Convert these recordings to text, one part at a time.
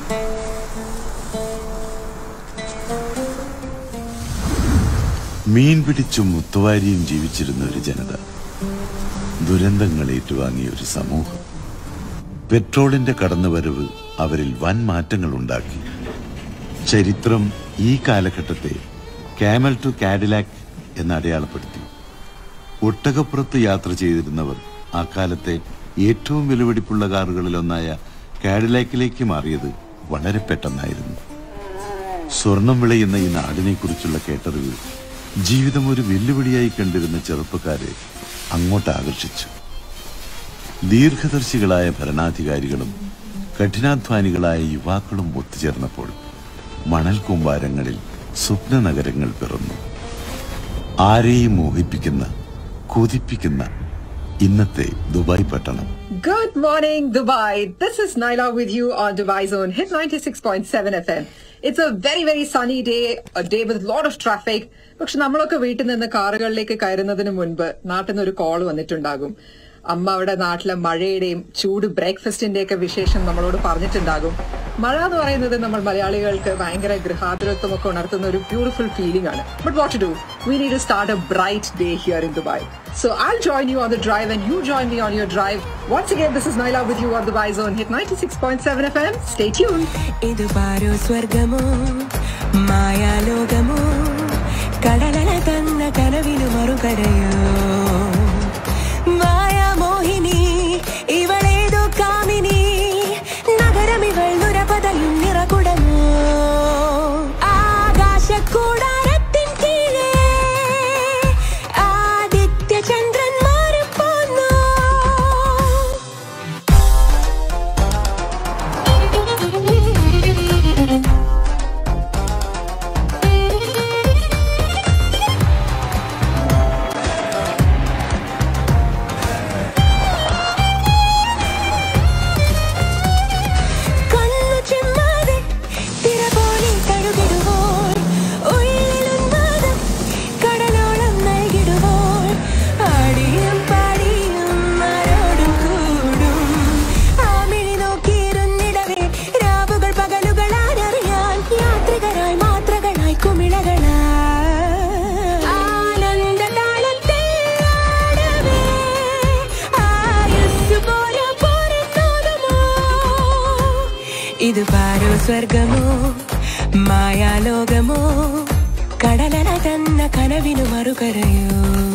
മീൻ പിടിച്ചും മുത്തുവാരിയും ജീവിച്ചിരുന്ന ഒരു ജനത ദുരന്തങ്ങൾ ഏറ്റുവാങ്ങിയ ഒരു സമൂഹം പെട്രോളിന്റെ കടന്നുവരവ് അവരിൽ വൻ മാറ്റങ്ങൾ ഉണ്ടാക്കി ചരിത്രം ഈ കാലഘട്ടത്തെ കാമൽ ടു കാഡിലാക്ക് എന്ന് അടയാളപ്പെടുത്തി ഒട്ടകപ്പുറത്ത് യാത്ര ചെയ്തിരുന്നവർ ആ കാലത്തെ ഏറ്റവും വിലപിടിപ്പുള്ള കാറുകളിലൊന്നായ കാഡിലാക്കിലേക്ക് മാറിയത് വളരെ പെട്ടെന്നായിരുന്നു സ്വർണം വിളയുന്ന ഈ നാടിനെ കുറിച്ചുള്ള കേട്ടറിവ് ജീവിതം ഒരു വെല്ലുവിളിയായി കണ്ടിരുന്ന ചെറുപ്പക്കാരെ അങ്ങോട്ട് ആകർഷിച്ചു ദീർഘദർശികളായ ഭരണാധികാരികളും കഠിനാധ്വാനികളായ യുവാക്കളും ഒത്തുചേർന്നപ്പോൾ മണൽ കൂമ്പാരങ്ങളിൽ സ്വപ്ന നഗരങ്ങൾ പിറന്നു ആരെയും മോഹിപ്പിക്കുന്ന കൊതിപ്പിക്കുന്ന ഇന്നത്തെ ദുബായ് പട്ടണം Good morning, Dubai. This is Naila with you on Dubai Zone Hit 96.7 FM. It's a very, very sunny day, a day with a lot of traffic. പക്ഷെ നമ്മളൊക്കെ വീട്ടിൽ നിന്ന് കാറുകളിലേക്ക് കയറുന്നതിന് മുൻപ് നാട്ടിൽ നിന്ന് ഒരു കോൾ വന്നിട്ടുണ്ടാകും അമ്മ അവിടെ നാട്ടിലെ മഴയുടെയും ചൂട് ബ്രേക്ക്ഫാസ്റ്റിന്റെ ഒക്കെ വിശേഷം നമ്മളോട് പറഞ്ഞിട്ടുണ്ടാകും മഴ എന്ന് പറയുന്നത് നമ്മൾ മലയാളികൾക്ക് ഭയങ്കര ഗൃഹാതുരത്വം ഒക്കെ ഉണർത്തുന്ന ഒരു ബ്യൂട്ടിഫുൾ ഫീലിംഗ് ആണ് but what to do we need to start a bright day here in Dubai So I'll join you on the drive and you join me on your drive. Once again, this is Naila with you on the Dubai Zone Hit 96.7 FM. Stay tuned. ಇದು ಬಾರೋ ಸ್ವರ್ಗಮೋ ಮಾಯಾಲೋಕಮೋ ಕಡಲನ ತನ್ನ ಕನವಿನು ಮರುಕಡೆಯೋ ಮಾಯಾ ಮೋಹಿನಿ ಇವಳೇದು ಕಾಮಿನಿ നഗരമിവൾ നുരപതയും നിറകുടമോ ആകാശക്കൂടാരത്തിൻ കീഴേ ആദിത്യ ചന്ദ്രന്മാരും പോന്നു കണ്ണു ചെമ്മാതെ തിര പോലെ തഴുകിടുവോൾ ഉള്ളിലുന്മാദം കടലോളം നൽകിടുവോൾ ആടിയും പാടിയും ആരോടും കൂടും ആമിഴി നോക്കിയിരുന്നിടവേ രാവുകൾ പകലുകളാനറിയാൻ യാത്രികരായി മാത്രകളായി കുമിളകളാ ആനന്ദ താളത്തിൽ ആടവേ ആയുസ്സു പോലെ പോരുന്നോതുമോ ഇത് പാരോ സ്വർഗമോ മായാലോകമോ കടലന തന്ന കനവിനു മറുകരയോ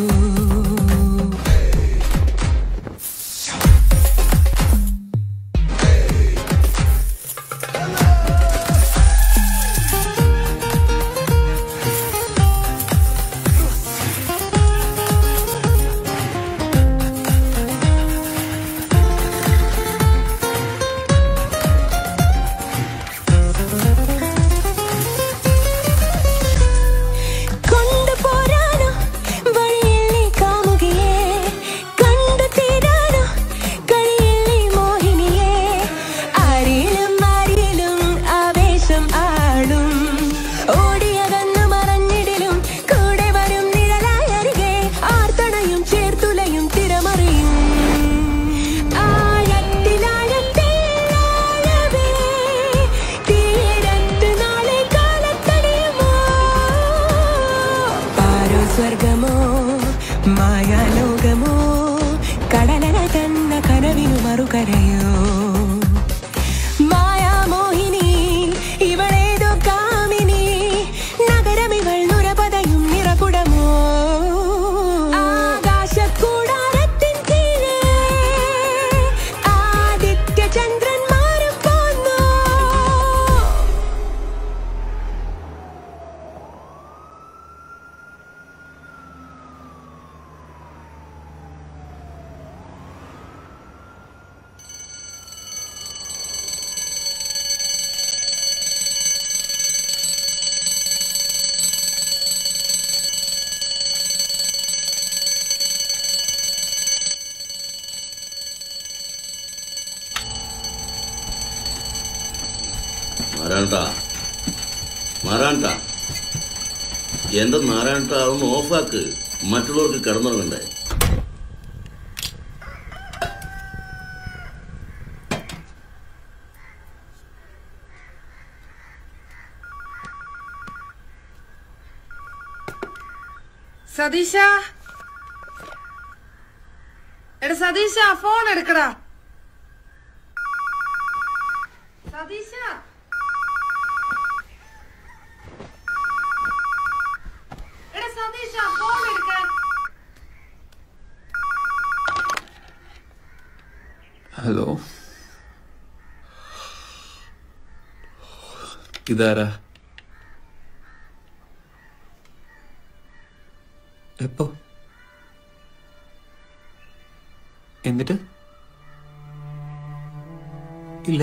കൊണ്ടുപോരാനോ വഴിയിൽ നീ കാമുകിയേ കണ്ടു തീരാനോ കഴിയിൽ നീ മോഹിനിയേ ആരിലും ആരിലും ആവേശം ആടും ഓടിയകന്നു മറഞ്ഞിടിലും കൂടെ വരും നിഴലായി അരികെ ആർത്തണയും ചേർത്തുലയും തിരമറിയും ആഴത്തിലാഴത്തിൽ ആഴവേ തീരത്ത് നാളെ കാലത്തടിയുമോ പാരോ സ്വർഗമോ മായാലോകമോ കടലന തന്ന കനവിനു മറുകരയോ മായാമോഹിനി ഇവളേതോ കാമിനി നഗരമിവൾ നുരപതയും നിറകുടമോ ആകാശക്കൂടാരത്തിൻ കീഴേ ആദിത്യ ചന്ദ്രന്മാരും പോന്നു നാരായണട്ടാ നാരായണട്ടാ എന്റെ നാരായണട്ടാ അതൊന്ന് ഓഫാക്ക് മറ്റുള്ളവർക്ക് കിടന്നുറങ്ങണ്ടേ സതീശ എടാ സതീശ ഫോൺ എടുക്കടാ സതീശ എടാ സതീശ ഫോൺ എടുക്കാൻ ഹലോ ഇതാരാ എപ്പോ എന്നിട്ട് ഇല്ല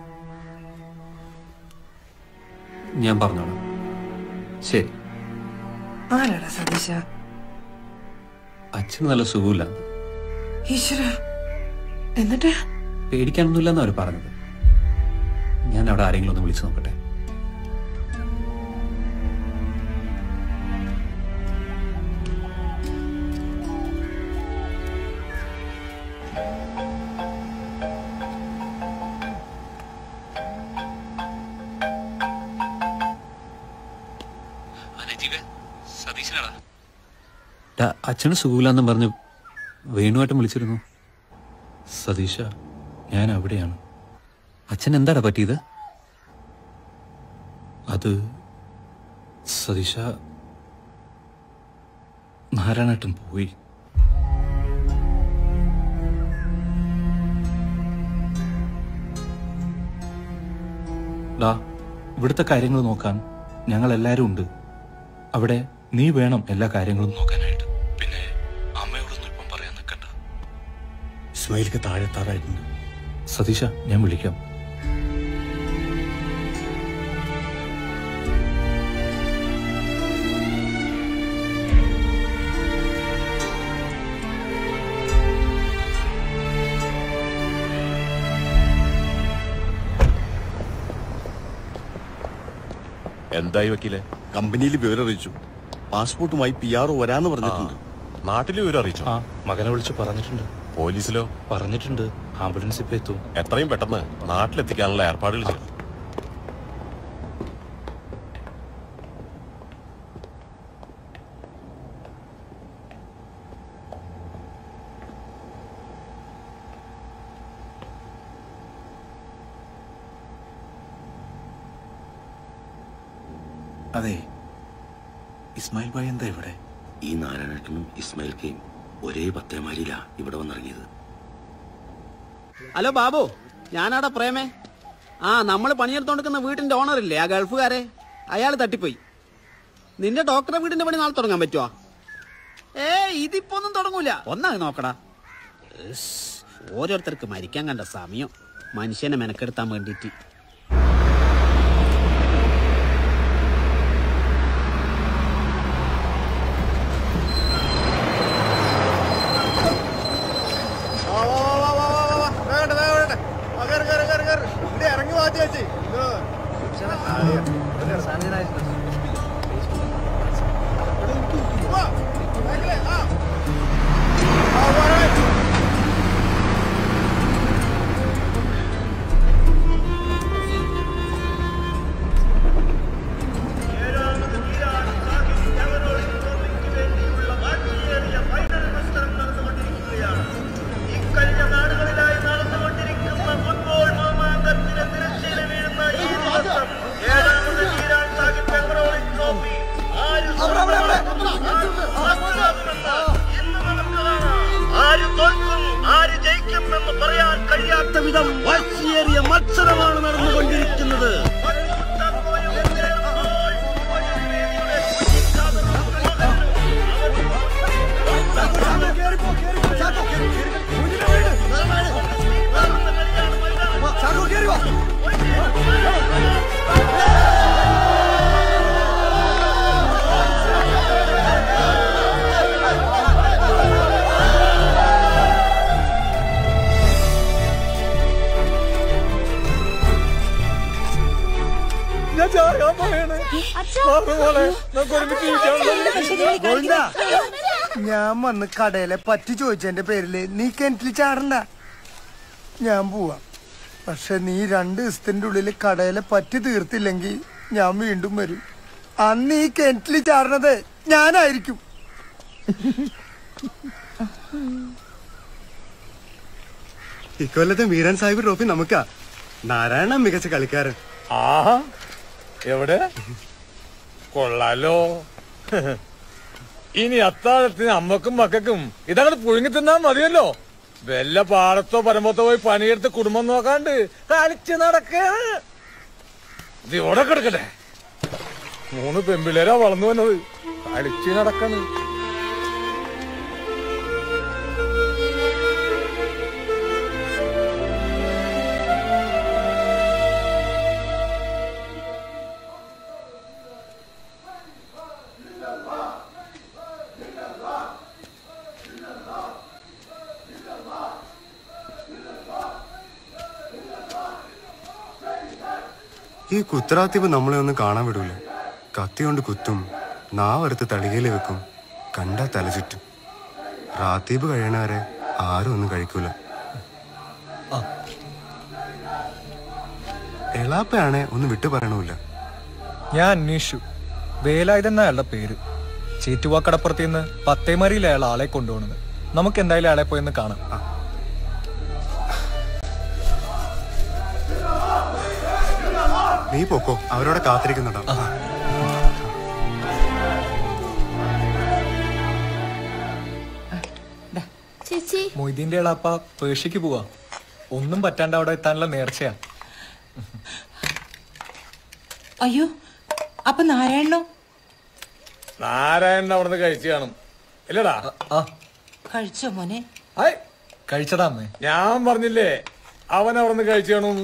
ഞാൻ പറഞ്ഞോളാം ശരി ആരാടാ സതീശ അച്ഛന് നല്ല സുഖമില്ല ഈശ്വര എന്നിട്ട് പേടിക്കാനൊന്നുമില്ലെന്ന് അവർ പറഞ്ഞത് ഞാൻ അവിടെ ആരെങ്കിലും ഒന്ന് വിളിച്ചു നോക്കട്ടെ ടാ, അച്ഛന് സുഖമില്ലെന്നും പറഞ്ഞ് വേണുവായിട്ടും വിളിച്ചിരുന്നു സതീശ ഞാൻ അവിടെയാണ് അച്ഛൻ എന്താടാ പറ്റിയത് അത് സതീശ നാരായണേട്ടൻ പോയി ഡാ ഇവിടുത്തെ കാര്യങ്ങൾ നോക്കാൻ ഞങ്ങൾ എല്ലാവരും ഉണ്ട് അവിടെ നീ വേണം എല്ലാ കാര്യങ്ങളും നോക്കാനായിട്ട് പിന്നെ അമ്മയോടൊന്നും ഇപ്പം പറയാൻ നിൽക്കണ്ട ഇസ്മായിലേക്ക് താഴെ എത്താറായിട്ടുണ്ട് സതീശ ഞാൻ വിളിക്കാം എന്തായി വക്കീലെ കമ്പനിയിൽ വിവരം അറിയിച്ചു പാസ്പോർട്ടുമായി പി ആർ വരാന്ന് പറഞ്ഞിട്ടുണ്ട് നാട്ടിൽ വിവരം അറിയിച്ചോ ആ മകനെ വിളിച്ച് പറഞ്ഞിട്ടുണ്ട് പോലീസിലോ പറഞ്ഞിട്ടുണ്ട് ആംബുലൻസ് ഇപ്പൊ എത്തും എത്രയും പെട്ടെന്ന് നാട്ടിലെത്തിക്കാനുള്ള ഏർപ്പാടുകൾ ചെയ്യണം അതെ ഇസ്മായിൽ ഭായി എന്താ ഇവിടെ ഈ നാരായണേട്ടനും ഇസ്മായിൽ കെയും ഒരേ പത്തേമാരിയിലാ ഇവിടെ വന്നിറങ്ങിയത് ഹലോ ബാബു ഞാനാടാ പ്രേമേ ആ നമ്മൾ പണിയെടുത്തോണ്ടിരിക്കുന്ന വീടിന്റെ ഓണർ ഇല്ലേ ആ ഗൾഫുകാരെ അയാൾ തട്ടിപ്പോയി നിന്റെ ഡോക്ടറെ വീടിന്റെ പണി നാളെ തുടങ്ങാൻ പറ്റുവാ ഏ ഇതിപ്പോ ഒന്നും തുടങ്ങൂല ഒന്നാ നോക്കടാ ഇസ്, ഓരോരുത്തർക്ക് മരിക്കാൻ കണ്ട സമയം മനുഷ്യനെ മെനക്കെടുത്താൻ വേണ്ടിയിട്ട് ഇറങ്ങി മാറ്റി വെച്ച് ആര് തോൽക്കും ആര് ജയിക്കും എന്ന് പറയാൻ കഴിയാത്ത വിധം വാശിയേറിയ മത്സരമാണ് നടന്നുകൊണ്ടിരിക്കുന്നത് ഞാൻ വന്ന് കടയിലെ പറ്റി ചോദിച്ചതിന്റെ പേരില് നീ കിണറ്റിൽ ചാടണ്ട ഞാൻ പോവാ പക്ഷെ നീ രണ്ട് ദിവസത്തിന്റെ ഉള്ളിൽ കടയിലെ പറ്റി തീർത്തില്ലെങ്കിൽ ഞാൻ വീണ്ടും വരും അന്ന് ഈ കിണറ്റിൽ ചാടണത് ഞാനായിരിക്കും ഇക്കൊല്ലത്തെ മീരാൻ സാഹിബ് ട്രോഫി നമുക്കാ നാരായണ മികച്ച കളിക്കാരൻ ആഹാ എവിടെ കൊള്ളാലോ ഇനി അത്താഴത്തിന് അമ്മക്കും മക്കൾക്കും ഇതങ്ങോട്ട് പുഴുങ്ങി തിന്നാ മതിയല്ലോ വല്ല പാടത്തോ പരമ്പത്തോ പോയി പണിയെടുത്ത് കുടുംബം നോക്കാണ്ട് കളിച്ച് നടക്കാണ് ഇത് ഇവിടെ കിടക്കട്ടെ മൂന്ന് പെമ്പിള്ളേരാ വളർന്നു വന്നത് കളിച്ച് നടക്കാണ് ഈ കുത്തറാത്തിപ്പ് നമ്മളെ ഒന്നും കാണാൻ വിടൂല കത്തി കൊണ്ട് കുത്തും നാവെടുത്ത് തളികയിൽ വെക്കും കണ്ടാ തല ചുറ്റും റാത്തീബ് കഴിയണവരെ ആരും ഒന്നും കഴിക്കൂല എളാപ്പയാണെ ഒന്നും വിട്ടു പറയണമില്ല ഞാൻ അന്വേഷിച്ചു വേലായുധെന്ന അയാളുടെ പേര് ചേറ്റുവാക്കടപ്പുറത്ത് നിന്ന് പത്തേമരിയിൽ അയാൾ ആളെ കൊണ്ടുപോകുന്നത് നമുക്ക് എന്തായാലും അയാളെ പോയി ഒന്ന് കാണാം നീ പോക്കോ അവരോടെ കാത്തിരിക്കുന്നുണ്ടാവും ചേച്ചി മൊയ്തീന്റെ ഇളാപ്പ പേർഷ്യക്ക് പോവാ ഒന്നും പറ്റാണ്ട് അവിടെ എത്താനുള്ള നേർച്ചയാ അയ്യോ അപ്പൊ നാരായണനോ നാരായണൻ അവിടുന്ന് കഴിച്ചു കാണും ഇല്ലടാ കഴിച്ചോ മോനെ ഹായ് കഴിച്ചതാ അമ്മേ ഞാൻ പറഞ്ഞില്ലേ അവൻ അവിടുന്ന് കഴിച്ചു കാണും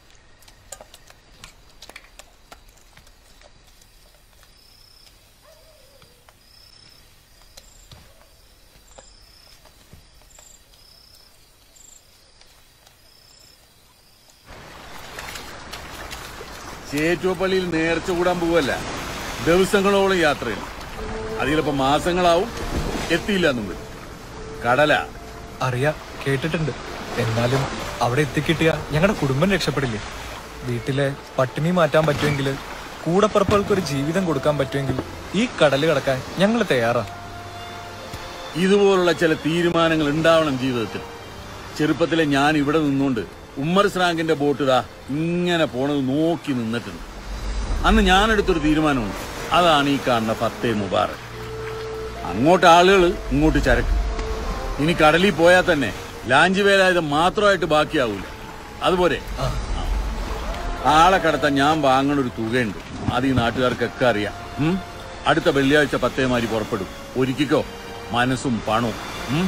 ചേറ്റുവപ്പള്ളിയിൽ നേർച്ച കൂടാൻ പോവല്ല ദിവസങ്ങളോളം യാത്രയിൽ അതിലിപ്പോ മാസങ്ങളാവും എത്തിയില്ല എന്നും വരും കടല അറിയാ കേട്ടിട്ടുണ്ട് എന്നാലും അവിടെ എത്തിക്കിട്ടിയ ഞങ്ങളുടെ കുടുംബം രക്ഷപ്പെടില്ലേ വീട്ടിലെ പട്ടിണി മാറ്റാൻ പറ്റുമെങ്കിൽ കൂടപ്പുറപ്പുകൾക്ക് ഒരു ജീവിതം കൊടുക്കാൻ പറ്റുമെങ്കിൽ ഈ കടല് കടക്കാൻ ഞങ്ങൾ തയ്യാറാ ഇതുപോലുള്ള ചില തീരുമാനങ്ങൾ ഉണ്ടാവണം ജീവിതത്തിൽ ചെറുപ്പത്തിലെ ഞാൻ ഇവിടെ നിന്നുകൊണ്ട് ഉമ്മർ സ്രാങ്കിന്റെ ബോട്ട് ഇതാ ഇങ്ങനെ പോണത് നോക്കി നിന്നിട്ടുണ്ട് അന്ന് ഞാനെടുത്തൊരു തീരുമാനമുണ്ട് അതാണ് ഈ കാണുന്ന ഫത്തേ മുബാറക് അങ്ങോട്ട് ആളുകൾ ഇങ്ങോട്ട് ചരക്ക് ഇനി കടലിൽ പോയാൽ തന്നെ ലാഞ്ച് വേലായുധം മാത്രമായിട്ട് ബാക്കിയാവൂല അതുപോലെ ആളെ കടത്താൻ ഞാൻ വാങ്ങണ ഒരു തുകയുണ്ട് അത് ഈ നാട്ടുകാർക്കൊക്കെ അറിയാം ഉം? അടുത്ത വെള്ളിയാഴ്ച പത്തേമാരി പുറപ്പെടും ഒരുക്കിക്കോ മനസ്സും പണവും ഉം?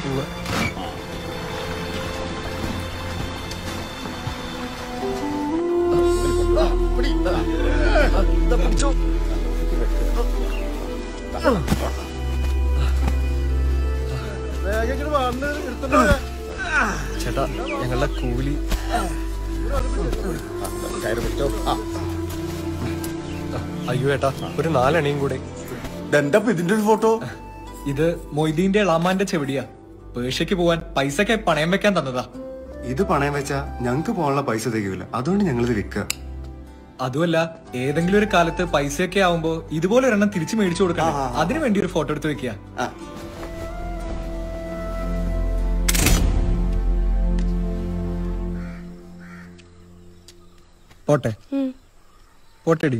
ചേട്ടാ ഞങ്ങളുടെ കൂലി അയ്യോ ഏട്ടാ ഒരു നാലെണ്ണയും കൂടെ എന്താ ഇതിന്റെ ഒരു ഫോട്ടോ ഇത് മൊയ്തീന്റെ ഇളാമാന്റെ ചെവിടിയാ പേർഷ്യക്ക് പോവാൻ പൈസക്കെ പണയം വെക്കാൻ തന്നതാ ഇത് പണയം വെച്ചാ ഞങ്ങക്ക് പോകാനുള്ള പൈസ തികയൂല അതുകൊണ്ട് ഞങ്ങളിത് വിൽക്കുക അതുമല്ല ഏതെങ്കിലും ഒരു കാലത്ത് പൈസയൊക്കെ ആവുമ്പോ ഇതുപോലെ ഒരെണ്ണം തിരിച്ചു മേടിച്ചു കൊടുക്കണം അതിനു വേണ്ടി ഒരു ഫോട്ടോ എടുത്ത് വെക്കുക പോട്ടെ പോട്ടെടി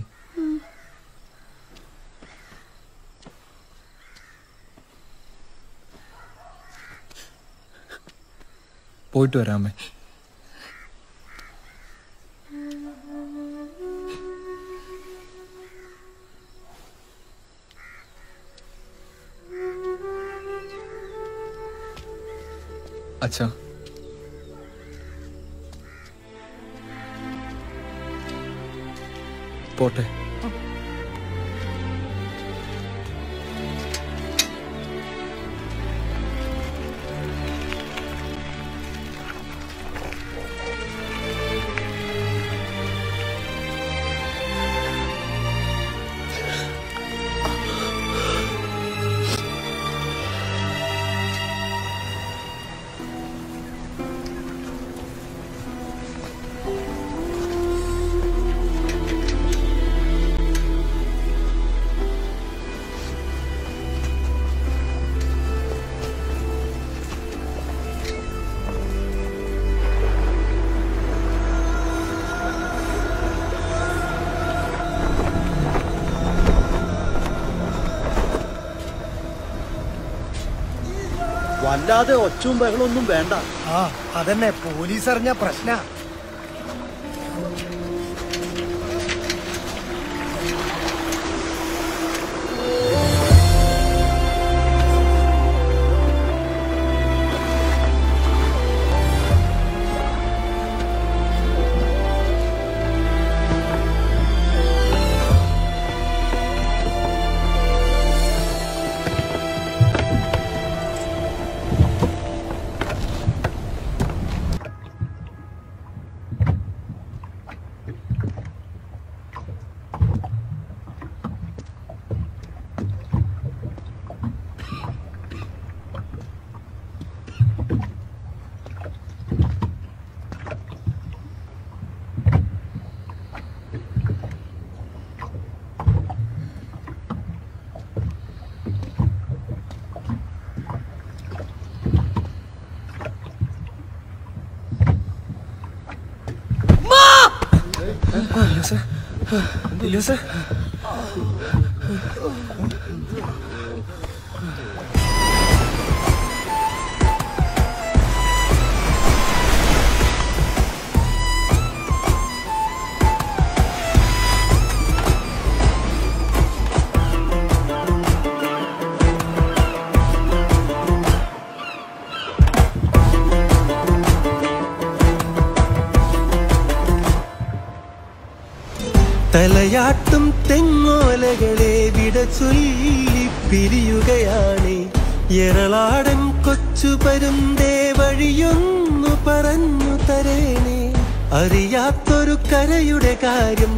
പോയിട്ട് വരാമേ അച്ഛാ പോട്ടെ അല്ലാതെ ഒച്ചവും ബഹളമൊന്നും വേണ്ട ആ അതന്നെ പോലീസ് അറിഞ്ഞ പ്രശ്ന തലയാട്ടും തെങ്ങോലകളെ വിട ചൊല്ലി പിരിയുകയാണ് എറളാടൻ കൊച്ചു പരുന്തേ വഴിയൊന്നു പറഞ്ഞു തരേണേ അറിയാത്തൊരു കരയുടെ കാര്യം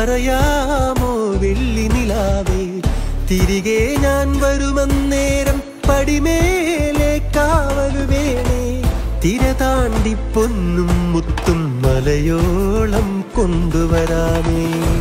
പറയാമോ വെള്ളി നിലാവേ തിരികെ ഞാൻ വരുമന്നേരം പടിമേലെ കാവലു വേണേ തിര താണ്ടി പൊന്നും മുത്തും മലയോളം കൊണ്ടുവരാമേ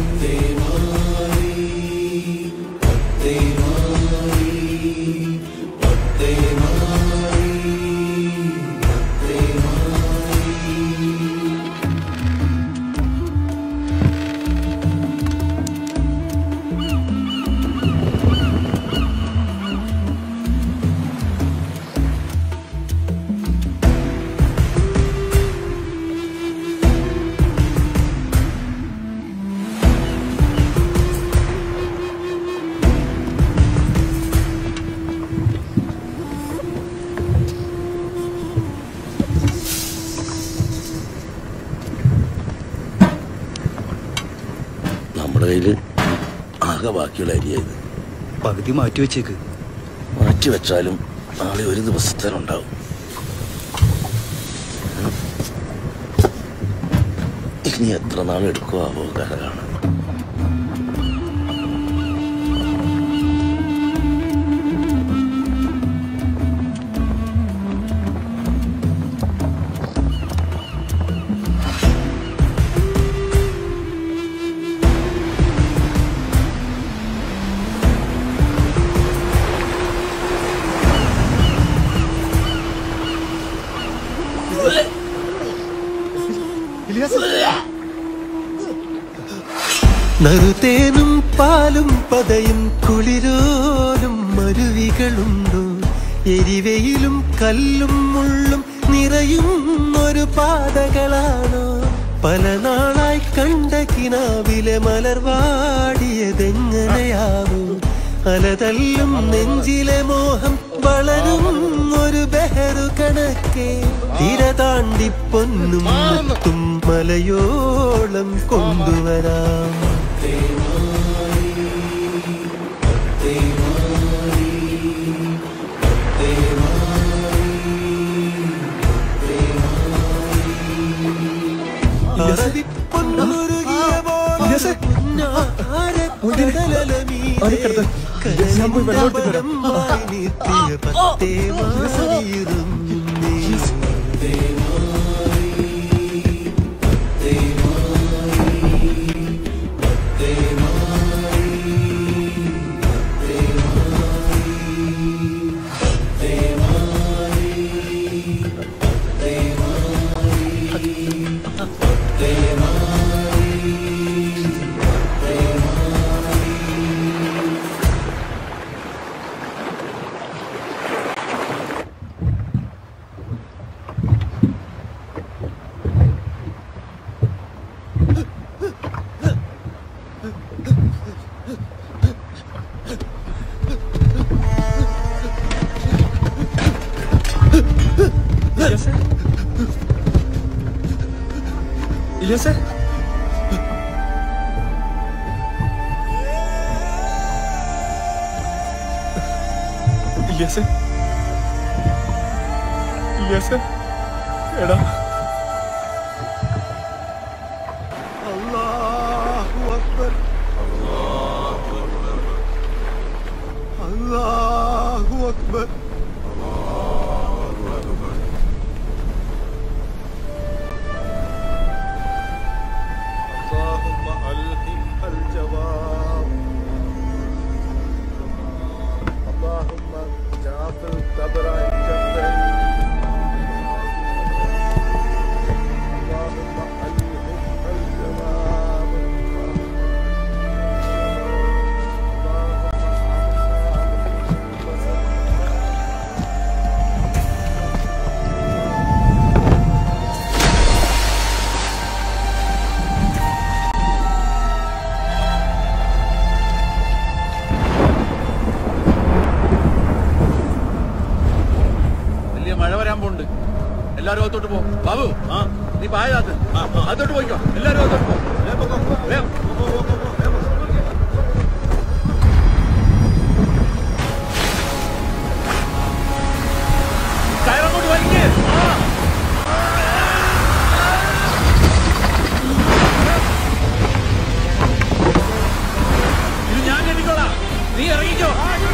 നമ്മുടെ കയ്യിൽ ആകെ ബാക്കിയുള്ള അരിയായത് പകുതി മാറ്റി വെച്ചേക്ക് മാറ്റി വെച്ചാലും നാളെ ഒരു ദിവസത്തേനുണ്ടാവും ഇനി എത്ര നാൾ എടുക്കുമാവോ കര കാണാൻ നറുതേനും പാലും പതയും കുളിരോലും മരുവികളുണ്ടോ എരിവയിലും കല്ലും മുള്ളും നിറയും ഒരു പാതകളാണോ പല നാളായി കണ്ട കിനാവിലെ മലർവാടിയതെങ്ങനെയാവോ അലതല്ലും നെഞ്ചിലെ മോഹം വളരും ഒരു ബെഹറു കണക്കെ തിര താണ്ടി പൊന്നും മുത്തും മലയോളം കൊണ്ടുവരാം ഞാൻ പോയി വെള്ളമെടുത്ത് വരാം ഇല്യസേ ഇല്യസേ ഇല്യസേ എടാ അല്ലാഹു അക്ബർ അല്ലാഹു അക്ബർ اللهم ألهمها الجواب اللهم جعف القبر عند اللهم ألهمها الجواب വലിയ മഴ വരാൻ പോണ്ട് എല്ലാരും അകത്തോട്ട് പോ ബാബു ആ നീ പായകത്ത് അകത്തോട്ട് പോയിക്കോ എല്ലാരും അകത്തോട്ട് പോ വേഗം. കയറങ്ങോട്ട് വലിക്ക് ആ. ഇത് ഞാൻ കെട്ടിക്കോളാം നീ ഇറങ്ങിക്കോ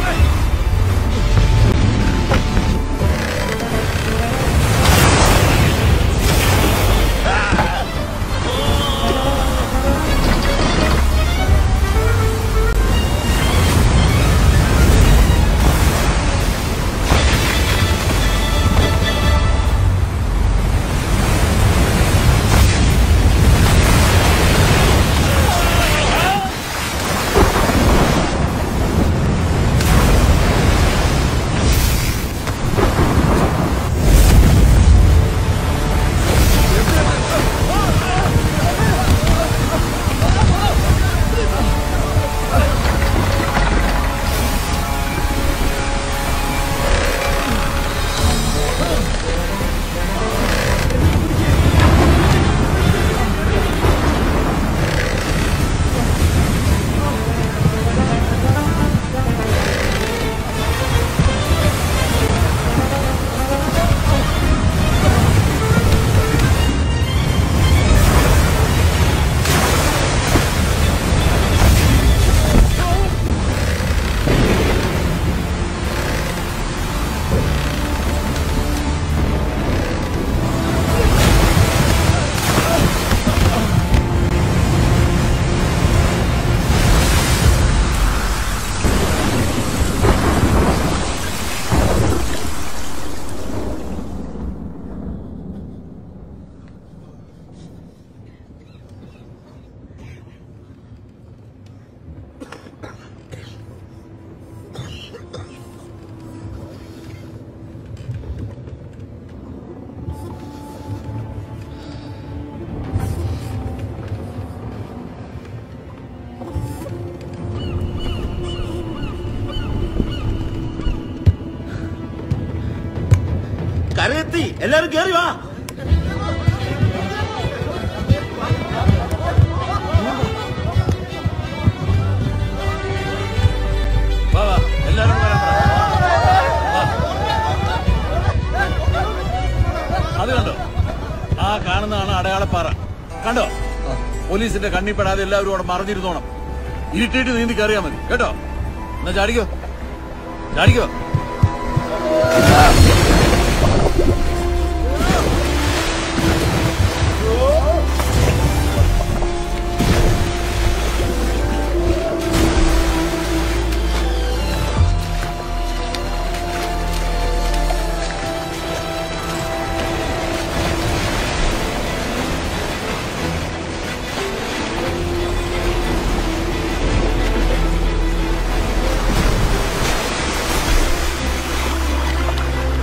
കരയെത്തി എല്ലാരും കേറി വാ വാ വാ എല്ലാരും വരാൻ പറ. വാ. അത് കണ്ടോ ആ കാണുന്നതാണ് അടയാളപ്പാറ കണ്ടോ പോലീസിന്റെ കണ്ണിപ്പെടാതെ എല്ലാവരും അവിടെ മറിഞ്ഞിരുന്നോണം ഇരുട്ടിയിട്ട് നീന്തി കയറിയാ മതി കേട്ടോ എന്നാ ചാടിക്കോ ചാടിക്കോ ആ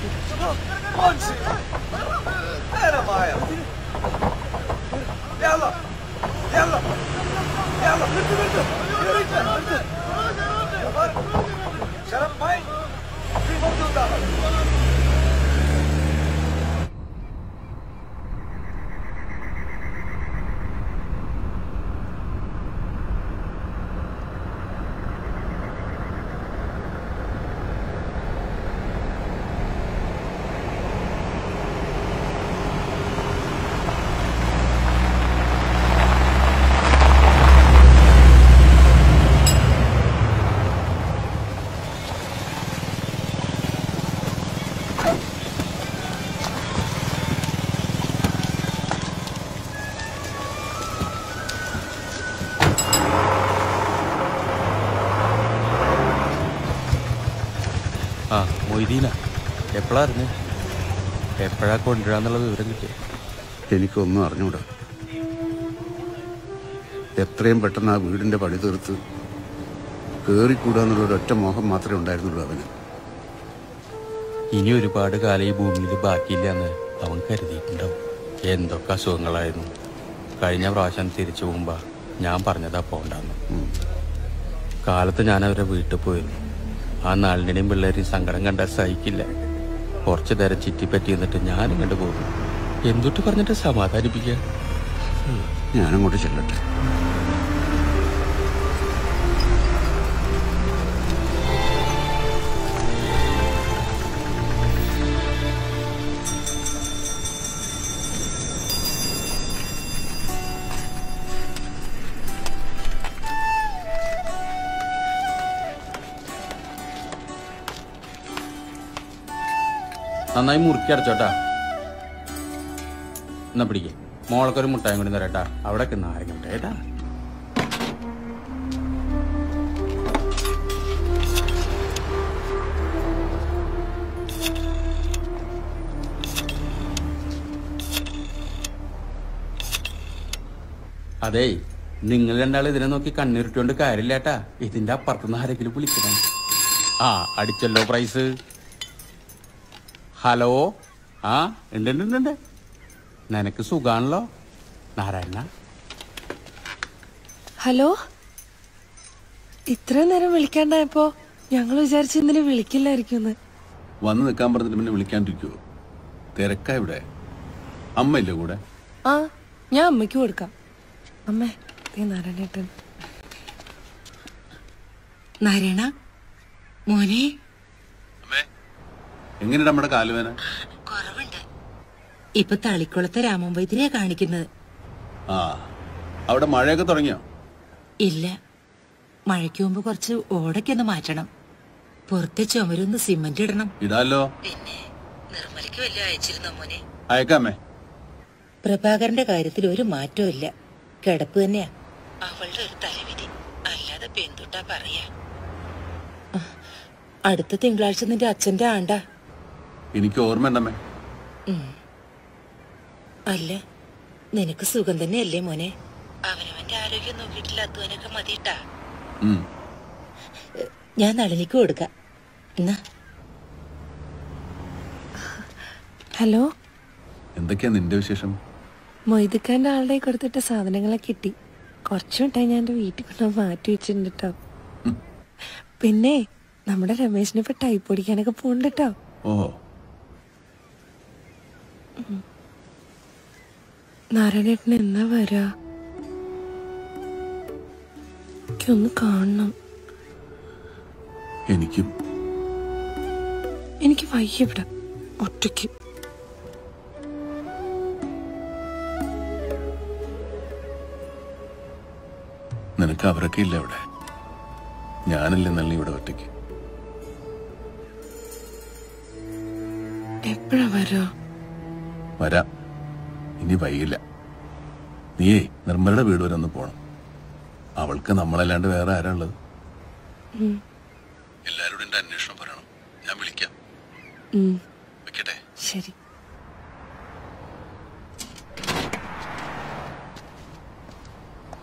امشي انا معايا يلا يلا يلا انت انت انت شرب مي في موجود ആ മൊയ്തീന എപ്പോഴാ അറിഞ്ഞ് എപ്പോഴാ കൊണ്ടുവരാന്നുള്ള വിവരം കിട്ടിയ എനിക്കൊന്നും അറിഞ്ഞൂടാ എത്രയും പെട്ടെന്ന് ആ വീടിന്റെ പണി തീർത്ത് കേറിക്കൂടാന്നുള്ള ഒരൊറ്റ മോഹം മാത്രമേ ഉണ്ടായിരുന്നുള്ളൂ അവന് ഇനി ഒരുപാട് കാലം ഈ ഭൂമിയിൽ ബാക്കിയില്ലെന്ന് അവൻ കരുതിയിട്ടുണ്ടാവും എന്തൊക്കെ അസുഖങ്ങളായിരുന്നു കഴിഞ്ഞ പ്രാവശ്യം തിരിച്ചു പോകുമ്പോ ഞാൻ പറഞ്ഞതാ പോണ്ടെന്ന് കാലത്ത് ഞാൻ അവരെ വീട്ടിൽ പോയിരുന്നു ആ നാളിൻ്റെയും പിള്ളേരെയും സങ്കടം കണ്ടാൽ സഹിക്കില്ല കുറച്ചു നേരം ചുറ്റിപ്പറ്റി എന്നിട്ട് ഞാനും കണ്ടു പോകും എന്തൊട്ട് പറഞ്ഞിട്ട് സമാധാനിപ്പിക്കാൻ ഞാനങ്ങോട്ട് ചെല്ലട്ടെ നന്നായി മുറുക്കി അടച്ചോട്ടാ എന്നാ പിടിക്കേ മോൾക്കൊരു മുട്ടായും കൂടി തരാട്ടാ അവിടെ നാരങ്ങ മുട്ടായി കേട്ടാ അതേ നിങ്ങൾ രണ്ടാൾ ഇതിനെ നോക്കി കണ്ണിരുട്ടോണ്ട് കാര്യമില്ലേട്ടാ ഇതിന്റെ അപ്പുറത്തുനിന്ന് ആരെങ്കിലും വിളിക്കണം ആ അടിച്ചല്ലോ പ്രൈസ് ഹലോ ആ ഉണ്ട് ഉണ്ട് ഉണ്ട്, ഉണ്ട് നിനക്ക് സുഖാണല്ലോ നാരായണ ഹലോ ഇത്ര നേരം വിളിക്കാണ്ടായപ്പോ ഞങ്ങൾ വിചാരിച്ചു ഇന്നലെ വിളിക്കില്ലായിരിക്കും വന്ന് നിൽക്കാൻ പറഞ്ഞിട്ട് പിന്നെ വിളിക്കാണ്ടിരിക്കുവോ തിരക്കാ ഇവിടെ അമ്മയില്ലേ കൂടെ ആ ഞാൻ അമ്മയ്ക്ക് കൊടുക്കാം അമ്മേ നീ നാരായണേട്ടൻ നാരായണ മോനെ എങ്ങനെയാണ് നമ്മുടെ കാലുവേന ഇപ്പൊ തളിക്കുളത്തെ രാമൻ വൈദ്യരെയാ കാണിക്കുന്നത് ആ അവിടെ മഴയൊക്കെ തുടങ്ങിയോ ഇല്ല മഴയ്ക്ക് മുമ്പ് കുറച്ച് ഓടയ്ക്കൊന്ന് മാറ്റണം പുറത്തെ ചുമരൊന്ന് സിമന്റ് ഇടണം ഇടാലോ നിർമ്മലയ്ക്ക് വല്ല അയച്ചിരുന്നോ മോനെ അയക്കാമേ പ്രഭാകരന്റെ കാര്യത്തിൽ ഒരു മാറ്റവും ഇല്ല കിടപ്പ് തന്നെയാ അവളുടെ ഒരു തലവിധി അല്ലാതെ പെന്തുട്ടാ പറയാ ആ, അടുത്ത തിങ്കളാഴ്ച നിന്റെ അച്ഛന്റെ ആണ്ടാ എനിക്ക് ഓർമ്മയുണ്ടമ്മേ ഉം. അല്ല നിനക്ക് സുഖം തന്നെയല്ലേ മോനെ അവനവന്റെ ആരോഗ്യം നോക്കിയിട്ടില്ല അധ്വാനൊക്കെ മതിയിട്ടാ ഉം. ഞാൻ നളിനിക്ക് കൊടുക്കാം എന്നാ ഹലോ എന്തൊക്കെയാ നിന്റെ വിശേഷം മൊയ്തുക്കാന്റെ ആളുടെ കൊടുത്തിട്ട സാധനങ്ങളെ കിട്ടി കുറച്ചു മിട്ടായി ഞാൻ എന്റെ വീട്ടിൽ കൊണ്ട് മാറ്റി വെച്ചിട്ടുണ്ട് കേട്ടോ പിന്നെ നമ്മുടെ രമേശിന് ഇപ്പൊ ടൈപ്പ് ഓടിക്കാനൊക്കെ പോണ്ട് കേട്ടോ ഓഹോ നാരായണേട്ടൻ എന്നാ വരാ എനിക്കൊന്ന് കാണണം എനിക്കും എനിക്ക് വയ്യ ഇവിടെ ഒറ്റയ്ക്ക് നിനക്ക് അവരൊക്കെ ഇല്ല ഇവിടെ ഞാനല്ലേ നല്ല ഇവിടെ ഒറ്റയ്ക്ക് എപ്പോഴാ വരാ വരാം ഇനി വൈകില്ല നീയേ നിർമ്മലയുടെ വീട് വരെ ഒന്ന് പോണം അവൾക്ക് നമ്മളല്ലാണ്ട് വേറെ ആരാ ഉള്ളത് ഉം, എല്ലാവരോടും എന്റെ അന്വേഷണം പറയണം ഞാൻ വിളിക്കാം ഉം. വെക്കട്ടെ ശരി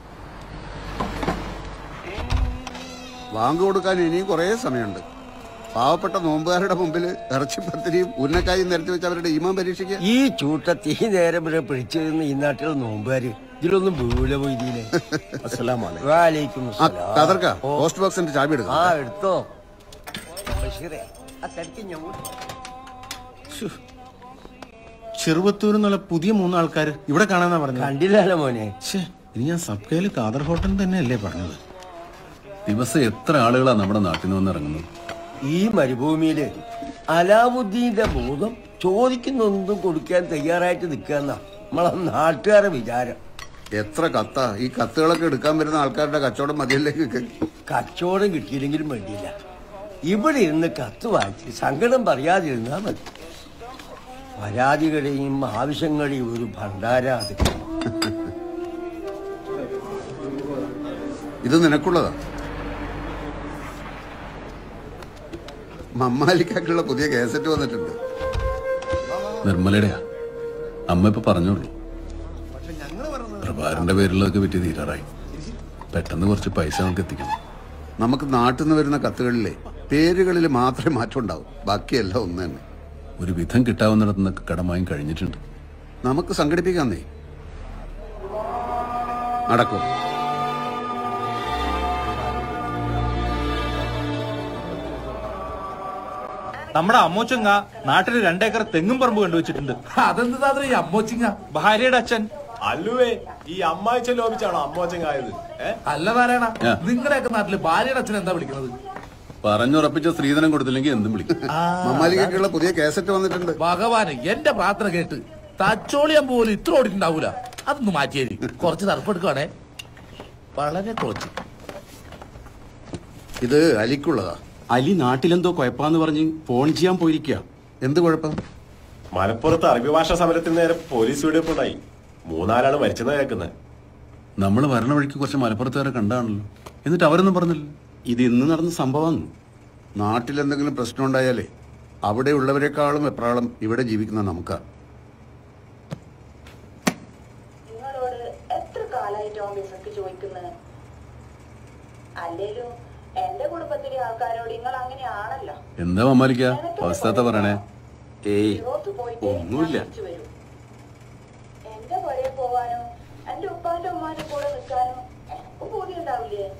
വാങ്ക് കൊടുക്കാൻ ഇനിയും കുറേ സമയമുണ്ട് പാവപ്പെട്ട നോമ്പുകാരുടെ മുമ്പിൽ ഇറച്ചിപ്പത്തിരിയും ഉന്നക്കായും നിരത്തി വെച്ച് അവരുടെ ഈമാൻ പരീക്ഷിക്കുക ഈ ചൂട്ടത്ത് ഈ നേരം വരെ പിടിച്ചു നിന്ന് ഈ നാട്ടിലെ നോമ്പുകാര് ഇതിലൊന്നും വീഴ പോയില്ലേ വാലേക്കും കതർക്ക പോസ്റ്റ് ബോക്സിന്റെ ചാബി എടുക്കാം ആ എടുത്തോ ബഷീറേ ആ തിരക്ക് ഞാൻ ചെറുവത്തൂർ എന്നുള്ള പുതിയ മൂന്നാൾക്കാർ ഇവിടെ കാണാന്നാ പറഞ്ഞത് കണ്ടില്ലല്ലോ മോനെ ഇത് ഞാൻ സബ്കയിൽ കാദർ ഹോട്ടൽ തന്നെയല്ലേ പറഞ്ഞത് ദിവസം എത്ര ആളുകളാ നമ്മുടെ നാട്ടിൽ നിന്ന് വന്നിറങ്ങുന്നത് ഈ മരുഭൂമിയില് അലാവുദ്ദീന്റെ ഭൂതം ചോദിക്കുന്നൊന്നും കൊടുക്കാൻ തയ്യാറായിട്ട് നിൽക്കാന്ന നമ്മളെ നാട്ടുകാരെ വിചാരം എത്ര കത്താ ഈ കത്തുകളൊക്കെ എടുക്കാൻ വരുന്ന ആൾക്കാരുടെ കച്ചവടം മതിയല്ലേ കച്ചവടം കിട്ടിയില്ലെങ്കിലും വേണ്ടിയില്ല ഇവിടെ ഇരുന്ന് കത്ത് വായിച്ച് സങ്കടം പറയാതിരുന്നാ മതി പരാതികളെയും ആവശ്യങ്ങളെയും ഒരു ഭണ്ഡാര അത് ഇത് നിനക്കുള്ളതാ മമ്മാലിക്കാക്കുള്ള പുതിയ കേസറ്റ് വന്നിട്ടുണ്ട് നിർമ്മലയുടെയാ അമ്മ ഇപ്പൊ പറഞ്ഞോളൂ പ്രഭാകരന്റെ പേരിലൊക്കെ വിറ്റ് തീരാറായി പെട്ടെന്ന് കുറച്ച് പൈസ നമുക്ക് എത്തിക്കണം നമുക്ക് നാട്ടിൽ നിന്ന് വരുന്ന കത്തുകളിലെ പേരുകളിൽ മാത്രമേ മാറ്റം ഉണ്ടാവും ബാക്കിയെല്ലാം ഒന്ന് തന്നെ ഒരു വിധം കിട്ടാവുന്നിടത്ത് നിന്നൊക്കെ കടമായും കഴിഞ്ഞിട്ടുണ്ട് നമുക്ക് സംഘടിപ്പിക്കാന്നേ നടക്കും നമ്മുടെ അമ്മോച്ചങ്ങ നാട്ടിൽ രണ്ടേക്കർ തെങ്ങും പറമ്പ് കണ്ടുവച്ചിട്ടുണ്ട് അതെന്താ ഈ അമ്മോച്ചിങ്ങ ഭാര്യയുടെ അച്ഛൻ അല്ലുവേ ഈ അമ്മായിച്ച ലോപിച്ചാണോ അമ്മോച്ചങ്ങായത് അല്ല നാരായണ ആ. നിങ്ങളുടെയൊക്കെ നാട്ടില് ഭാര്യയുടെ അച്ഛൻ എന്താ വിളിക്കുന്നത് പറഞ്ഞുറപ്പിച്ച സ്ത്രീധനം കൊടുത്തില്ലെങ്കിൽ എന്തും വിളിക്കും മമ്മാലിക്കാക്കുള്ള പുതിയ കേസറ്റ് വന്നിട്ടുണ്ട് ഭഗവാന് എന്റെ പ്രാർത്ഥന കേട്ട് തച്ചോളിയാൻ പോലും ഇത്ര ഓടിയിട്ടുണ്ടാവൂല അതൊന്ന് മാറ്റിയേരി കുറച്ച് തറപ്പെടുക്കുവാണേ വളരെ കുറച്ച് ഇത് അലിക്കുള്ളതാ അലി നാട്ടിലെന്തോ കുഴപ്പാന്ന് പറഞ്ഞ് ഫോൺ ചെയ്യാൻ പോയിരിക്കുക എന്ത് കുഴപ്പം മലപ്പുറത്ത് അറബി ഭാഷാ സമരത്തിന് നേരെ പോലീസ് വെടിവെപ്പുണ്ടായി മൂന്നാലാണ് മരിച്ചെന്ന് കേൾക്കുന്നത് നമ്മൾ വരണ വഴിക്ക് കുറച്ച് മലപ്പുറത്തുകാരെ കണ്ടാണല്ലോ എന്നിട്ട് അവരൊന്നും പറഞ്ഞില്ല ഇത് ഇന്ന് നടന്ന സംഭവമാണ് നാട്ടിൽ എന്തെങ്കിലും പ്രശ്നം ഉണ്ടായാലേ അവിടെ ഉള്ളവരെക്കാളും എപ്രാളം ഇവിടെ ജീവിക്കുന്ന നമുക്കാ നിങ്ങളോട് എത്ര കാലായിട്ട് ഓഫീസർക്ക് ചോദിക്കുന്നത് അല്ലേലും എന്റെ കുടുംബത്തിലെ ആൾക്കാരോട് നിങ്ങൾ അങ്ങനെയാണല്ലോ എന്താ മമ്മാലിക്ക അവസ്ഥ പറയണേ ഏയ് പുറത്ത് പോയിട്ട് ഒന്നുമില്ല തിരിച്ചു വരും എന്റെ പുറകെ പോവാനോ എന്റെ ഉപ്പാന്റെ ഉമ്മാന്റെ കൂടെ നിൽക്കാനോ എനക്കും പൂതി ഉണ്ടാവില്ലേ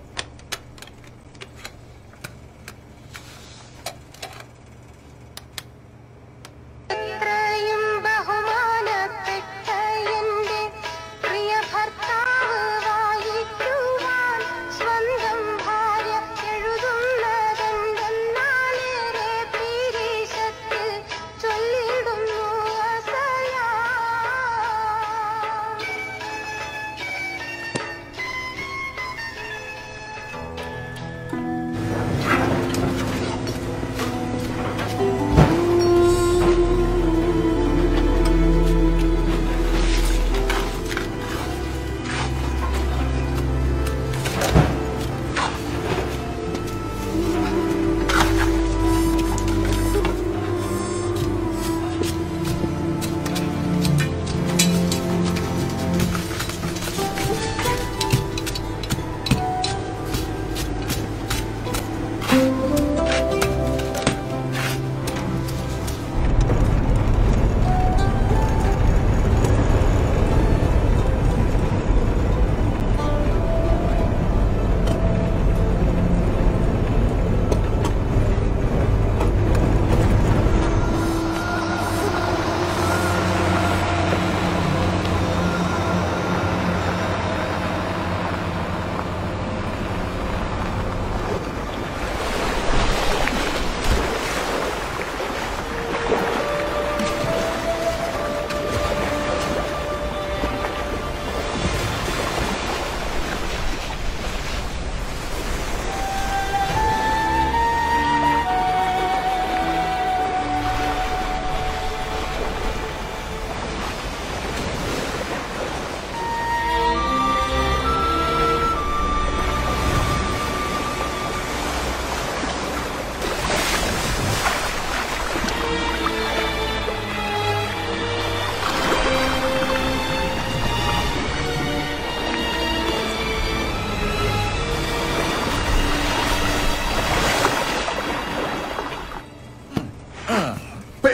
ഇത്രയും ബഹുമാനപ്പെട്ട എന്റെ പ്രിയ ഭർത്താവ് വായിക്കുവാൻ സ്വന്തം ഭാര്യ എഴുതുന്നതെന്തെന്നാലേറെ പ്രീരീശത്ത് ചൊല്ലിടുന്നു അസയാ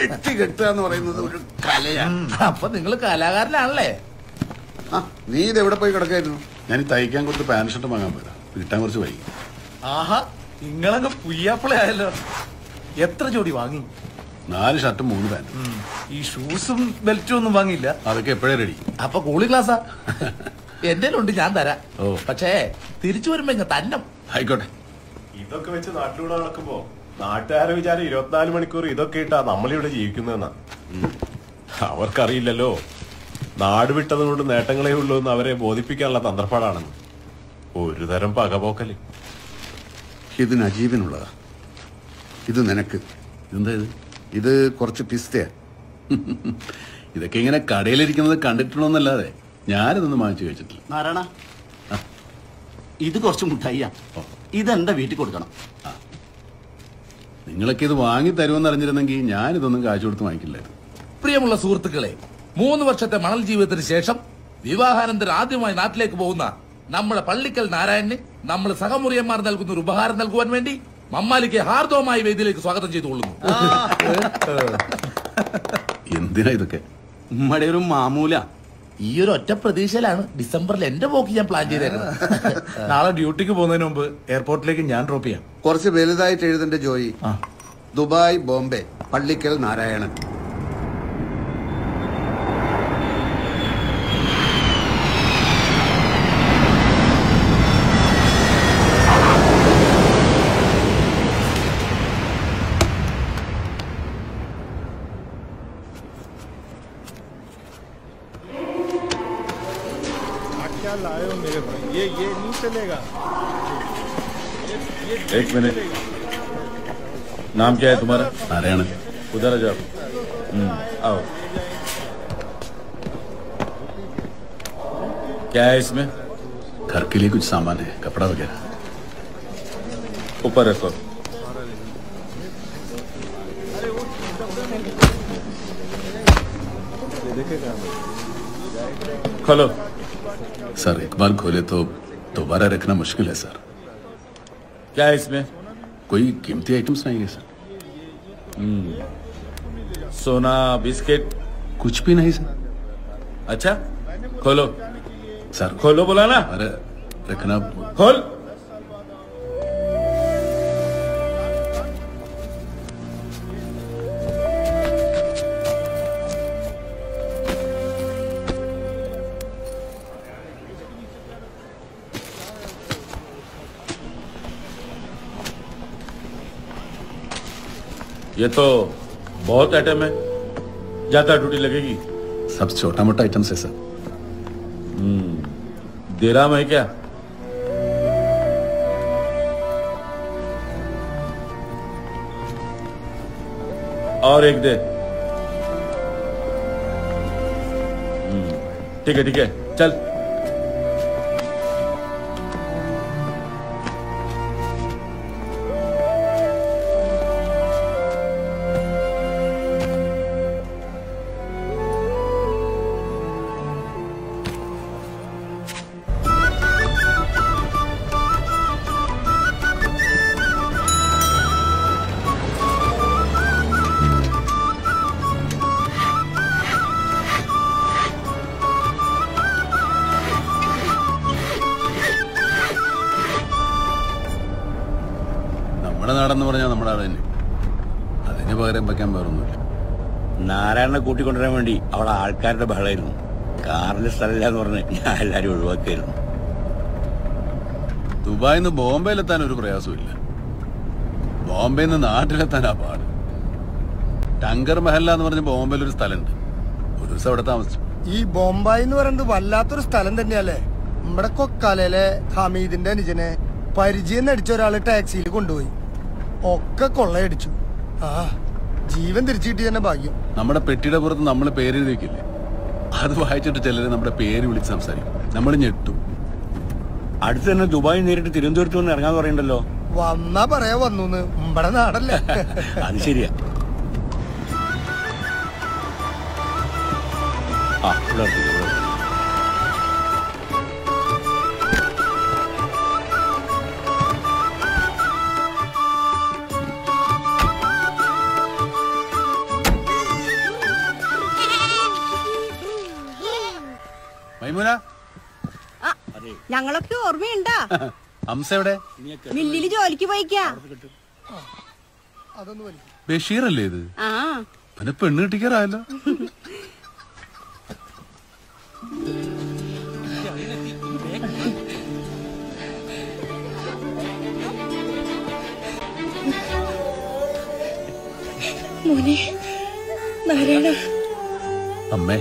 വെട്ടി കെട്ടുക എന്ന് പറയുന്നത് ഒരു കലയാണ് അപ്പൊ നിങ്ങൾ കലാകാരനാണല്ലേ ആ നീ ഇത് എവിടെ പോയി കിടക്കായിരുന്നു ഞാൻ ഈ തയ്ക്കാൻ കൊടുത്ത് പാന്റ് ഷർട്ട് വാങ്ങാൻ പോയതാ കിട്ടാൻ കുറച്ച് വൈകി ആഹാ നിങ്ങളങ്ങ് പുയ്യാപ്പിളയായല്ലോ എത്ര ജോഡി വാങ്ങി നാല് ഷർട്ടും മൂന്ന് പാന്റ് ഉം. ഈ ഷൂസും ബെൽറ്റും ഒന്നും വാങ്ങിയില്ല അതൊക്കെ എപ്പോഴേ റെഡി അപ്പൊ കൂളി ക്ലാസ്സാ എന്റെ ഉണ്ട് ഞാൻ തരാം ഓ പക്ഷേ തിരിച്ചു വരുമ്പോ ഇങ്ങ തന്നം ആയിക്കോട്ടെ ഇതൊക്കെ വെച്ച് നാട്ടിലൂടെ നടക്കുമ്പോ നാട്ടുകാരെ വിചാരം ഇരുപത്തിനാല് മണിക്കൂർ ഇതൊക്കെ ഇട്ടാ നമ്മളിവിടെ ജീവിക്കുന്നതെന്നാ അവർക്കറിയില്ലല്ലോ നാട് വിട്ടതുകൊണ്ട് നേട്ടങ്ങളേ ഉള്ളൂ എന്ന് അവരെ ബോധിപ്പിക്കാനുള്ള തന്ത്രപ്പാടാണെന്ന് ഒരു തരം പകപോക്കല് ഇത് നജീബിനുള്ളതാ ഇത് നിനക്ക് എന്താ ഇത് ഇത് കുറച്ച് പിസ്തയാ ഇതൊക്കെ ഇങ്ങനെ കടയിലിരിക്കുന്നത് കണ്ടിട്ടുണ്ടോന്നല്ലാതെ ഞാനിതൊന്നും വാങ്ങിച്ചു കഴിച്ചിട്ടില്ല നാരായണ ഇത് കുറച്ച് മുട്ടായിയാ ഇതെന്റെ വീട്ടിൽ കൊടുക്കണം നിങ്ങളൊക്കെ ഇത് വാങ്ങി തരുമെന്ന് അറിഞ്ഞിരുന്നെങ്കിൽ ഞാനിതൊന്നും കാശ് കൊടുത്ത് വാങ്ങിക്കില്ലായിരുന്നു പ്രിയമുള്ള സുഹൃത്തുക്കളെ മൂന്ന് വർഷത്തെ മണൽ ജീവിതത്തിന് ശേഷം വിവാഹാനന്തരം ആദ്യമായി നാട്ടിലേക്ക് പോകുന്ന നമ്മുടെ പള്ളിക്കൽ നാരായണന് നമ്മൾ സഹമുറിയന്മാർ നൽകുന്ന ഒരു ഉപഹാരം നൽകുവാൻ വേണ്ടി മമ്മാലിക്ക് ഹാർദവമായ വേദിയിലേക്ക് സ്വാഗതം ചെയ്തുകൊള്ളുന്നു എന്തിനാ ഇതൊക്കെ ഉമ്മയുടെ ഒരു മാമൂല ഈ ഒരു ഒറ്റ പ്രതീക്ഷയിലാണ് ഡിസംബറിൽ എന്റെ പോക്ക് ഞാൻ പ്ലാൻ ചെയ്തേക്കുന്നത് നാളെ ഡ്യൂട്ടിക്ക് പോകുന്നതിന് മുമ്പ് എയർപോർട്ടിലേക്ക് ഞാൻ ഡ്രോപ്പ് ചെയ്യാം കുറച്ച് വലുതായിട്ട് എഴുതണ്ട ജോയി ദുബായ് ബോംബെ പള്ളിക്കൽ നാരായണൻ क्या लाए हो मेरे भाई ये ये नहीं चलेगा एक मिनट नाम क्या है तुम्हारा नारायण उधर आ जाओ हम्म, आओ क्या है इसमें घर के लिए कुछ सामान है कपड़ा वगैरह ऊपर रखो खोलो सर एक बार खोले तो दोबारा रखना मुश्किल है सर क्या है इसमें कोई कीमती आइटम्स नहीं है सर हम्म, सोना बिस्किट कुछ भी नहीं सर अच्छा खोलो सर खोलो बोला ना अरे रखना खोल ये तो बहुत आइटम है ज्यादा ड्यूटी लगेगी सब छोटा मोटा आइटम्स है सर दिराम है क्या और एक दे हम्म, ठीक है ठीक है चल നമ്മുടെ നാടെന്ന് പറഞ്ഞാൽ നമ്മുടെ നാട് തന്നെ അതിന് പകരം വെക്കാൻ വേറൊന്നുമില്ല നാരായണനെ കൂട്ടിക്കൊണ്ടുവരാൻ വേണ്ടി അവിടെ ആൾക്കാരുടെ ബഹളമായിരുന്നു കാറിന്റെ സ്ഥലമില്ല എന്ന് പറഞ്ഞ് ഞാൻ എല്ലാരും ഒഴിവാക്കിയായിരുന്നു ദുബായിൽ നിന്ന് ബോംബെയിലെത്താൻ ഒരു പ്രയാസമില്ല ബോംബെയിൽ നിന്ന് നാട്ടിലെത്താനാ പാട് ടങ്കർ മഹല്ല എന്ന് പറഞ്ഞ ബോംബെയിൽ ഒരു സ്ഥലമുണ്ട് ഒരു ദിവസം അവിടെ താമസിച്ചു ഈ ബോംബായി എന്ന് പറയുന്നത് വല്ലാത്തൊരു സ്ഥലം തന്നെയല്ലേ നമ്മുടെ കൊക്കാലയിലെ ഹമീദിന്റെ അനുജനെ പരിചയം നടിച്ച ഒരാള് ടാക്സിയിൽ കൊണ്ടുപോയി ഒക്കെ കൊള്ളയടിച്ചു ആ ജീവൻ തിരിച്ചു കിട്ടി തന്നെ ഭാഗ്യം നമ്മുടെ പെട്ടിയുടെ പുറത്ത് നമ്മൾ പേരെഴുതി വെക്കില്ലേ അത് വായിച്ചിട്ട് ചിലര് നമ്മുടെ പേര് വിളിച്ച് സംസാരിക്കും നമ്മൾ ഞെട്ടും അടുത്ത് തന്നെ ദുബായ് നേരിട്ട് തിരുവനന്തപുരത്ത് വന്ന് ഇറങ്ങാൻ പറയണ്ടല്ലോ വന്നാ പറയാ വന്നൂന്ന് നമ്മടെ നാടല്ലേ അത് ശരിയാ ആ ഇവിടെ നിർത്തിക്കോ, ഇവിടെ നിർത്തിക്കോ. മൈമുന ഞങ്ങളൊക്കെ ഓർമ്മയുണ്ടാ ഹംസ എവിടെ മില്ലില് ജോലിക്ക് പോയിക്കാ ബഷീർ അല്ലേ ഇത് ആ പിന്നെ പെണ്ണ് കിട്ടിക്കാറായല്ലോ മോനെ നാരായണ അമ്മേ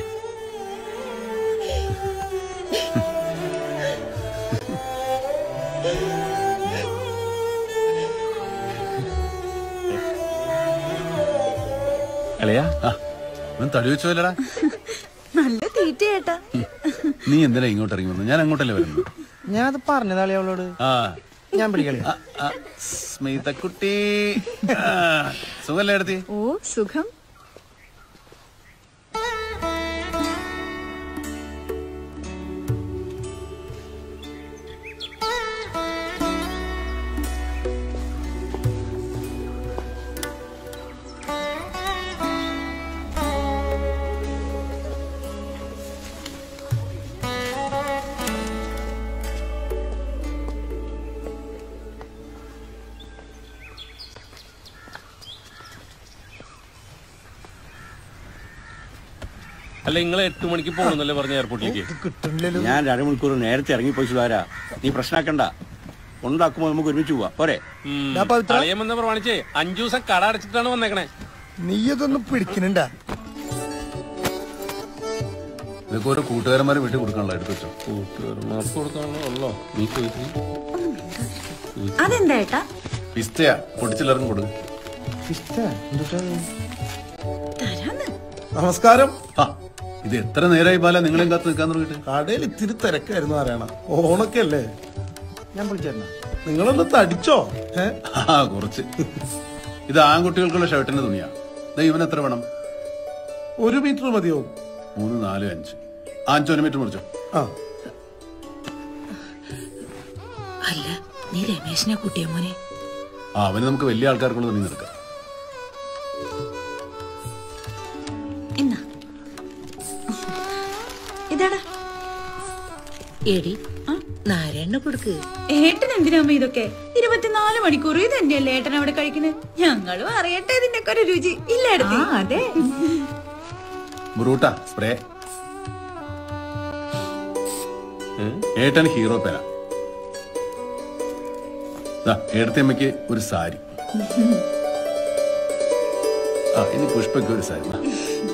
അളയാ അവൻ തടി വെച്ചോല്ലടാ നല്ല തീറ്റ ചേട്ടാ നീ എന്തിനാ ഇങ്ങോട്ട് ഇറങ്ങി വന്നു ഞാൻ അങ്ങോട്ടല്ലേ വരുന്നത് ഞാൻ അത് പറഞ്ഞതാളി അവളോട് ആ ഞാൻ പിടിക്കളി ആ, ആ, സ്മിതക്കുട്ടി ആ, സുഖല്ലേ എടുത്തി ഓ സുഖം അല്ല നിങ്ങൾ എട്ട് മണിക്ക് പോകണമെന്നല്ലേ പറഞ്ഞ എയർപോർട്ടിലേക്ക് ഞാൻ ഒരു അരമണിക്കൂർ നേരത്തെ ഇറങ്ങിപ്പോയി സുധാര നീ പ്രശ്നമാക്കണ്ട ഉണ്ടാക്കുമ്പോ നമുക്ക് ഒരുമിച്ച് പോവാ പോരെ അളിയമെന്ന് പ്രമാണിച്ചേ അഞ്ചു ദിവസം കട അടച്ചിട്ടാണ് വന്നേക്കണേ നീ ഇതൊന്നും പിടിക്കുന്നുണ്ടാ ഇതൊക്കെ ഓരോ കൂട്ടുകാരന്മാരെ വീട്ടിൽ കൊടുക്കാനുള്ള എടുത്തു വെച്ചോ കൂട്ടുകാരന്മാർക്ക് കൊടുക്കാനുള്ളോ നീ ചോദിച്ചു അതെന്താ ഏട്ടാ പിസ്തയാ പൊടിച്ചിലിറങ്ങി കൊടുക്കും തരാന്ന് നമസ്കാരം ഇത് എത്ര നേരമായി ബാല നിങ്ങളെയും കാത്ത് നിൽക്കാൻ തുടങ്ങിയിട്ട് കടയിൽ ഇത്തിരി തിരക്കായിരുന്നു അറിയണ ഓണൊക്കെ അല്ലേ ഞാൻ വിളിച്ചേരണ നിങ്ങളൊന്ന് തടിച്ചോ ഏ ആ കുറച്ച് ഇത് ആൺകുട്ടികൾക്കുള്ള ഷർട്ടിന്റെ തുണിയാ ദേ ഇവൻ എത്ര വേണം ഒരു മീറ്റർ മതിയോ മൂന്ന് നാല് അഞ്ച് ആ അഞ്ച് ഒരു മീറ്റർ മുറിച്ചോ ആ അല്ല നീ രമേശിനെ കൂട്ടിയ മോനെ ആ അവന് നമുക്ക് വലിയ ആൾക്കാർക്കുള്ള തുണി നിൽക്കാം എന്നാ ഇതാടാ എടി നാരായണ കൊടുക്ക് ഏട്ടൻ എന്തിനാമ്മ ഇതൊക്കെ ഇരുപത്തിനാല് മണിക്കൂർ ഇത് തന്നെയല്ലേ ഏട്ടൻ അവിടെ കഴിക്കുന്നത് ഞങ്ങളും അറിയട്ടെ ഇതിന്റെ ഒക്കെ ഒരു രുചി ഇല്ല അതെ മുറൂട്ട സ്പ്രേ ഏട്ടൻ ഹീറോ പേന ദാ, ഏടത്തിയമ്മയ്ക്ക് ഒരു സാരി ആ ഇനി പുഷ്പയ്ക്ക് ഒരു സാരി ദാ.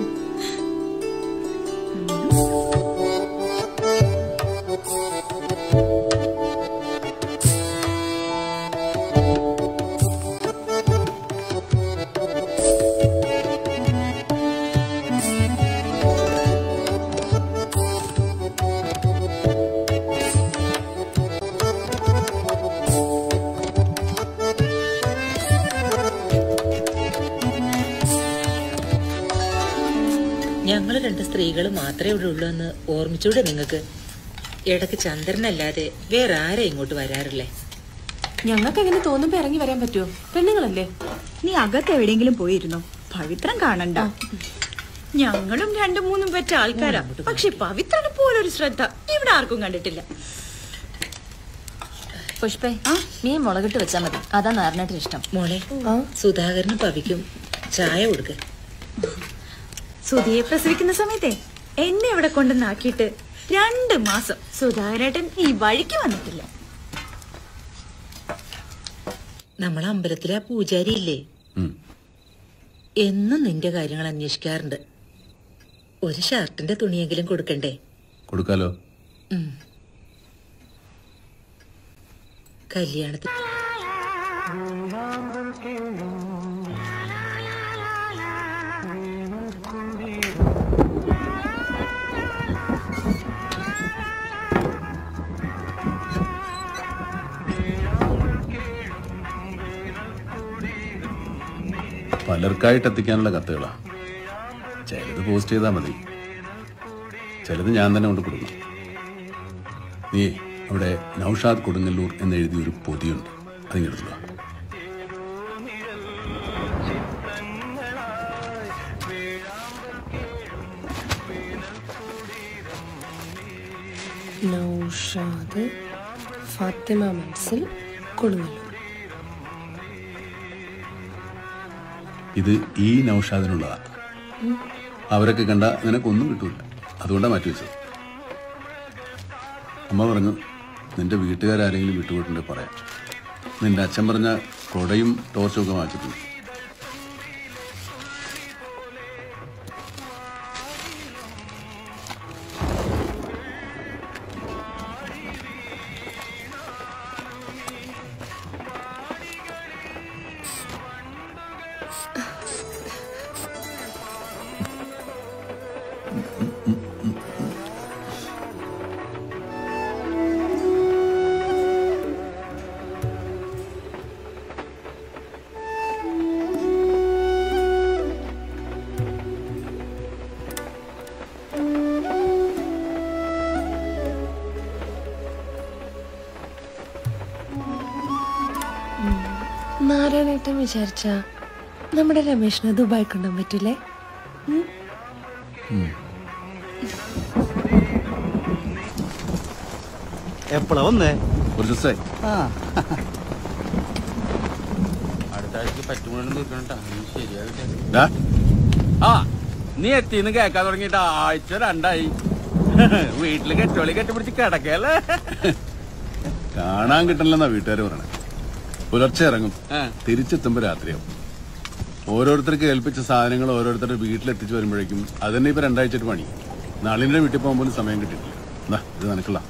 ഞങ്ങൾ രണ്ട് സ്ത്രീകൾ മാത്രമേ ഇവിടെ ഉള്ളൂ എന്ന് ഓർമ്മിച്ചൂടെ നിങ്ങൾക്ക് ഇടയ്ക്ക് ചന്ദ്രനല്ലാതെ വേറെ ആരാ ഇങ്ങോട്ട് വരാറില്ലേ ഞങ്ങൾക്ക് എങ്ങനെ തോന്നുമ്പോ ഇറങ്ങി വരാൻ പറ്റുമോ പെണ്ണുങ്ങളല്ലേ നീ അകത്ത് എവിടെയെങ്കിലും പോയിരുന്നോ പവിത്രം കാണണ്ട ഞങ്ങളും രണ്ടു മൂന്നും പറ്റ ആൾക്കാരാ പക്ഷെ പവിത്രനെ പോലൊരു ശ്രദ്ധ ഇവിടെ ആർക്കും കണ്ടിട്ടില്ല പുഷ്പേ നീ മുളകിട്ട് വെച്ചാ മതി അതാ നാരനാട്ടിന് ഇഷ്ടം മോളെ സുധാകരനും പവിക്കും ചായ കൊടുക്ക സുധിയെ പ്രസവിക്കുന്ന സമയത്തെ എന്നെ ഇവിടെ കൊണ്ടുവന്നാക്കിയിട്ട് രണ്ട് മാസം സുധാകരേട്ടൻ ഈ വഴിക്ക് വന്നിട്ടില്ല നമ്മളെ അമ്പലത്തിലെ ആ പൂജാരി ഇല്ലേ ഉം. എന്നും നിന്റെ കാര്യങ്ങൾ അന്വേഷിക്കാറുണ്ട് ഒരു ഷർട്ടിന്റെ തുണിയെങ്കിലും കൊടുക്കണ്ടേ കൊടുക്കാലോ ഉം. കല്യാണത്തിന് പലർക്കായിട്ട് എത്തിക്കാനുള്ള കത്തുകളാ ചിലത് പോസ്റ്റ് ചെയ്താൽ മതി ചിലത് ഞാൻ തന്നെ കൊണ്ട് കൊടുക്കണം നീ അവിടെ നൌഷാദ് കൊടുങ്ങല്ലൂർ എന്ന് എഴുതിയ ഒരു പൊതിയുണ്ട് അതിങ്ങെടുത്തുക നൗഷാദ് ഫാത്തിമ മൻസിൽ കൊടുങ്ങല്ലൂർ ഇത് ഈ നൌഷാദിനുള്ളതാ ഉം. അവരൊക്കെ കണ്ട നിനക്കൊന്നും കിട്ടൂല അതുകൊണ്ടാ മാറ്റി വെച്ചത് അമ്മ പറഞ്ഞു നിന്റെ വീട്ടുകാരെങ്കിലും വിട്ടുപോയിട്ടുണ്ടെങ്കിൽ പറയാം നിന്റെ അച്ഛൻ പറഞ്ഞ കൊടയും ടോർച്ചും ഒക്കെ മാറ്റിട്ടുണ്ട് നാരായണേട്ടൻ വിചാരിച്ച നമ്മുടെ രമേശിനെ ദുബായ് കൊണ്ടുപോകാൻ പറ്റൂലേ ഉം? എപ്പോഴാ വന്നേ കുറച്ച് ദിവസമായി ആ അടുത്ത ആഴ്ചക്ക് പറ്റുമ്പോഴൊന്നും തീർക്കണട്ടാ നീ ശരിയാവില്ല ഡാ, ആ നീ എത്തിന്ന് കേക്കാൻ തുടങ്ങിയിട്ട് ആഴ്ച രണ്ടായി വീട്ടില് കെട്ടോളി കെട്ടിപ്പിടിച്ച് കിടക്കല്ലേ കാണാൻ കിട്ടണില്ലെന്നാ വീട്ടുകാർ പറയണേ പുലർച്ചെ ഇറങ്ങും ആ. തിരിച്ചെത്തുമ്പോ രാത്രിയാവും ഓരോരുത്തർക്ക് ഏൽപ്പിച്ച സാധനങ്ങൾ ഓരോരുത്തരുടെ വീട്ടിലെത്തിച്ച് വരുമ്പോഴേക്കും അതന്നെ ഇപ്പൊ രണ്ടാഴ്ചയായിട്ട് പണി നാളിന്റെ വീട്ടിൽ പോകാൻ പോലും സമയം കിട്ടിയിട്ടില്ല എന്നാ ഇത് നിനക്കുള്ള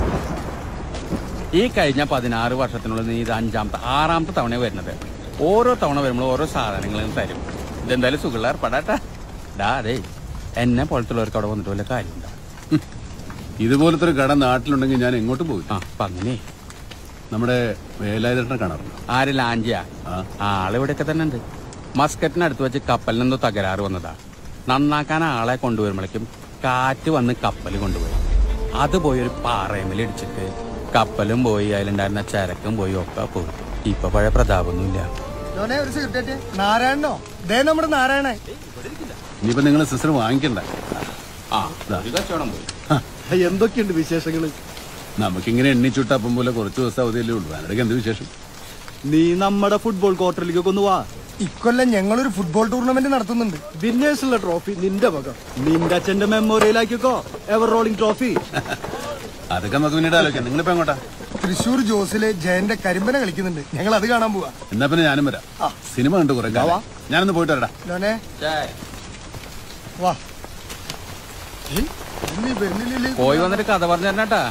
ഈ കഴിഞ്ഞ പതിനാറ് വർഷത്തിനുള്ളിൽ നീ ഇത് അഞ്ചാമത്തെ ആറാമത്തെ തവണ വരുന്നത് ഓരോ തവണ വരുമ്പോൾ ഓരോ സാധനങ്ങളും തരും ഇതെന്തായാലും സുഖമുള്ള ഏർപ്പാടാട്ടാ ഡാ അതെ എന്നെ പോലത്തുള്ളവർക്ക് അവിടെ വന്നിട്ട് വല്ല കാര്യമുണ്ടോ ഇതുപോലത്തെ ഒരു കട നാട്ടിലുണ്ടെങ്കിൽ ഞാൻ എങ്ങോട്ടും പോകില്ല ആ അപ്പൊ അങ്ങനെ നമ്മുടെ വേലായുധനെ കാണാറുണ്ട് ആര് ലാഞ്ചിയാ ആളിവിടെയൊക്കെ തന്നെ ഉണ്ട് മസ്കറ്റിനടുത്ത് വെച്ച് കപ്പലിനെന്തോ തകരാറ് വന്നതാ നന്നാക്കാൻ ആളെ കൊണ്ടുവരുമ്പോഴേക്കും കാറ്റ് വന്ന് കപ്പൽ കൊണ്ടുപോയി അത് പോയി ഒരു പാറയമേൽ ഇടിച്ചിട്ട് കപ്പലും പോയി അതിലുണ്ടായിരുന്ന ചരക്കും പോയി ഒക്കെ പോയി ഇപ്പൊ പഴയ പ്രതാപമൊന്നുമില്ല ലോനെ ഒരു സിഗരറ്റ് നാരായണനോ ദേ നമ്മുടെ നാരായണൻ ഇനിയിപ്പോ നിങ്ങൾ സിസ്റ്റർ വാങ്ങിക്കണ്ട ആ ഒരു കച്ചവടം പോയി എന്തൊക്കെയുണ്ട് വിശേഷങ്ങള് നമുക്കിങ്ങനെ എണ്ണിച്ചുട്ടപ്പം പോലെ കുറച്ച് ദിവസം അവധിയല്ലേ ഉള്ളൂ അതിനിടയ്ക്ക് എന്ത് വിശേഷം നീ നമ്മുടെ ഫുട്ബോൾ ക്വാർട്ടറിലേക്കൊക്കെ ഒന്ന് വാ ഇക്കൊല്ലം ഞങ്ങളൊരു ഫുട്ബോൾ ടൂർണമെന്റ് നടത്തുന്നുണ്ട് വിന്നേഴ്സുള്ള ട്രോഫി നിന്റെ വക നിന്റെ അച്ഛന്റെ മെമ്മോറിയലാക്കിക്കോ എവർ റോളിംഗ് ട്രോഫി അതൊക്കെ നമുക്ക് പിന്നീട് ആലോചിക്കാം നിങ്ങളിപ്പോ എങ്ങോട്ടാ തൃശൂർ ജോസിലെ ജയന്റെ കരിമ്പന കളിക്കുന്നുണ്ട് ഞങ്ങൾ അത് കാണാൻ പോവാ എന്നാ പിന്നെ ഞാനും വരാം സിനിമ കണ്ടു കുറെ കാലം. ഞാനൊന്ന് പോയിട്ട് വരടാ ലോനെ വാ ഏയ്, ഇന്ന് വെണ്ണിലല്ലേ പോയി വന്നിട്ട് കഥ പറഞ്ഞു തരണട്ടാ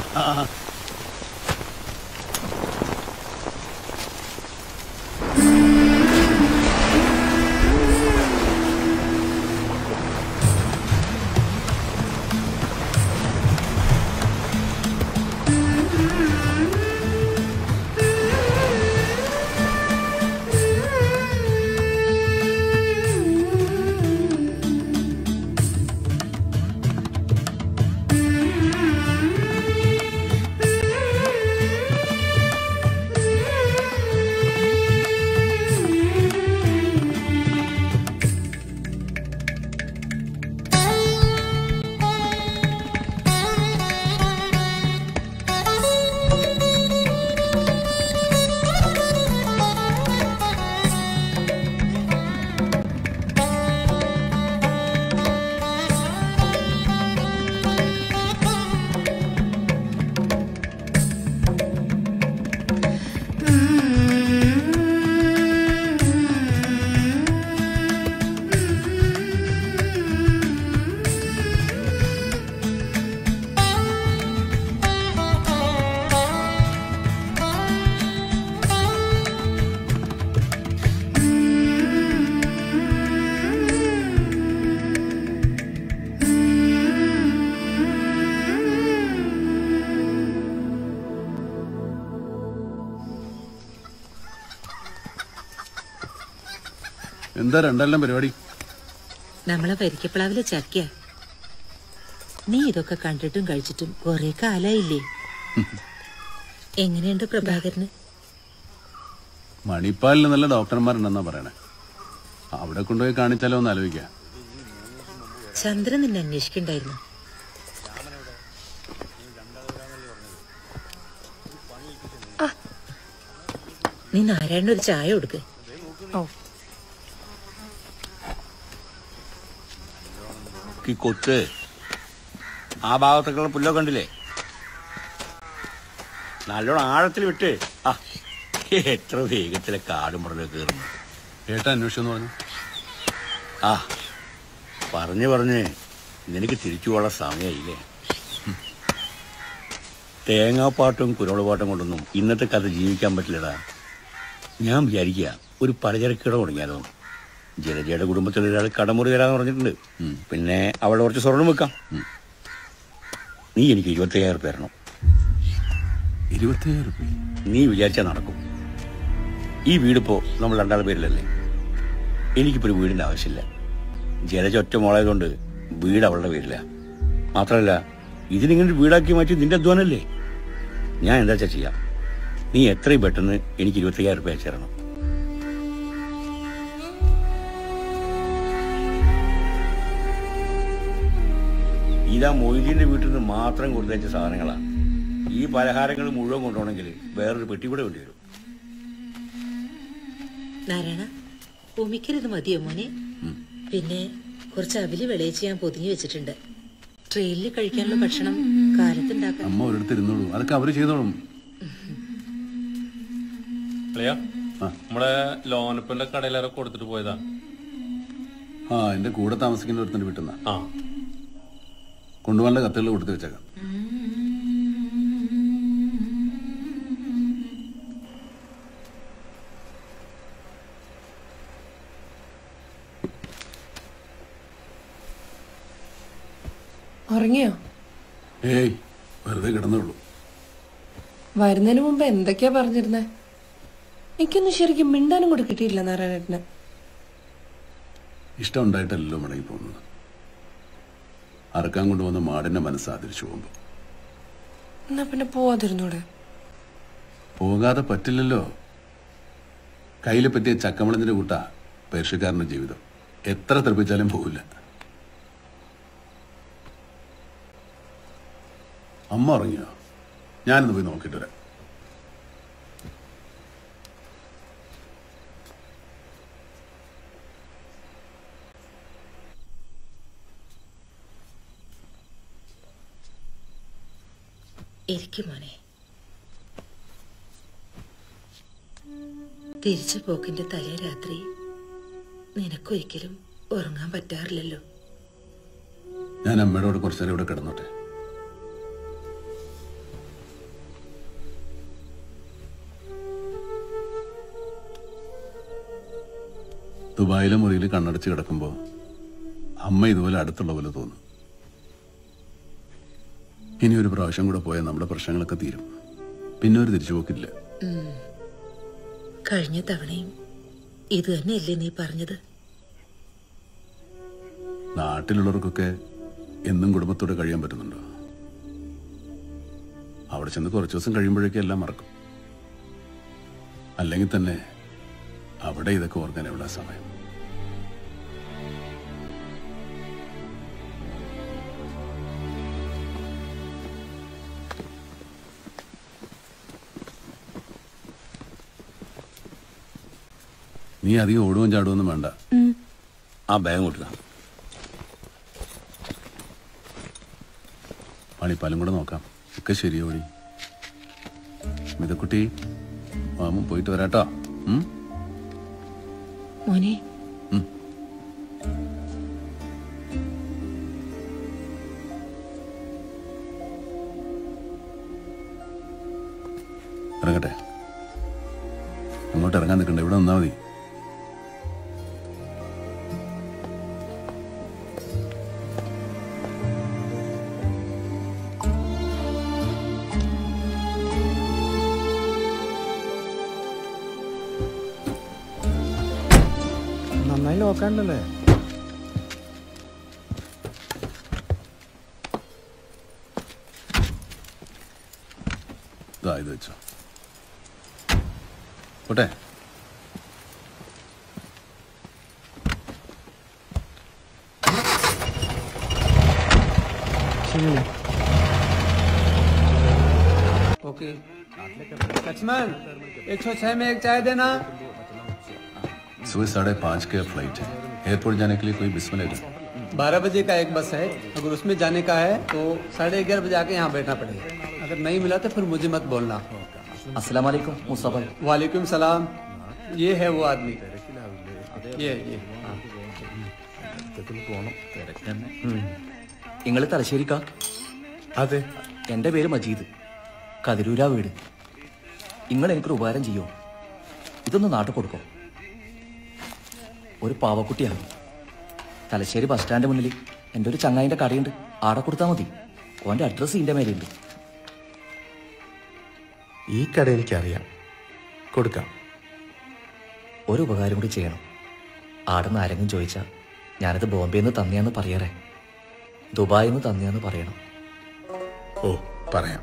എന്താ രണ്ടെല്ലാം പരിപാടി നമ്മളെ വരിക്കപ്ലാവിലെ ചക്കിയ നീ ഇതൊക്കെ കണ്ടിട്ടും കഴിച്ചിട്ടും കുറെ കാലായില്ലേ എങ്ങനെയുണ്ട് പ്രഭാകരന് മണിപ്പാലിൽ നല്ല ഡോക്ടർമാരുണ്ടെന്നാ പറയണേ അവിടെ കൊണ്ടുപോയി കാണിച്ചാലോ എന്ന് ആലോചിക്കാം ചന്ദ്രൻ നിന്നെ അന്വേഷിക്കണ്ടായിരുന്നു നീ നാരായണ ഒരു ചായ കൊടുക്ക് ഓ ഈ കൊത്ത് ആ ഭാഗത്തൊക്കെയുള്ള പുല്ലൊക്കെ കണ്ടില്ലേ നല്ലോണം ആഴത്തിൽ വിട്ട് ആ എത്ര വേഗത്തിലെ കാടും പുറകിൽ കയറുന്നു ഏട്ടാ അന്വേഷിച്ചെന്ന് പറഞ്ഞു ആ പറഞ്ഞു പറഞ്ഞ് നിനക്ക് തിരിച്ചു പോകാനുള്ള സമയമായില്ലേ തേങ്ങാപ്പാട്ടും കുരോളുപാട്ടും കൊണ്ടൊന്നും ഇന്നത്തെ കഥ ജീവിക്കാൻ പറ്റില്ലടാ ഞാൻ വിചാരിക്കുക ഒരു പലചരക്കട തുടങ്ങിയാലോ ജലജയുടെ കുടുംബത്തിൽ ഒരാൾ കടമുറി തരാന്ന് പറഞ്ഞിട്ടുണ്ട് പിന്നെ അവളുടെ കുറച്ച് സ്വർണം വെക്കാം നീ എനിക്ക് ഇരുപത്തയ്യായിരം റുപ്യ തരണം ഇരുപത്തയ്യായിരം റുപ്യ നീ വിചാരിച്ചാൽ നടക്കും ഈ വീടിപ്പോ നമ്മൾ രണ്ടാൾ പേരിലല്ലേ എനിക്കിപ്പോ ഒരു വീടിന്റെ ആവശ്യമില്ല ജലജ ഒറ്റ മോളായതുകൊണ്ട് വീട് അവളുടെ പേരില്ല മാത്രമല്ല ഇതിനിങ്ങനെ വീടാക്കി മാറ്റി നിന്റെ അധ്വാനല്ലേ ഞാൻ എന്താ വെച്ചാ ചെയ്യാം നീ എത്രയും പെട്ടെന്ന് എനിക്ക് ഇരുപത്തയ്യായിരം റുപ്യ അയച്ചു തരണം ഇതാ മൊയ്തീന്റെ വീട്ടിൽ നിന്ന് മാത്രം കൊടുത്തയച്ച സാധനങ്ങളാണ് ഈ പലഹാരങ്ങൾ മുഴുവൻ കൊണ്ടുപോകണമെങ്കിൽ വേറൊരു പെട്ടി കൂടെ വേണ്ടി വരും നാരായണ ഉമിക്കരുത് മതിയോ മോനെ പിന്നെ കുറച്ച് അവില് വിളയിച്ച് ഞാൻ പൊതിഞ്ഞു വെച്ചിട്ടുണ്ട് ട്രെയിനിൽ കഴിക്കാനുള്ള ഭക്ഷണം കാലത്തുണ്ടാക്കാം അമ്മ ഒരിടത്ത് ഇരുന്നോളൂ അതൊക്കെ അവര് ചെയ്തോളും അളിയാ നമ്മുടെ ലോനപ്പന്റെ കടയിലേറെ കൊടുത്തിട്ട് പോയതാ ആ എന്റെ കൂടെ താമസിക്കുന്ന ഒരുത്തന്റെ വീട്ടിൽ നിന്നാ ആ കൊണ്ടുപോകാനുള്ള കത്തുകൾ കൊടുത്തു വെച്ചേക്കാം ഉറങ്ങിയോ ഏയ് വെറുതെ കിടന്നുള്ളൂ വരുന്നതിന് മുമ്പ് എന്തൊക്കെയാ പറഞ്ഞിരുന്നേ എനിക്കൊന്നും ശരിക്കും മിണ്ടാനും കൂടെ കിട്ടിയില്ല നാരായണേട്ടന് ഇഷ്ടം ഉണ്ടായിട്ടല്ലല്ലോ മടങ്ങി പോകുന്നത് അറക്കാൻ കൊണ്ടുവന്ന മാടിന്റെ മനസ്സ് ആദരിച്ചു പോകുമ്പോൾ എന്നാ പിന്നെ പോവാതിരുന്നൂടെ പോകാതെ പറ്റില്ലല്ലോ കയ്യിൽ പറ്റിയ ചക്കമളഞ്ഞിന്റെ കൂട്ട പേർഷ്യക്കാരന്റെ ജീവിതം എത്ര തെറിപ്പിച്ചാലും പോവില്ല അമ്മ ഉറങ്ങിയോ ഞാനിന്ന് പോയി നോക്കിയിട്ട് വരാം ഇരിക്കും മോനെ തിരിച്ചു പോക്കിന്റെ തലേ രാത്രി നിനക്കൊരിക്കലും ഉറങ്ങാൻ പറ്റാറില്ലല്ലോ ഞാൻ അമ്മയോട് കുറച്ചു നേരം ഇവിടെ കിടന്നോട്ടെ ദുബായിലെ മുറിയിൽ കണ്ണടച്ച് കിടക്കുമ്പോൾ അമ്മ ഇതുപോലെ അടുത്തുള്ള പോലെ തോന്നും ഇനി ഒരു പ്രാവശ്യം കൂടെ പോയാൽ നമ്മുടെ പ്രശ്നങ്ങളൊക്കെ തീരും പിന്നെ ഒരു തിരിച്ചുപോക്കില്ല ഉം. കഴിഞ്ഞ തവണയും ഇത് തന്നെയല്ലേ നീ പറഞ്ഞത് നാട്ടിലുള്ളവർക്കൊക്കെ എന്നും കുടുംബത്തോടെ കഴിയാൻ പറ്റുന്നുണ്ടോ അവിടെ ചെന്ന് കുറച്ച് ദിവസം കഴിയുമ്പോഴേക്കും എല്ലാം മറക്കും അല്ലെങ്കിൽ തന്നെ അവിടെ ഇതൊക്കെ ഓർക്കാൻ എവിടെ സമയം നീ അധികം ഓടുകയും ചാടുകയൊന്നും വേണ്ട ആ ബാഗ് കൊടുക്ക പണിപ്പാലും കൂടെ നോക്കാം ഒക്കെ ശരിയോടി മിതക്കുട്ടി മാമും പോയിട്ട് വരാട്ടോ ഉം? മോനെ ഇറങ്ങട്ടെ അങ്ങോട്ട് ഇറങ്ങാൻ നിൽക്കണ്ട ഇവിടെ നിന്നാ മതി നന്നായി നോക്കാണ്ടല്ലേ ഇതാ ഇത് വെച്ചോ പോട്ടെ ശരി ഓക്കെ लक्ष्मण एक सौ छह में एक चाय देना सुबह साढ़े पाँच का फ्लाइट है एयरपोर्ट जाने के लिए कोई बिस्मिल है बारह बजे का एक बस है अगर उसमें जाने का है तो साढ़े ग्यारह बजे आके यहाँ बैठना पड़ेगा अगर नहीं मिला तो फिर मुझे मत बोलना अस्सलाम वालेकुम मुस्तफा वालेकुम सलाम ये है वो आदमी ये ये हाँ। നിങ്ങൾ തലശ്ശേരിക്കാ അതെ എൻ്റെ പേര് മജീദ് കതിരൂരാ വീട് നിങ്ങൾ എനിക്കൊരു ഉപകാരം ചെയ്യോ ഇതൊന്ന് നാട്ടിൽ കൊടുക്കോ ഒരു പാവക്കുട്ടിയാണ് തലശ്ശേരി ബസ് സ്റ്റാൻഡ് മുന്നിൽ എൻ്റെ ഒരു ചങ്ങായിൻ്റെ കടയുണ്ട് ആടെ കൊടുത്താൽ മതി ഓൻ്റെ അഡ്രസ്സ് ഇതിൻ്റെ മേലെയുണ്ട് ഈ കട എനിക്കറിയാം കൊടുക്കാം ഒരു ഉപകാരം കൂടി ചെയ്യണം ആടെന്ന് ആരെങ്കിലും ചോദിച്ചാൽ ഞാനത് ബോംബെയിൽ നിന്ന് തന്നെയാന്ന് പറയാറേ ദുബായിൽ നിന്ന് തന്നെയാന്ന് പറയണം ഓ പറയാം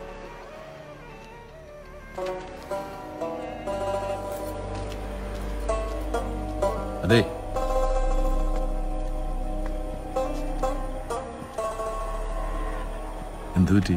അതെ എന്തു പറ്റി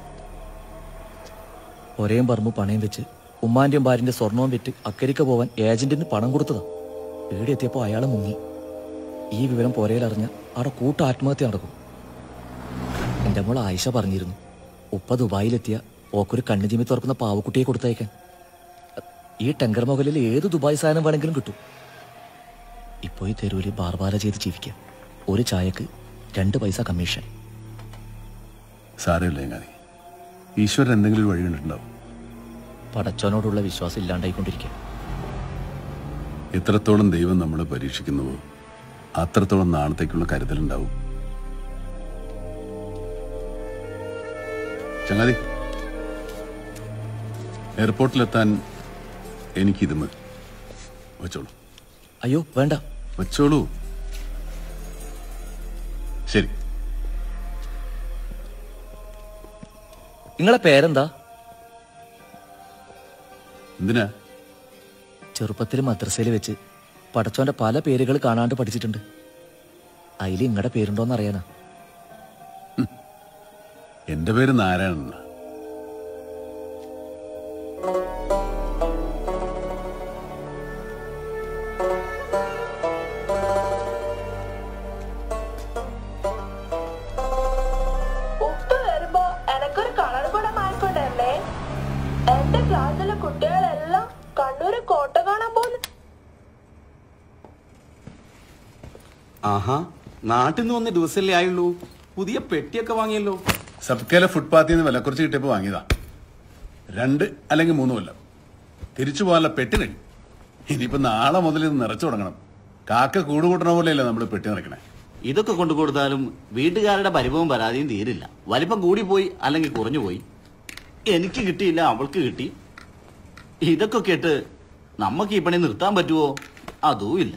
ഒരേം പറമ്പ് പണയം വെച്ച് ഉമ്മാന്റെയും ഭാര്യന്റെ സ്വർണവും വിറ്റ് അക്കരിക്ക് പോവാൻ ഏജന്റിന് പണം കൊടുത്തതാ വീട് എത്തിയപ്പോൾ അയാൾ മുങ്ങി ഈ വിവരം പോരയിലറിഞ്ഞ അവിടെ കൂട്ട ആത്മഹത്യ നടക്കും എന്റെ മോൾ ആയിഷ പറഞ്ഞിരുന്നു ഉപ്പ ദുബായിലെത്തിയ ഓക്കൊരു കണ്ണു ചിമ്മി തുറക്കുന്ന പാവക്കുട്ടിയെ കൊടുത്തയക്കാൻ ഈ ടെങ്കർ മുകളിൽ ഏത് ദുബായ് സാധനം വേണമെങ്കിലും കിട്ടും ഇപ്പോ ഈ തെരുവിൽ ബാർബാര ചെയ്ത് ജീവിക്കാം ഒരു ചായക്ക് രണ്ട് പൈസ കമ്മീഷൻ സാരമില്ല ചങ്ങാതി ഈശ്വരൻ എന്തെങ്കിലും ഒരു വഴി കണ്ടിട്ടുണ്ടാവും പടച്ചോനോടുള്ള വിശ്വാസം ഇല്ലാണ്ടായിക്കൊണ്ടിരിക്കുക എത്രത്തോളം ദൈവം നമ്മളെ പരീക്ഷിക്കുന്നുവോ അത്രത്തോളം നാളത്തേക്കുള്ള കരുതലുണ്ടാവും ചങ്ങാതി എയർപോർട്ടിലെത്താൻ എനിക്കിത് മതി വെച്ചോളൂ അയ്യോ വേണ്ട വെച്ചോളൂ ശരി നിങ്ങളെ പേരെന്താ എന്തിനാ ചെറുപ്പത്തിൽ മദ്രസയിൽ വെച്ച് പടച്ചോന്റെ പല പേരുകൾ കാണാണ്ട് പഠിച്ചിട്ടുണ്ട് അതിൽ നിങ്ങളുടെ പേരുണ്ടോന്ന് അറിയാനാ എന്റെ പേര് നാരായണൻ ഉപ്പ് വരുമ്പോ എനക്കൊരു കളർ പടം ആയിക്കൊണ്ടല്ലേ എന്റെ ക്ലാസ്സിലെ കുട്ടികളെല്ലാം കണ്ണൂര് കോട്ട കാണാൻ പോകുന്നു ആഹാ നാട്ടിൽ നിന്ന് വന്ന ദിവസമല്ലേ ആയുള്ളൂ പുതിയ പെട്ടിയൊക്കെ വാങ്ങിയല്ലോ സബ്കേലെ ഫുട്പാത്തിൽ നിന്ന് വില കുറച്ച് കിട്ടിയപ്പോൾ വാങ്ങിയതാ രണ്ട് അല്ലെങ്കിൽ മൂന്ന് കൊല്ലം തിരിച്ചു പോകാനുള്ള പെട്ടി കഴിഞ്ഞു ഇനിയിപ്പോ നാളെ മുതൽ ഇത് നിറച്ചു തുടങ്ങണം കാക്ക കൂട് കൂട്ടണ പോലെയല്ലേ നമ്മൾ പെട്ടി നിറയ്ക്കണേ ഇതൊക്കെ കൊണ്ടു കൊടുത്താലും വീട്ടുകാരുടെ പരിഭവം പരാതിയും തീരില്ല വലിപ്പം കൂടിപ്പോയി അല്ലെങ്കിൽ കുറഞ്ഞു പോയി എനിക്ക് കിട്ടിയില്ല അവൾക്ക് കിട്ടി ഇതൊക്കെ കേട്ട് നമുക്ക് ഈ പണി നിർത്താൻ പറ്റുമോ അതും ഇല്ല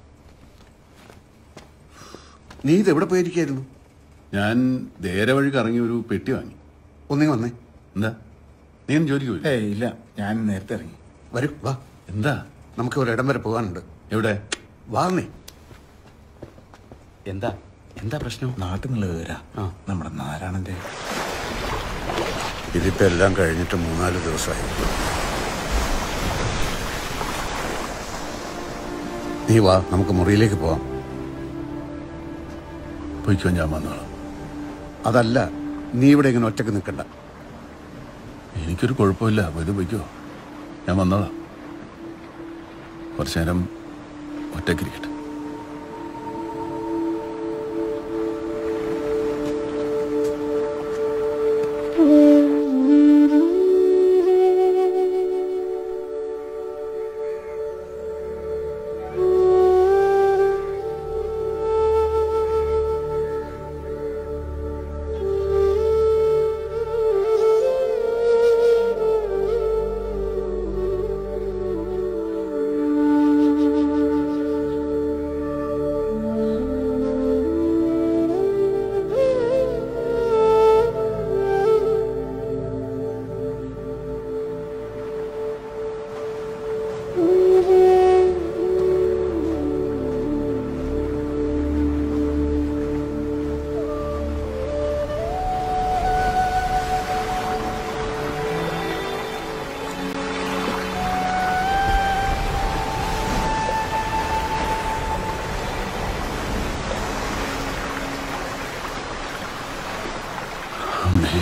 നീ ഇത് എവിടെ പോയിരിക്കായിരുന്നു ഞാൻ നേരെ വഴി കറങ്ങി ഒരു പെട്ടി വാങ്ങി ഒന്നേ വന്നേ എന്താ നീ ഒന്ന് ജോലിക്ക് പോയി ഏയ് ഇല്ല ഞാൻ നേരത്തെ ഇറങ്ങി വരൂ വാ എന്താ നമുക്ക് ഒരിടം വരെ പോകാനുണ്ട് എവിടെ വാ നീ എന്താ എന്താ പ്രശ്നം നാട്ടിൽ നിന്നുള്ള വിവരാ നമ്മുടെ നാരായണന്റെ ഇതിപ്പോ എല്ലാം കഴിഞ്ഞിട്ട് മൂന്നാല് ദിവസമായി നീ വാ നമുക്ക് മുറിയിലേക്ക് പോവാം പൊയ്ക്കോ ഞാൻ വന്നോളാം അതല്ല നീ ഇവിടെ ഇങ്ങനെ ഒറ്റക്ക് നിൽക്കണ്ട എനിക്കൊരു കുഴപ്പമില്ല അപ്പൊ ഇത് പൊയ്ക്കോ ഞാൻ വന്നോളാം കുറച്ചു നേരം ഒറ്റക്കിരിക്കട്ടെ അമ്മേ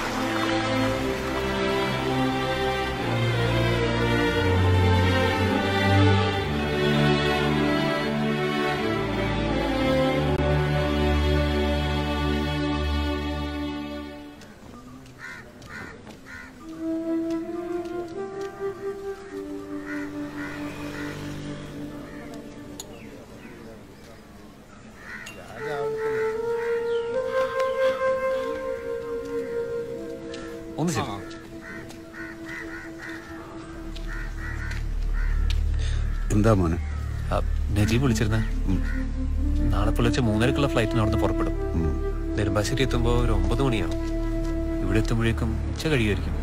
ഒന്ന് ശരി എന്താ മോനെ നജീബ് വിളിച്ചിരുന്ന നാളെ പുലർച്ചെ മൂന്നരക്കുള്ള ഫ്ലൈറ്റിന് അവിടുന്ന് പുറപ്പെടും നെടുമ്പാശ്ശേരി എത്തുമ്പോൾ ഒരു ഒമ്പത് മണിയാവും ഇവിടെ എത്തുമ്പോഴേക്കും ഉച്ച കഴിയുമായിരിക്കും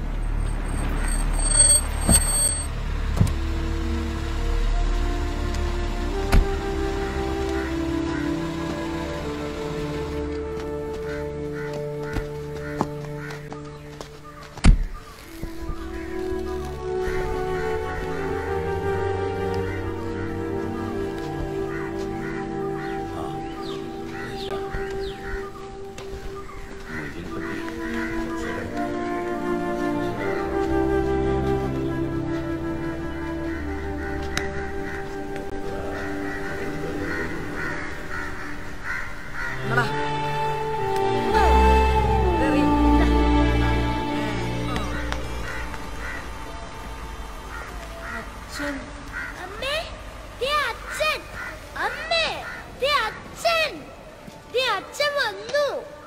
അമ്മേ ദേ അച്ഛൻ അമ്മേ ദേ അച്ഛൻ ദേ അച്ഛൻ വന്നു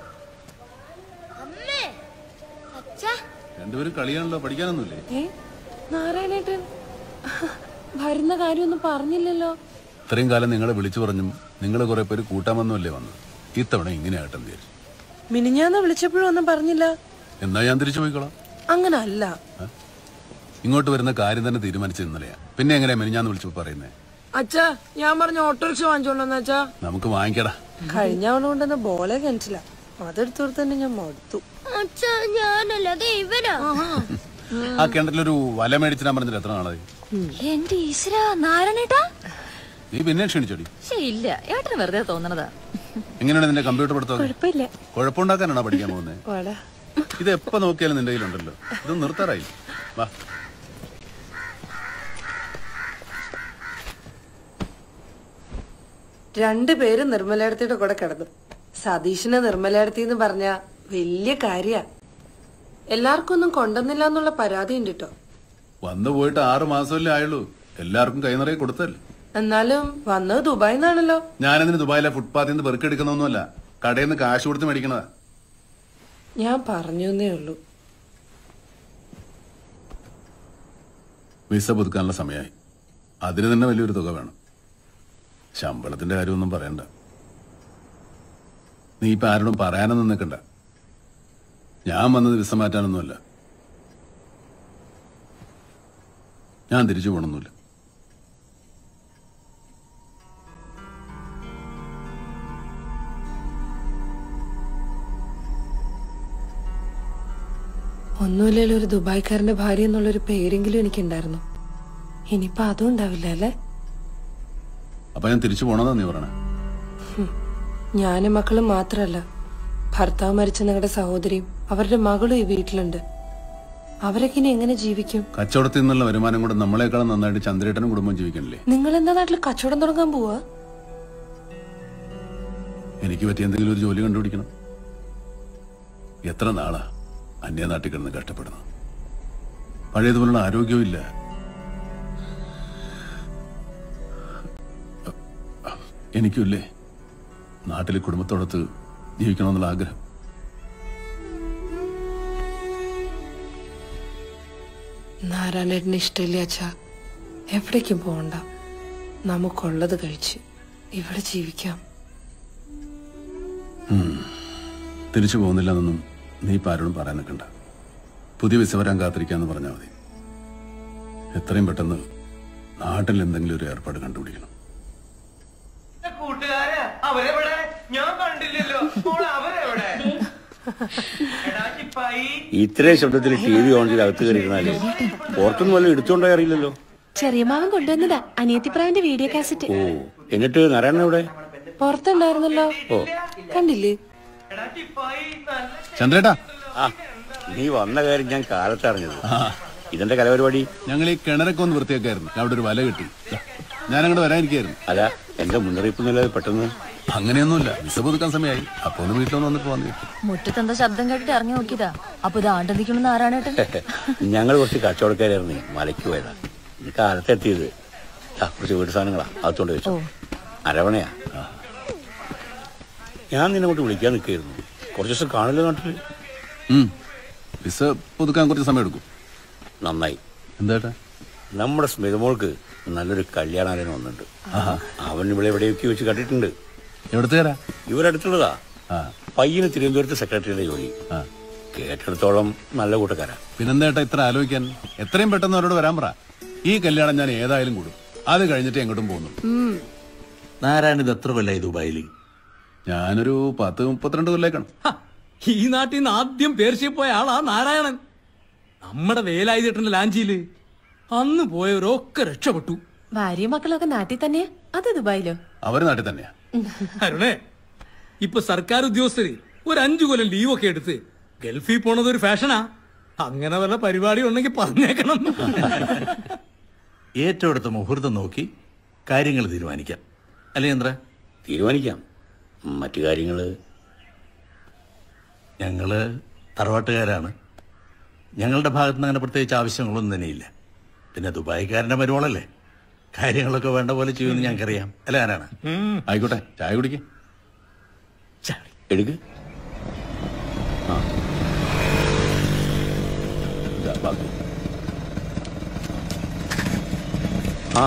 അമ്മേ അച്ഛ രണ്ടുപേരും കളിയാണല്ലോ പഠിക്കാനൊന്നുമില്ലേ ഏ നാരായണേട്ടൻ വരുന്ന കാര്യമൊന്നും പറഞ്ഞില്ലല്ലോ ഇത്രയും കാലം നിങ്ങളെ വിളിച്ചു പറഞ്ഞും നിങ്ങൾ കുറെ പേര് കൂട്ടാമെന്നല്ലേ വന്നു ഇത്തവണ ഇങ്ങനെ ആട്ടെന്ന് വിചാരിച്ചു മിനിഞ്ഞാന്ന് വിളിച്ചപ്പോഴും ഒന്നും പറഞ്ഞില്ല എന്നാ ഞാൻ തിരിച്ചു പോയിക്കോളാം അങ്ങനെ അല്ല ഇങ്ങോട്ട് വരുന്ന കാര്യം തന്നെ തീരുമാനിച്ചത് ഇന്നലെയാ പിന്നെ എങ്ങനെയാ മെനിഞ്ഞാന്ന് വിളിച്ചു പറയുന്നേ അച്ഛാ ഞാൻ പറഞ്ഞ ഓട്ടോറിക്ഷ വാങ്ങിച്ചോണ്ടെന്ന് അച്ഛാ നമുക്ക് വാങ്ങിക്കടാ കഴിഞ്ഞ അവള് കൊണ്ടുവന്ന ബോളെ കിണറ്റില്ല അതെടുത്തോട് തന്നെ ഞാൻ മടുത്തു അച്ഛ ഞാനല്ല ദേ ഇവനാ ആ കിണറ്റിലൊരു വല മേടിച്ചിട്ടാ പറഞ്ഞിട്ട് എത്ര നാളായി എന്റെ ഈശ്വര നാരായണേട്ടാ നീ പിന്നെ ക്ഷണിച്ചോടി ശേ ഇല്ല ഏട്ടന് വെറുതെ തോന്നണതാ എങ്ങനെയാണ് നിന്റെ കമ്പ്യൂട്ടർ പഠിത്തം കുഴപ്പമില്ല കുഴപ്പമുണ്ടാക്കാനാണോ പഠിക്കാൻ പോകുന്നത് വാടാ ഇത് എപ്പോ നോക്കിയാലും നിന്റെ കയ്യിലുണ്ടല്ലോ ഇത് നിർത്താറായി വാ രണ്ടുപേരും നിർമ്മലയിടത്തിയുടെ കൂടെ കിടന്നു സതീഷിനെ നിർമ്മലയിടത്തി എന്ന് പറഞ്ഞ വലിയ കാര്യ എല്ലാവർക്കും ഒന്നും കൊണ്ടുവന്നില്ല എന്നുള്ള പരാതി ഉണ്ട് കേട്ടോ വന്നു പോയിട്ട് ആറ് മാസമല്ലേ ആയുള്ളൂ എല്ലാവർക്കും കൈ നിറയെ കൊടുത്തല്ലേ എന്നാലും വന്നത് ദുബായിൽ നിന്നാണല്ലോ ഞാനെന്തിന് ദുബായിലെ ഫുട്പാത്തിൽ നിന്ന് പെറുക്കെടുക്കുന്നൊന്നുമല്ല കടയിൽ നിന്ന് കാശ് കൊടുത്ത് മേടിക്കണതാ ഞാൻ പറഞ്ഞു എന്നേ ഉള്ളൂ വിസ പുതുക്കാനുള്ള സമയമായി അതിന് തന്നെ വലിയൊരു തുക വേണം ശമ്പളത്തിന്റെ കാര്യമൊന്നും പറയണ്ട നീ ഇപ്പൊ ആരോടും പറയാനൊന്നും നിൽക്കണ്ട ഞാൻ വന്നത് വിസ മാറ്റാനൊന്നുമല്ല ഞാൻ തിരിച്ചു പോകണമെന്നില്ല ഒന്നുമില്ലല്ലോ ഒരു ദുബായ്ക്കാരന്റെ ഭാര്യ എന്നുള്ളൊരു പേരെങ്കിലും എനിക്കുണ്ടായിരുന്നു ഇനിയിപ്പോ അതും ഉണ്ടാവില്ല അല്ലേ അപ്പൊ ഞാൻ തിരിച്ചു പോണെന്നാ നീ പറയണേ ഞാനും മക്കളും മാത്രല്ല ഭർത്താവ് മരിച്ച നിങ്ങളുടെ സഹോദരിയും അവരുടെ മകളും ഈ വീട്ടിലുണ്ട് അവരൊക്കെ ഇനി എങ്ങനെ ജീവിക്കും കച്ചവടത്തിൽ നിന്നുള്ള വരുമാനം കൊണ്ട് നമ്മളെക്കാളും നന്നായിട്ട് ചന്ദ്രേട്ടനും കുടുംബം ജീവിക്കണില്ലേ നിങ്ങൾ എന്താ നാട്ടിൽ കച്ചവടം തുടങ്ങാൻ പോവാ എനിക്ക് പറ്റിയ എന്തെങ്കിലും ഒരു ജോലി കണ്ടുപിടിക്കണം എത്ര നാളാ അന്യനാട്ടിൽ കിടന്ന് കഷ്ടപ്പെടുന്നു പഴയതുപോലുള്ള ആരോഗ്യവും ഇല്ല എനിക്കില്ലേ നാട്ടിലെ കുടുംബത്തോടൊത്ത് ജീവിക്കണമെന്നുള്ള ആഗ്രഹം നാരായണേട്ടന് ഇഷ്ടമില്ല അച്ഛാ എവിടേക്കും പോകണ്ട നമുക്കുള്ളത് കഴിച്ച് ഇവിടെ ജീവിക്കാം ഉം. തിരിച്ചു പോകുന്നില്ലെന്നൊന്നും നീ ഇപ്പം ആരോടും പറയാൻ നിൽക്കണ്ട പുതിയ വിസ വരാൻ കാത്തിരിക്കാന്ന് പറഞ്ഞാൽ മതി എത്രയും പെട്ടെന്ന് നാട്ടിൽ എന്തെങ്കിലും ഒരു ഏർപ്പാട് കണ്ടുപിടിക്കണം കൂട്ടുകാരെ അവരെവിടെ ഞാൻ കണ്ടില്ലല്ലോ അപ്പോൾ അവരെവിടെ എടാ ചിപ്പായി ഇത്രയും ശബ്ദത്തിൽ ടി വി ഓൺ ചെയ്ത് അകത്ത് കയറിയിരുന്നാലേ പുറത്തുനിന്ന് വല്ലതും എടുത്തോണ്ടായി അറിയില്ലല്ലോ ചെറിയ മാവൻ കൊണ്ടുവന്നതാ അനിയത്തിപ്രാവിന്റെ വീഡിയോ കാസറ്റ് ഓ എന്നിട്ട് നാരായണൻ എവിടെ പുറത്തുണ്ടായിരുന്നല്ലോ ഓ കണ്ടില്ലേ ചന്ദ്രേട്ടാ ആ നീ വന്ന കാര്യം ഞാൻ കാലത്ത് അറിഞ്ഞത് ഇതെന്റെ കലപരിപാടി ഞങ്ങൾ ഈ കിണറൊക്കെ ഒന്ന് വൃത്തിയാക്കായിരുന്നു അവിടെ ഒരു വല കിട്ടി ദാ, ഞാൻ അങ്ങോട്ട് വരാനിരിക്കായിരുന്നു അല്ല എന്റെ മുന്നറിയിപ്പ് നിലയിൽ പെട്ടെന്ന് അങ്ങനെയൊന്നുമില്ല വിസ പുതുക്കാൻ സമയമായി അപ്പൊ ഒന്ന് വീട്ടിലൊന്ന് വന്നിട്ട് വന്നു മുറ്റത്തെന്താ ശബ്ദം കേട്ടിട്ട് ഇറങ്ങി നോക്കിയതാ അപ്പൊ ഇത് ആണ്ട് നിൽക്കണമെന്ന് ആരാണേട്ടൻ ഞങ്ങൾ കുറച്ച് കച്ചവടക്കാരായിരുന്നു മലയ്ക്ക് പോയതാ ഇന്ന് കാലത്ത് എത്തിയത് ദാ, കുറച്ച് വീട് സാധനങ്ങളാ അകത്തോണ്ട് വെച്ചു അരവണയാ ഞാൻ നിന്നെ കൊണ്ട് വിളിക്കാൻ നിൽക്കായിരുന്നു കുറച്ച് ദിവസം കാണില്ല നാട്ടില് വിസ പുതുക്കാൻ കുറച്ച് സമയം എടുക്കും നന്നായി എന്താ നമ്മുടെ സ്മിതമോൾക്ക് നല്ലൊരു കല്യാണാലോചന വന്നിട്ടുണ്ട് അവൻ ഇവിടെ എവിടെയൊക്കെ വെച്ച് കണ്ടിട്ടുണ്ട് എവിടത്തേരാ ഇവരടുത്തുള്ളതാ പയ്യന് തിരുവനന്തപുരത്ത് സെക്രട്ടറിയുടെ ജോലി കേട്ടിടത്തോളം നല്ല കൂട്ടക്കാരാ പിന്നെന്താ ഏട്ടാ ഇത്ര ആലോചിക്കാൻ എത്രയും പെട്ടെന്ന് അവരോട് വരാൻ പറ ഈ കല്യാണം ഞാൻ ഏതായാലും കൂടും അത് കഴിഞ്ഞിട്ട് എങ്ങോട്ടും പോകുന്നു നാരായണ ഇത് എത്ര കൊല്ലായി ദുബായിൽ ഞാനൊരു പത്ത് മുപ്പത്തിരണ്ട് കൊല്ലേക്കണം ഈ നാട്ടിൽ നിന്ന് ആദ്യം പേർഷ്യ പോയ ആളാ നാരായണൻ നമ്മുടെ വേലായി ചേട്ടന്റെ ലാഞ്ചിയില് അന്ന് പോയവരൊക്കെ രക്ഷപ്പെട്ടു ഭാര്യയും മക്കളൊക്കെ നാട്ടിൽ തന്നെയാ അത് ദുബായിലോ അവര് നാട്ടിൽ തന്നെയാ അരുണേ ഇപ്പൊ സർക്കാർ ഉദ്യോഗസ്ഥര് ഒരു അഞ്ചു കൊല്ലം ലീവൊക്കെ എടുത്ത് ഗൾഫിൽ പോണത് ഒരു ഫാഷനാ അങ്ങനെ വല്ല പരിപാടി ഉണ്ടെങ്കിൽ പറഞ്ഞേക്കണം ഏറ്റവും അടുത്ത മുഹൂർത്തം നോക്കി കാര്യങ്ങൾ തീരുമാനിക്കാം അല്ലേ ചന്ദ്ര തീരുമാനിക്കാം മറ്റു കാര്യങ്ങള് ഞങ്ങള് തറവാട്ടുകാരാണ് ഞങ്ങളുടെ ഭാഗത്ത് നിന്ന് അങ്ങനെ പ്രത്യേകിച്ച് ആവശ്യങ്ങളൊന്നും തന്നെയില്ല പിന്നെ ദുബായിക്കാരന്റെ മരുമോളല്ലേ കാര്യങ്ങളൊക്കെ വേണ്ട പോലെ ചെയ്യുമെന്ന് ഞങ്ങൾക്കറിയാം അല്ലേ ആരാണ് ആയിക്കോട്ടെ ചായ കുടിക്കേ എടുക്ക് ആ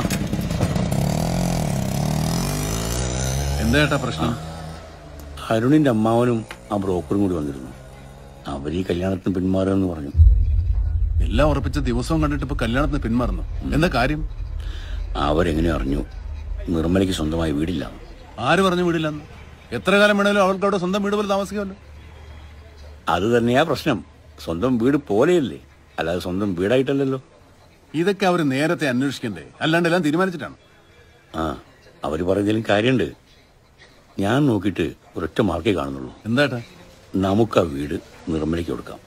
എന്താ ഏട്ടാ പ്രശ്നം അരുണിന്റെ അമ്മാവനും ആ ബ്രോക്കറും കൂടി വന്നിരുന്നു അവർ ഈ കല്യാണത്തിന് പിന്മാറുമെന്ന് പറഞ്ഞു എല്ലാം ഉറപ്പിച്ച ദിവസവും കണ്ടിട്ട് ഇപ്പൊ കല്യാണത്തിന് പിന്മാറുന്നു എന്താ കാര്യം അവരെങ്ങനെ അറിഞ്ഞു നിർമ്മലയ്ക്ക് സ്വന്തമായി വീടില്ല ആര് പറഞ്ഞു വീടില്ലെന്ന് എത്ര കാലം വേണേലും അവൾക്ക് അവിടെ സ്വന്തം വീട് പോലെ താമസിക്കാമല്ലോ അത് തന്നെയാ പ്രശ്നം സ്വന്തം വീട് പോലെയല്ലേ അല്ലാതെ സ്വന്തം വീടായിട്ടല്ലല്ലോ ഇതൊക്കെ അവർ നേരത്തെ അന്വേഷിക്കണ്ടേ അല്ലാണ്ട് എല്ലാം തീരുമാനിച്ചിട്ടാണ് ആ അവർ പറയുന്നതിലും കാര്യമുണ്ട് ഞാൻ നോക്കിയിട്ട് ഒരൊറ്റ മാർക്കേ കാണുന്നുള്ളൂ എന്താട്ടാ നമുക്ക് ആ വീട് നിർമ്മലയ്ക്ക് കൊടുക്കാം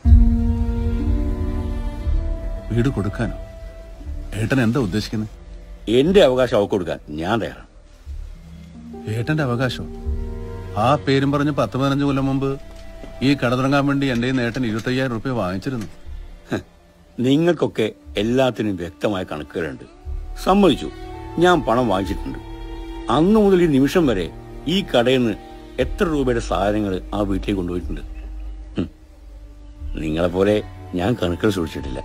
വീട് കൊടുക്കാനോ ഏട്ടൻ എന്താ ഉദ്ദേശിക്കുന്നത് എന്റെ അവകാശം അവൾക്ക് കൊടുക്കാൻ ഞാൻ തയ്യാറാണ് ഏട്ടന്റെ അവകാശം ആ പേരും പറഞ്ഞ് പത്ത് പതിനഞ്ച് കൊല്ലം മുമ്പ് ഈ കട തുടങ്ങാൻ വേണ്ടി എന്റെ ഏട്ടൻ ഇരുപത്തയ്യായിരം റുപ്യ വാങ്ങിച്ചിരുന്നു നിങ്ങൾക്കൊക്കെ എല്ലാത്തിനും വ്യക്തമായ കണക്കുകളുണ്ട് സമ്മതിച്ചു ഞാൻ പണം വാങ്ങിച്ചിട്ടുണ്ട് അന്ന് മുതൽ ഈ നിമിഷം വരെ ഈ കടയിൽ നിന്ന് എത്ര രൂപയുടെ സാധനങ്ങൾ ആ വീട്ടിലേക്ക് കൊണ്ടുപോയിട്ടുണ്ട് ഹും. നിങ്ങളെപ്പോലെ ഞാൻ കണക്കുകൾ സൂക്ഷിച്ചിട്ടില്ല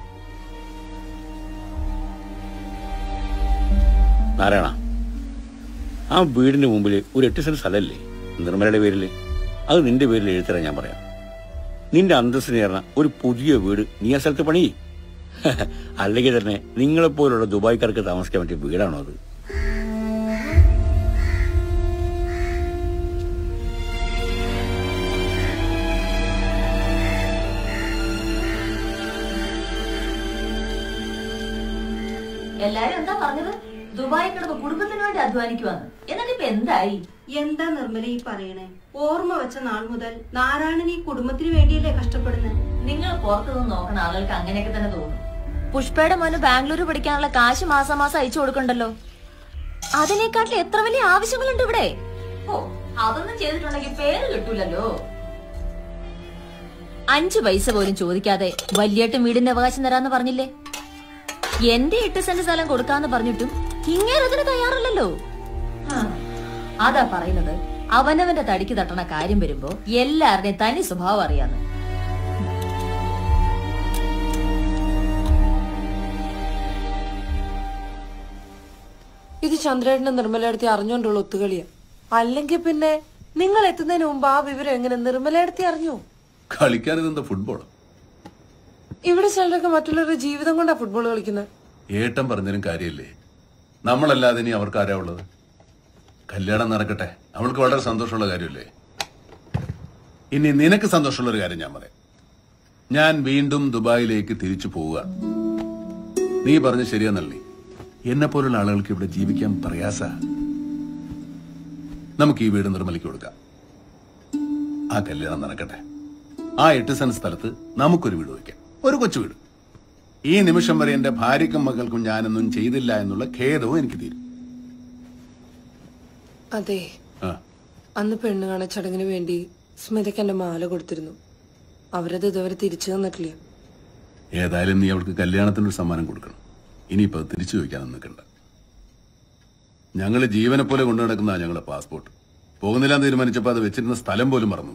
നാരായണ ആ വീടിന്റെ മുമ്പിൽ ഒരു എട്ട് സെന്റ് സ്ഥലമല്ലേ നിർമ്മലയുടെ പേരിൽ അത് നിന്റെ പേരിൽ എഴുത്തരാൻ ഞാൻ പറയാം നിന്റെ അന്തസ്സിന് ചേർന്ന ഒരു പുതിയ വീട് നീ ആ സ്ഥലത്ത് പണി അല്ലെങ്കിൽ തന്നെ നിങ്ങളെപ്പോലുള്ള ദുബായ്ക്കാർക്ക് താമസിക്കാൻ പറ്റിയ വീടാണോ അത് എല്ലാരും എന്താ പറഞ്ഞത് ദുബായി കിടന്ന് കുടുംബത്തിന് വേണ്ടി അധ്വാനിക്കുവാന്ന് എന്നിട്ട് ഇപ്പൊ എന്തായി എന്താ നിർമ്മല ഈ പറയണേ ഓർമ്മ വെച്ച നാൾ മുതൽ നാരായണൻ ഈ കുടുംബത്തിന് വേണ്ടിയല്ലേ കഷ്ടപ്പെടുന്നത് നിങ്ങൾ പുറത്തുനിന്ന് നോക്കണ ആളുകൾക്ക് അങ്ങനെയൊക്കെ തന്നെ തോന്നും പുഷ്പയുടെ മോന് ബാംഗ്ലൂർ പഠിക്കാനുള്ള കാശ് മാസം മാസം അയച്ചു കൊടുക്കണ്ടല്ലോ അതിനേക്കാട്ടിൽ എത്ര വലിയ ആവശ്യങ്ങളുണ്ട് ഇവിടെ ഓ അതൊന്നും ചെയ്തിട്ടുണ്ടെങ്കിൽ പേര് കിട്ടൂലല്ലോ അഞ്ചു പൈസ പോലും ചോദിക്കാതെ വലിയേട്ടും വീടിന്റെ അവകാശം തരാന്ന് പറഞ്ഞില്ലേ എന്റെ എട്ട് സെന്റ് സ്ഥലം കൊടുക്കാന്ന് പറഞ്ഞിട്ടും ഇങ്ങനെ അതിന് തയ്യാറല്ലല്ലോ ആ, അതാ പറയുന്നത് അവനവന്റെ തടിക്ക് തട്ടണ കാര്യം വരുമ്പോ എല്ലാവരുടെയും തനി സ്വഭാവം അറിയാന്ന് ഇത് ചന്ദ്രേട്ടന്റെ നിർമ്മലയെടുത്തി അറിഞ്ഞോണ്ടുള്ള ഒത്തുകളിയാ അല്ലെങ്കിൽ പിന്നെ നിങ്ങൾ എത്തുന്നതിന് മുമ്പ് ആ വിവരം എങ്ങനെ നിർമ്മലയെടുത്തി അറിഞ്ഞു കളിക്കാൻ ഇതെന്താ ഫുട്ബോൾ ഇവിടെ ചിലരൊക്കെ മറ്റുള്ളവരുടെ ജീവിതം കൊണ്ടാ ഫുട്ബോൾ കളിക്കുന്നത് ഏട്ടൻ പറഞ്ഞതിനും കാര്യമില്ലേ നമ്മളല്ലാതെ ഇനി അവർക്ക് ആരാ ഉള്ളത് കല്യാണം നടക്കട്ടെ അവൾക്ക് വളരെ സന്തോഷമുള്ള കാര്യമല്ലേ ഇനി നിനക്ക് സന്തോഷമുള്ള ഒരു കാര്യം ഞാൻ പറയാം ഞാൻ വീണ്ടും ദുബായിലേക്ക് തിരിച്ചു പോവുക നീ പറഞ്ഞ ശരിയാന്നല്ലേ എന്നെ പോലുള്ള ആളുകൾക്ക് ഇവിടെ ജീവിക്കാൻ പ്രയാസ നമുക്ക് ഈ വീട് നിർമ്മലിക്ക് കൊടുക്കാം ആ കല്യാണം നടക്കട്ടെ ആ എട്ട് സെന്റ് സ്ഥലത്ത് നമുക്കൊരു വീട് വയ്ക്കാം ഒരു കൊച്ചു വീട് ഈ നിമിഷം വരെ എന്റെ ഭാര്യയ്ക്കും മകൾക്കും ഞാനൊന്നും ചെയ്തില്ല എന്നുള്ള ഖേദവും എനിക്ക് തീരും അതെ ആ അന്ന് പെണ്ണ് കാണാൻ ചടങ്ങിന് വേണ്ടി സ്മിതയ്ക്ക് എന്റെ മാല കൊടുത്തിരുന്നു അവരത് ഇതുവരെ തിരിച്ചു തന്നിട്ടില്ല ഏതായാലും നീ അവൾക്ക് കല്യാണത്തിനൊരു സമ്മാനം കൊടുക്കണം ഇനിയിപ്പോ അത് തിരിച്ചു ചോദിക്കാനൊന്നും നിൽക്കണ്ട ഞങ്ങൾ ജീവനെ പോലെ കൊണ്ടു നടക്കുന്ന ഞങ്ങളുടെ പാസ്പോർട്ട് പോകുന്നില്ല എന്ന് തീരുമാനിച്ചപ്പോൾ അത് വെച്ചിരുന്ന സ്ഥലം പോലും മറന്നു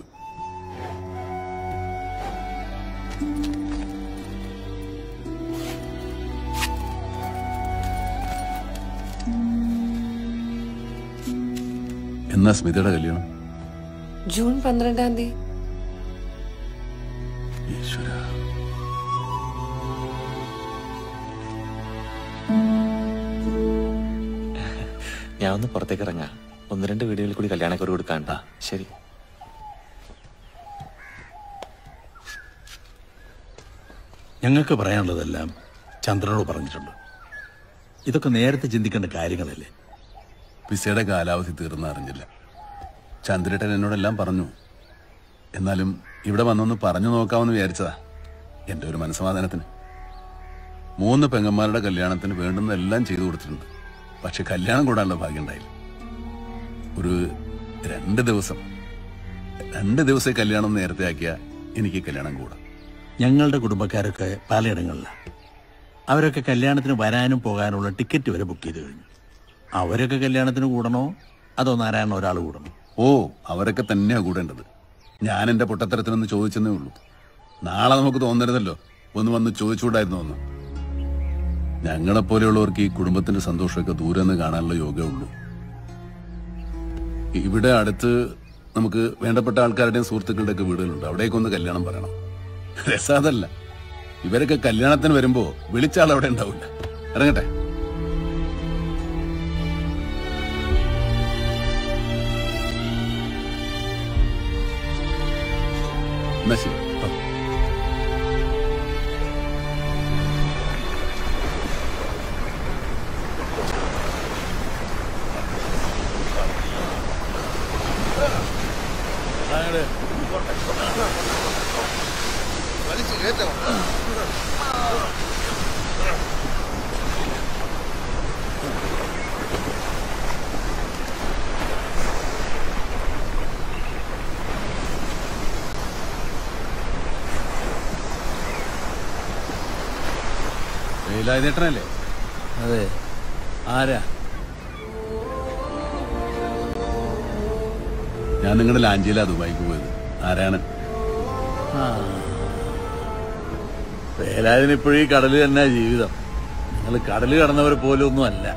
എന്നാ സ്മിതയുടെ കല്യാണം ജൂൺ പന്ത്രണ്ടാം തീയതി ഈശ്വര ഞാൻ ഒന്ന് പുറത്തേക്ക് ഇറങ്ങാം ഒന്ന് രണ്ട് വീടുകളിൽ കൂടി കല്യാണക്കുറി കൊടുക്കാണ്ട ശരി ഞങ്ങൾക്ക് പറയാനുള്ളതെല്ലാം ചന്ദ്രനോട് പറഞ്ഞിട്ടുണ്ട് ഇതൊക്കെ നേരത്തെ ചിന്തിക്കേണ്ട കാര്യങ്ങളല്ലേ വിസയുടെ കാലാവധി തീർന്ന അറിഞ്ഞില്ല ചന്ദ്രേട്ടൻ എന്നോടെല്ലാം പറഞ്ഞു എന്നാലും ഇവിടെ വന്നൊന്ന് പറഞ്ഞു നോക്കാമെന്ന് വിചാരിച്ചതാ എന്റെ ഒരു മനസ്സമാധാനത്തിന് മൂന്ന് പെങ്ങന്മാരുടെ കല്യാണത്തിന് വേണ്ടുന്നതെല്ലാം ചെയ്തു കൊടുത്തിട്ടുണ്ട് പക്ഷെ കല്യാണം കൂടാനുള്ള ഭാഗ്യം ഉണ്ടായില്ല ഒരു രണ്ട് ദിവസം രണ്ട് ദിവസം ഈ കല്യാണം നേരത്തെ ആക്കിയ എനിക്ക് ഈ കല്യാണം കൂടാം ഞങ്ങളുടെ കുടുംബക്കാരൊക്കെ പലയിടങ്ങളിലാണ് അവരൊക്കെ കല്യാണത്തിന് വരാനും പോകാനുള്ള ടിക്കറ്റ് വരെ ബുക്ക് ചെയ്ത് കഴിഞ്ഞു അവരൊക്കെ കല്യാണത്തിന് കൂടണോ അതോ നാരായണ ഒരാൾ കൂടണോ ഓ അവരൊക്കെ തന്നെയാ കൂടേണ്ടത് ഞാൻ എന്റെ പൊട്ടത്തരത്തിനൊന്ന് ചോദിച്ചെന്നേ ഉള്ളൂ നാളെ നമുക്ക് തോന്നരുതല്ലോ ഒന്ന് വന്ന് ചോദിച്ചുകൂടായിരുന്നു ഒന്ന് ഞങ്ങളെ പോലെയുള്ളവർക്ക് ഈ കുടുംബത്തിന്റെ സന്തോഷമൊക്കെ ദൂരെ നിന്ന് കാണാനുള്ള യോഗമുള്ളൂ ഇവിടെ അടുത്ത് നമുക്ക് വേണ്ടപ്പെട്ട ആൾക്കാരുടെയും സുഹൃത്തുക്കളുടെ ഒക്കെ വീടുകളുണ്ട് അവിടേക്ക് ഒന്ന് കല്യാണം പറയണം രസം അതല്ല ഇവരൊക്കെ കല്യാണത്തിന് വരുമ്പോ വിളിച്ച ആൾ അവിടെ ഉണ്ടാവില്ല ഇറങ്ങട്ടെ എന്നാ ശരി ആ. വേലായുധേട്ടനല്ലേ അതെ ആരാ ഞാൻ നിങ്ങളുടെ ലാഞ്ചിയിലാ ദുബായിക്ക് പോയത് നാരായണൻ വേലാതിന് ഇപ്പോഴും ഈ കടല് തന്നെ ജീവിതം നിങ്ങൾ കടല് കടന്നവർ പോലും ഒന്നും അല്ല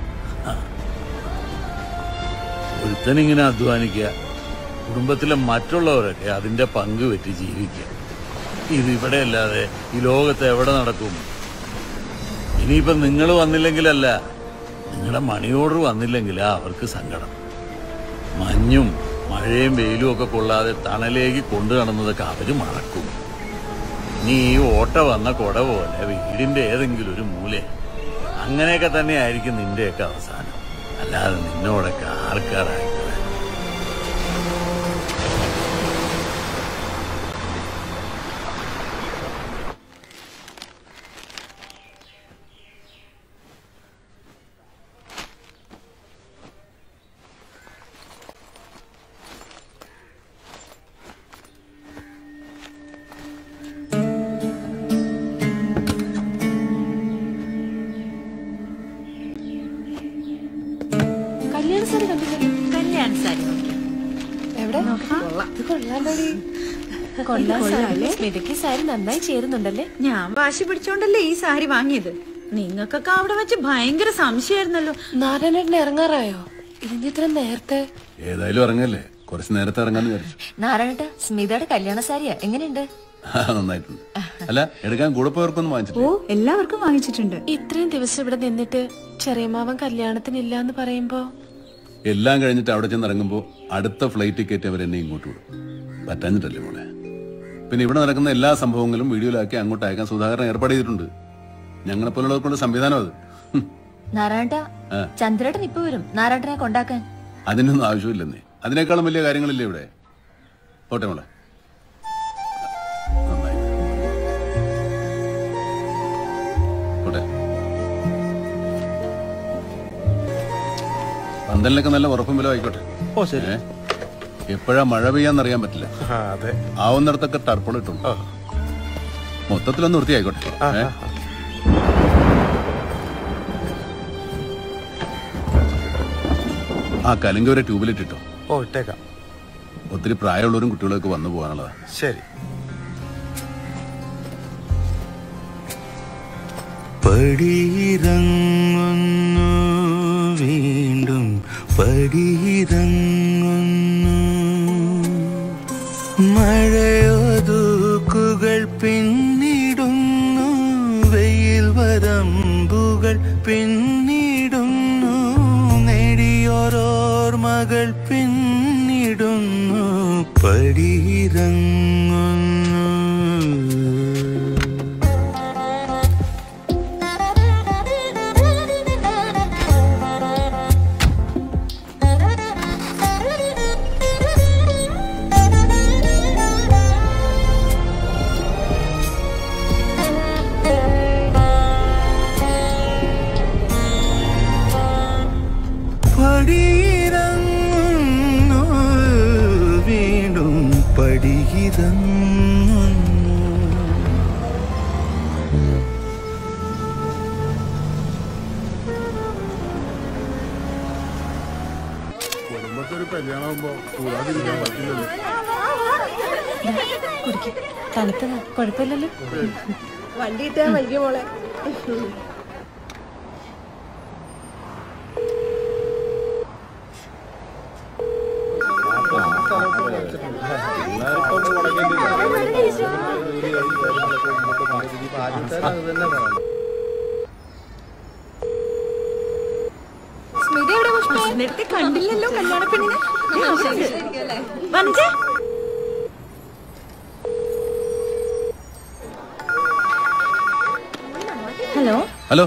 ഒരുത്തനിങ്ങനെ അധ്വാനിക്കുക കുടുംബത്തിലെ മറ്റുള്ളവരൊക്കെ അതിന്റെ പങ്ക് പറ്റി ജീവിക്കുക ഇതിവിടെ അല്ലാതെ ഈ ലോകത്ത് എവിടെ നടക്കും ഇനിയിപ്പം നിങ്ങൾ വന്നില്ലെങ്കിലല്ല നിങ്ങളുടെ മണി ഓർഡർ വന്നില്ലെങ്കിലാ അവർക്ക് സങ്കടം മഞ്ഞും മഴയും വെയിലും ഒക്കെ കൊള്ളാതെ തണലേക്ക് കൊണ്ടു നടന്നതൊക്കെ അവര് മറക്കും നീ ഈ ഓട്ട വന്ന കൊട പോലെ വീടിന്റെ ഏതെങ്കിലും ഒരു മൂല അങ്ങനെയൊക്കെ തന്നെ ആയിരിക്കും നിന്റെയൊക്കെ അവസാനം അല്ലാതെ നിന്നോടൊക്കെ ആർക്കാരായിട്ട് കല്യാണ സാരി കണ്ടില്ലല്ലോ കല്യാണ സാരി എവിടെ ഇത് കൊള്ളാണ്ടടി കൊള്ളാൻ സാരി സ്മിതയ്ക്ക് സാരി നന്നായി ചേരുന്നുണ്ടല്ലേ ഞാൻ വാശി പിടിച്ചോണ്ടല്ലേ ഈ സാരി വാങ്ങിയത് നിങ്ങൾക്കൊക്കെ അവിടെ വെച്ച് ഭയങ്കര സംശയമായിരുന്നല്ലോ നാരായണേട്ടൻ ഇറങ്ങാറായോ ഇതിന്റെ ഇത്ര നേരത്തെ ഏതായാലും ഇറങ്ങല്ലേ കുറച്ച് നേരത്തെ ഇറങ്ങാന്ന് വിചാരിച്ചു നാരായണട്ട സ്മിതയുടെ കല്യാണ സാരിയാ എങ്ങനെയുണ്ട് ആ, നന്നായിട്ടുണ്ട് അല്ല എടുക്കാൻ കൂടെ പോയവർക്കൊന്നും വാങ്ങിച്ചിട്ടില്ല ഓ എല്ലാവർക്കും വാങ്ങിച്ചിട്ടുണ്ട് ഇത്രയും ദിവസം ഇവിടെ നിന്നിട്ട് ചെറിയമാവൻ കല്യാണത്തിനില്ല എന്ന് പറയുമ്പോ എല്ലാം കഴിഞ്ഞിട്ട് അവിടെ ചെന്ന് ഇറങ്ങുമ്പോൾ അടുത്ത ഫ്ലൈറ്റ് ടിക്കറ്റ് അവർ എന്നെ ഇങ്ങോട്ട് വിടും പറ്റാഞ്ഞിട്ടല്ലേ മോളെ പിന്നെ ഇവിടെ നടക്കുന്ന എല്ലാ സംഭവങ്ങളും വീഡിയോയിലാക്കി അങ്ങോട്ട് അയക്കാൻ സുധാകരൻ ഏർപ്പാട് ചെയ്തിട്ടുണ്ട് ഞങ്ങളെ പോലുള്ളവർക്കുള്ള സംവിധാനം അത് ഹും. നാരായണട്ട ആ, ചന്ദ്രേട്ടൻ ഇപ്പൊ വരും നാരായണനെ കൊണ്ടാക്കാൻ അതിനൊന്നും ആവശ്യമില്ലെന്നേ അതിനേക്കാളും വലിയ കാര്യങ്ങളില്ലേ ഇവിടെ പോട്ടെ മോളെ പന്തലിനൊക്കെ നല്ല ഉറപ്പും വില ആയിക്കോട്ടെ ഓ ശരി എപ്പോഴാ മഴ പെയ്യാന്നറിയാൻ പറ്റില്ല അതെ ആവുന്നിടത്തൊക്കെ ടർപ്പൾ ഇട്ടുണ്ട് മൊത്തത്തിലൊന്ന് വൃത്തിയായിക്കോട്ടെ ഏ? ആ കലിങ്ക ഒരു ട്യൂബിലിട്ടിട്ടോ ഓ ഇട്ടേക്കാം ഒത്തിരി പ്രായമുള്ളവരും കുട്ടികളൊക്കെ വന്നു പോകാനുള്ളതാ ശരി പടിയിറങ്ങുന്നു വീണ്ടും പടിയിറങ്ങുന്നു മഴയൊതുക്കുകൾ പിന്നിടുന്നു വെയിൽ വരമ്പുകൾ പിന്നിടുന്നു നേടിയോരോർമകൾ പിന്നിടുന്നു പടിയിറങ്ങുന്നു പടിയിറങ്ങുന്നു വീണ്ടും പടിയിറങ്ങുന്നു കുടുംബത്തൊരു കല്യാണമാകുമ്പോ കൂടാതിരിക്കാൻ പറ്റില്ലല്ലോ തണുത്തതാ കുഴപ്പമില്ലല്ലോ വണ്ടി ഇട്ടാ വലിയ മോളെ സ്മിത എവിടെ പുഷ്പേ നേരത്തെ കണ്ടില്ലല്ലോ കല്യാണ പെണ്ണിനെ വനജ ഹലോ ഹലോ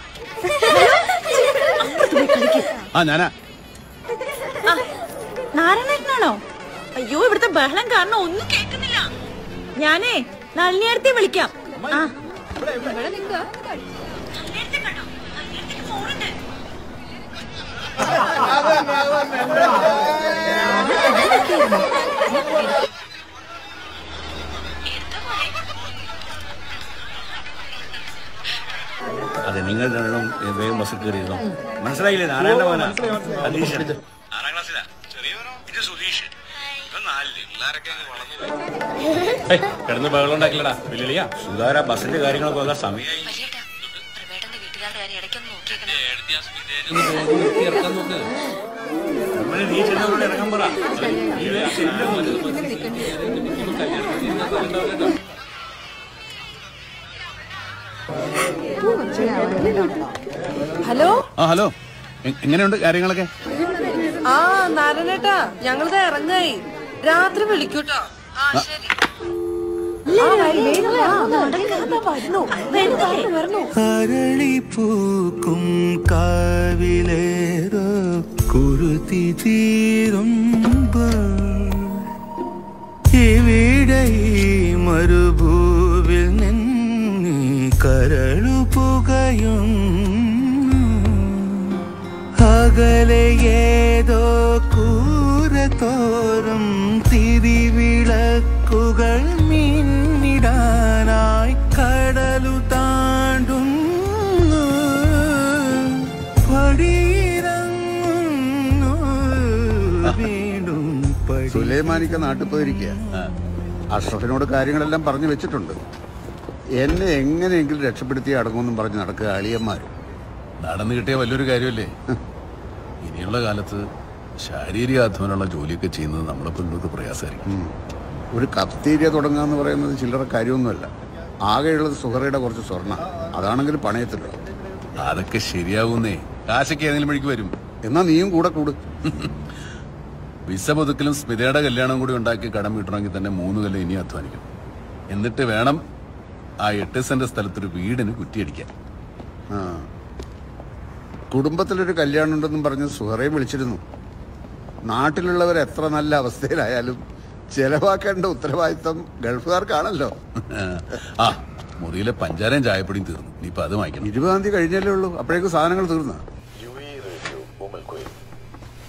ആ ഞാനാ നാരായണേട്ടനാണോ അയ്യോ ഇവിടുത്തെ ബഹളം കാരണം ഒന്നും കേൾക്കുന്നില്ല ഞാനേ നളിനിയടുത്തെ വിളിക്കാം ആ അതെ നിങ്ങൾ രണ്ടും വേഗം ബസ്സിൽ കയറിയിരുന്നു മനസ്സിലായില്ലേ നാരായണ മോന സതീശൻ ആറാം ക്ലാസ്സിലാ ചെറിയവനോ ഇത് സുധീഷ് ഇവൻ നാലില് പിള്ളേരൊക്കെ അങ്ങ് വളർന്നു കിടന്ന് ബഹളം ഉണ്ടാക്കില്ലടാ വെല്ലുവിളിയാ സുധാര ബസ്സിന്റെ കാര്യങ്ങളൊക്കെ വന്ന സമയമായി നമ്മള് നീ ചെന്നവരോട് ഇറങ്ങാൻ പറ ഹലോ ആ ഹലോ എ- എങ്ങനെയുണ്ട് കാര്യങ്ങളൊക്കെ ആ നാരായണേട്ടാ ഞങ്ങളിത് ഇറങ്ങായി രാത്രി വിളിക്കൂട്ടോ ആ ശരി ആ, വരി, വേഗം വാ. നടക്കാതെ വരുന്നു. വേഗം വരണം, വരണം. അരളിപ്പൂക്കും കാവിലേതോ കുരുതി തീരുമ്പോൾ ഇവിടെ ഈ മരുഭൂവിൽ നിന്ന് കരളു പുകയും അകലെ ഏതോ കൂര തോറും തിരിവിളക്കുകൾ മിന്നിടാനായി കടലു താണ്ടുന്നു പടിയിറങ്ങുന്നു വീണ്ടും സുലൈമാനിക്ക നാട്ടിൽ പോയിരിക്കുക അഷ്റഫിനോട് കാര്യങ്ങളെല്ലാം പറഞ്ഞു വെച്ചിട്ടുണ്ട് എന്നെ എങ്ങനെയെങ്കിലും രക്ഷപ്പെടുത്തി അടങ്ങുമെന്നും പറഞ്ഞ് നടക്കുക അളിയന്മാർ നടന്നു കിട്ടിയ വലിയൊരു കാര്യമല്ലേ ഇനിയുള്ള കാലത്ത് ശാരീരിക അധ്വാനമുള്ള ജോലിയൊക്കെ ചെയ്യുന്നത് നമ്മളെ പെണ്ണുങ്ങൾക്ക് പ്രയാസമായിരിക്കും ഒരു കഫ്തീരിയ തുടങ്ങുക എന്ന് പറയുന്നത് ചില്ലറ കാര്യമൊന്നുമല്ല ആകെയുള്ളത് സുഹറയുടെ കുറച്ച് സ്വർണ്ണ അതാണെങ്കിൽ പണയത്തില്ല അതൊക്കെ ശരിയാവുന്നേ കാശൊക്കെ ഏതെങ്കിലും വഴിക്ക് വരും എന്നാ നീയും കൂടെ കൂട് വിസ പുതുക്കലും സ്മിതയുടെ കല്യാണം കൂടി ഉണ്ടാക്കി കടം വീട്ടണമെങ്കിൽ തന്നെ മൂന്ന് കൊല്ലം ഇനി അധ്വാനിക്കും എന്നിട്ട് വേണം ആ എട്ട് സെന്റ് സ്ഥലത്തൊരു വീടിന് കുറ്റിയടിക്കാൻ ആ കുടുംബത്തിലൊരു കല്യാണം ഉണ്ടെന്നും പറഞ്ഞ് സുഹറയും വിളിച്ചിരുന്നു നാട്ടിലുള്ളവർ എത്ര നല്ല അവസ്ഥയിലായാലും ചെലവാക്കേണ്ട ഉത്തരവാദിത്തം ഗൾഫുകാർക്കാണല്ലോ ആ മുറിയിലെ പഞ്ചാരയും ചായപ്പൊടിയും തീർന്നു ഇനിയിപ്പോ അത് വാങ്ങിക്കണം ഇരുപതാം തീയതി കഴിഞ്ഞല്ലേ ഉള്ളൂ അപ്പോഴേക്കും സാധനങ്ങൾ തീർന്ന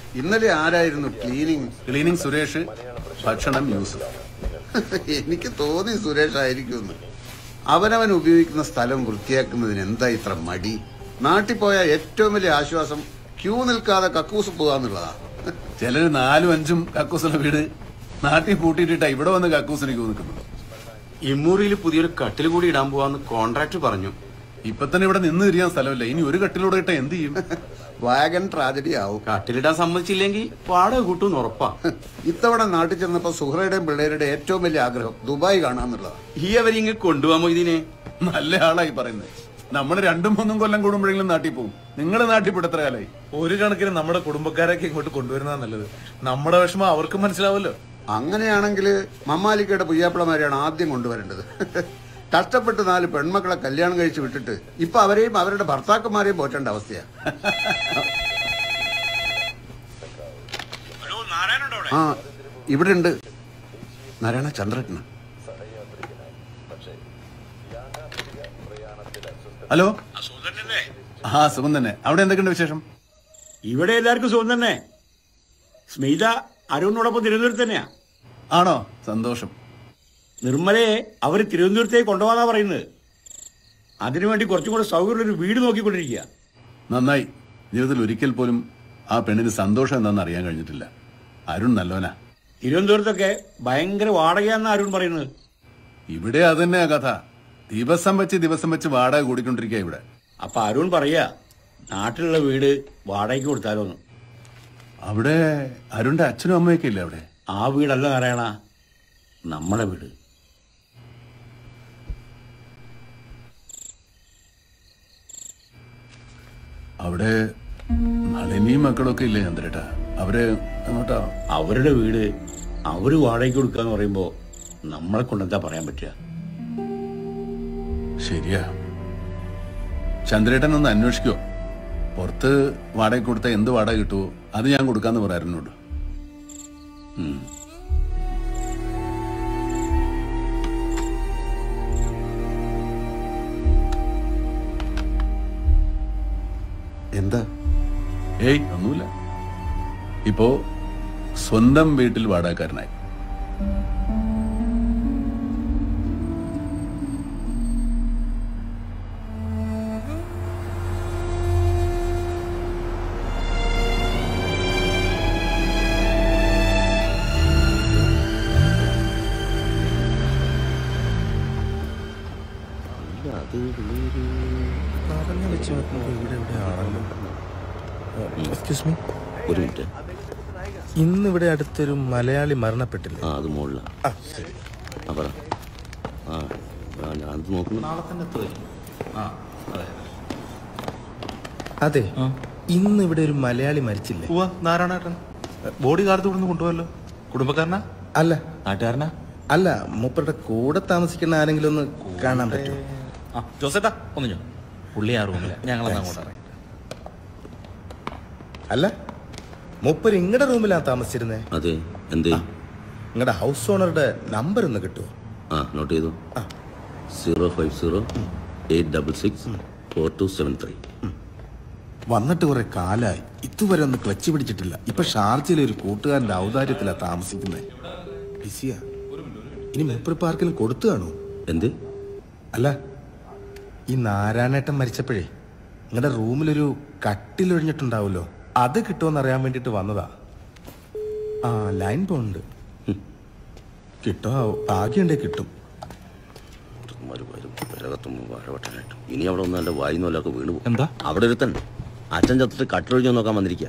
ഇന്നലെ ആരായിരുന്നു ക്ലീനിങ് ക്ലീനിങ് സുരേഷ് ഭക്ഷണം യൂസ് എനിക്ക് തോന്നി സുരേഷ് ആയിരിക്കുമെന്ന് അവനവൻ ഉപയോഗിക്കുന്ന സ്ഥലം വൃത്തിയാക്കുന്നതിന് എന്താ ഇത്ര മടി നാട്ടിൽ പോയ ഏറ്റവും വലിയ ആശ്വാസം ക്യൂ നിൽക്കാതെ കക്കൂസ് പോകാന്നുള്ളതാ ചിലര് നാലും അഞ്ചും കക്കൂസുള്ള വീട് നാട്ടിൽ പൂട്ടിയിട്ടാ ഇവിടെ വന്ന് കക്കൂസിന് ക്യൂ നിൽക്കുന്നത് ഇമ്മൂറിയിൽ പുതിയൊരു കട്ടിൽ കൂടി ഇടാൻ പോവാന്ന് കോൺട്രാക്ട് പറഞ്ഞു ഇപ്പൊ തന്നെ ഇവിടെ നിന്ന് തിരിയാൻ സ്ഥലമില്ല ഇനി ഒരു കട്ടിലൂടെ ഇട്ട എന്ത് ചെയ്യും വാഗൻ ട്രാജഡി ആവും കട്ടിലിടാൻ സമ്മതിച്ചില്ലെങ്കിൽ വാടക കൂട്ടുമെന്ന് ഉറപ്പാ ഇത്തവണ നാട്ടിൽ ചെന്നപ്പോ സുഹറയുടെയും പിള്ളേരുടെ ഏറ്റവും വലിയ ആഗ്രഹം ദുബായ് കാണാന്നുള്ളതാ ഈ അവരിങ്ങ് കൊണ്ടുപോകാമോ ഇതിനെ നല്ല ആളായി പറയുന്നത് നമ്മൾ രണ്ടും മൂന്നും കൊല്ലം കൂടുമ്പോഴെങ്കിലും നാട്ടിൽ പോകും നിങ്ങൾ നാട്ടിൽ പോയിട്ട് എത്ര കാലായി ഒരു കണക്കിന് നമ്മുടെ കുടുംബക്കാരൊക്കെ ഇങ്ങോട്ട് കൊണ്ടുവരുന്നതാ നല്ലത് നമ്മുടെ വിഷമം അവർക്കും മനസ്സിലാവല്ലോ അങ്ങനെയാണെങ്കിൽ മമ്മാലിക്കയുടെ പുയ്യാപ്പിളമാരെയാണ് ആദ്യം കൊണ്ടുവരേണ്ടത് കഷ്ടപ്പെട്ട് നാല് പെൺമക്കളെ കല്യാണം കഴിച്ച് വിട്ടിട്ട് ഇപ്പൊ അവരെയും അവരുടെ ഭർത്താക്കന്മാരെയും പോറ്റേണ്ട അവസ്ഥയാ ആ ഇവിടെ ഉണ്ട് നാരായണ ചന്ദ്രന് ഹലോ ആ സുഖം തന്നെ അവിടെ എന്തൊക്കെയുണ്ട് വിശേഷം ഇവിടെ എല്ലാവർക്കും സുഖം തന്നെ സ്മിത അരുണിനോടൊപ്പം തിരുവനന്തപുരത്ത് തന്നെയാ ആണോ സന്തോഷം നിർമ്മലയെ അവർ തിരുവനന്തപുരത്തേക്ക് കൊണ്ടുപോകാന്നാ പറയുന്നത് അതിനുവേണ്ടി കുറച്ചും കൂടെ സൗകര്യമുള്ള ഒരു വീട് നോക്കിക്കൊണ്ടിരിക്കുക നന്നായി ജീവിതത്തിൽ ഒരിക്കൽ പോലും ആ പെണ്ണിന് സന്തോഷം എന്താണെന്ന് അറിയാൻ കഴിഞ്ഞിട്ടില്ല അരുൺ നല്ലവനാ തിരുവനന്തപുരത്തൊക്കെ ഭയങ്കര വാടകയാന്നാ അരുൺ പറയുന്നത് ഇവിടെ അതന്നെയാ കഥ ദിവസം വെച്ച് ദിവസം വെച്ച് വാടക കൂടിക്കൊണ്ടിരിക്കുക ഇവിടെ അപ്പൊ അരുൺ പറയാ നാട്ടിലുള്ള വീട് വാടകയ്ക്ക് കൊടുത്താലോന്ന് അവിടെ അരുണിന്റെ അച്ഛനും അമ്മയൊക്കെ ഇല്ലേ അവിടെ ആ വീടല്ല നാരായണ നമ്മുടെ വീട് അവിടെ നളിനിയും മക്കളൊക്കെ ഇല്ലേ ചന്ദ്രേട്ടാ അവര് അങ്ങോട്ടാ അവരുടെ വീട് അവര് വാടകയ്ക്ക് കൊടുക്കാന്ന് പറയുമ്പോ നമ്മളെ കൊണ്ടെന്താ പറയാൻ പറ്റുക ശരിയാ ചന്ദ്രേട്ടൻ ഒന്ന് അന്വേഷിക്കോ പുറത്ത് വാടക കൊടുത്ത എന്ത് വാടക കിട്ടുമോ അത് ഞാൻ കൊടുക്കാന്ന് പറയാറുണ്ട് എന്താ ഏയ് ഒന്നുമില്ല ഇപ്പോ സ്വന്തം വീട്ടിൽ വാടകക്കാരനായി എക്സ്ക്യൂസ് മീ ഒരു മിനിറ്റ് ഇന്ന് ഇവിടെ അടുത്തൊരു മലയാളി മരണപ്പെട്ടില്ലേ ആ അത് മുകളില ആ ശരി ആ പറ ആ ആ, ഞാൻ നോക്കുന്നു അതെ ഇന്ന് ഇവിടെ ഒരു മലയാളി മരിച്ചില്ലേ നാരായണേട്ടൻ ബോഡി കാർഡ് ഇവിടുന്ന് കൊണ്ടുപോയല്ലോ കുടുംബക്കാരനാ അല്ല നാട്ടുകാരനാ അല്ല മൂപ്പരുടെ കൂടെ താമസിക്കുന്ന ആരെങ്കിലും ഒന്ന് കാണാൻ പറ്റുമോ ആ ജോസേട്ടാ ഒന്ന് ഞാൻ പുള്ളി ആ റൂമില് ഞങ്ങളെന്നാ അങ്ങോട്ട് ഇറങ്ങി അല്ല മൂപ്പര് ഇങ്ങടെ റൂമിലാണ് താമസിച്ചിരുന്നേ അതെ എന്തേ നിങ്ങളുടെ ഹൗസ് ഓണറുടെ നമ്പർ ഒന്ന് കിട്ടുമോ ആ നോട്ട് ചെയ്തു zero five zero eight double six four two seven three വന്നിട്ട് കുറെ കാലായി ഇതുവരെ ഒന്ന് ക്ലച്ച് പിടിച്ചിട്ടില്ല ഇപ്പൊ ഷാർജയിലെ ഒരു കൂട്ടുകാരന്റെ ഔദാര്യത്തിലാ താമസിക്കുന്നത് ബിസിയാ ഇനി മൂപ്പര് പാർക്കിലും കൊടുത്തു കാണൂ എന്ത് അല്ല ഈ നാരായണേട്ടൻ മരിച്ചപ്പോഴേ നിങ്ങളുടെ റൂമിലൊരു കട്ടിലൊഴിഞ്ഞിട്ടുണ്ടാവുമല്ലോ അത് കിട്ടുമെന്ന് അറിയാൻ വേണ്ടിട്ട് വന്നതാ ആ ലൈൻ പോണ്ട് കിട്ടോ ഭാഗ്യണ്ടേ കിട്ടും വാഴവട്ടനായിട്ട് ഇനി അവിടെ ഒന്ന് എന്റെ വായി നോലൊക്കെ വീണു പോകും. എന്താ അവിടെ ഒരുത്തൻ അച്ഛൻ ചത്തിട്ട് കട്ടിലൊഴിഞ്ഞു നോക്കാൻ വന്നിരിക്കുക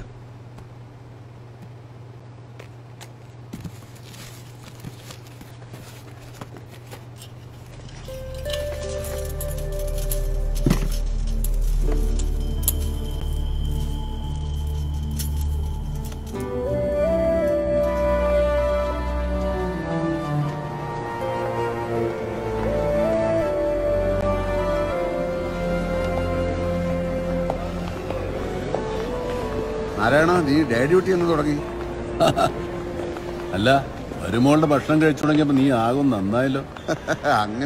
നാരായണ നീ ഡേ ഡ്യൂട്ടി എന്ന് തുടങ്ങി അല്ല വരുമോളുടെ ഭക്ഷണം കഴിച്ചു തുടങ്ങിയപ്പോ നീ ആകും നന്നായല്ലോ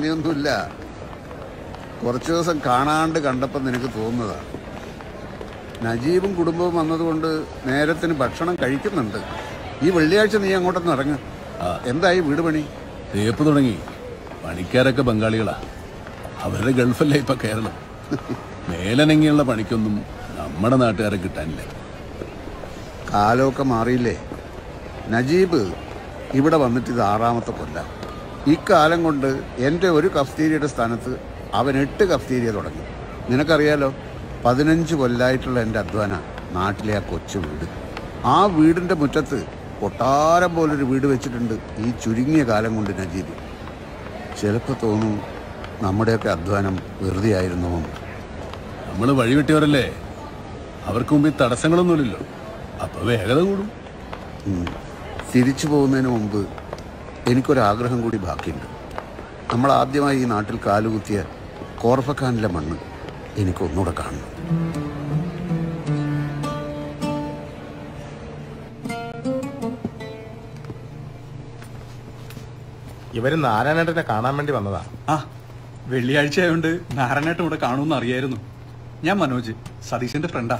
അങ്ങനെയൊന്നുമില്ല കുറച്ചു ദിവസം കാണാണ്ട് കണ്ടപ്പോൾ നിനക്ക് തോന്നുന്നതാ നജീബും കുടുംബവും വന്നതുകൊണ്ട് നേരത്തിന് ഭക്ഷണം കഴിക്കുന്നുണ്ട് ഈ വെള്ളിയാഴ്ച നീ അങ്ങോട്ടൊന്ന് ഇറങ്ങ് എന്തായി വീട് പണി തേപ്പ് തുടങ്ങി പണിക്കാരൊക്കെ ബംഗാളികളാ അവരുടെ ഗൾഫല്ലേ ഇപ്പൊ കേരളം മേലനങ്ങിയുള്ള പണിക്കൊന്നും നമ്മുടെ നാട്ടുകാരെ കിട്ടാനില്ല കാലമൊക്കെ മാറിയില്ലേ നജീബ് ഇവിടെ വന്നിട്ട് ഇത് ആറാമത്തെ കൊല്ല ഇക്കാലം കൊണ്ട് എൻ്റെ ഒരു കഫ്തീരിയുടെ സ്ഥാനത്ത് അവൻ എട്ട് കഫ്തീരിയ തുടങ്ങി നിനക്കറിയാലോ പതിനഞ്ച് കൊല്ലായിട്ടുള്ള എൻ്റെ അധ്വാന നാട്ടിലെ ആ കൊച്ചു വീട് ആ വീടിൻ്റെ മുറ്റത്ത് കൊട്ടാരം പോലൊരു വീട് വെച്ചിട്ടുണ്ട് ഈ ചുരുങ്ങിയ കാലം കൊണ്ട് നജീബ് ചിലപ്പോൾ തോന്നും നമ്മുടെയൊക്കെ അധ്വാനം വെറുതെ ആയിരുന്നു എന്ന്. നമ്മൾ വഴിവിട്ടിയവരല്ലേ അവർക്ക് മുമ്പിൽ തടസ്സങ്ങളൊന്നുമില്ലല്ലോ അപ്പൊ വേഗത കൂടും ഉം. തിരിച്ചു പോകുന്നതിന് മുമ്പ് എനിക്കൊരാഗ്രഹം കൂടി ബാക്കിയുണ്ട് നമ്മൾ ആദ്യമായി ഈ നാട്ടിൽ കാലുകുത്തിയ കോർഫഖാനിലെ മണ്ണ് എനിക്കൊന്നുകൂടെ കാണണം ഇവര് നാരായണേട്ടനെ കാണാൻ വേണ്ടി വന്നതാ ആ വെള്ളിയാഴ്ച ആയതുകൊണ്ട് നാരായണേട്ടൻ ഇവിടെ കാണുമെന്ന് അറിയായിരുന്നു ഞാൻ മനോജ് സതീശന്റെ ഫ്രണ്ടാ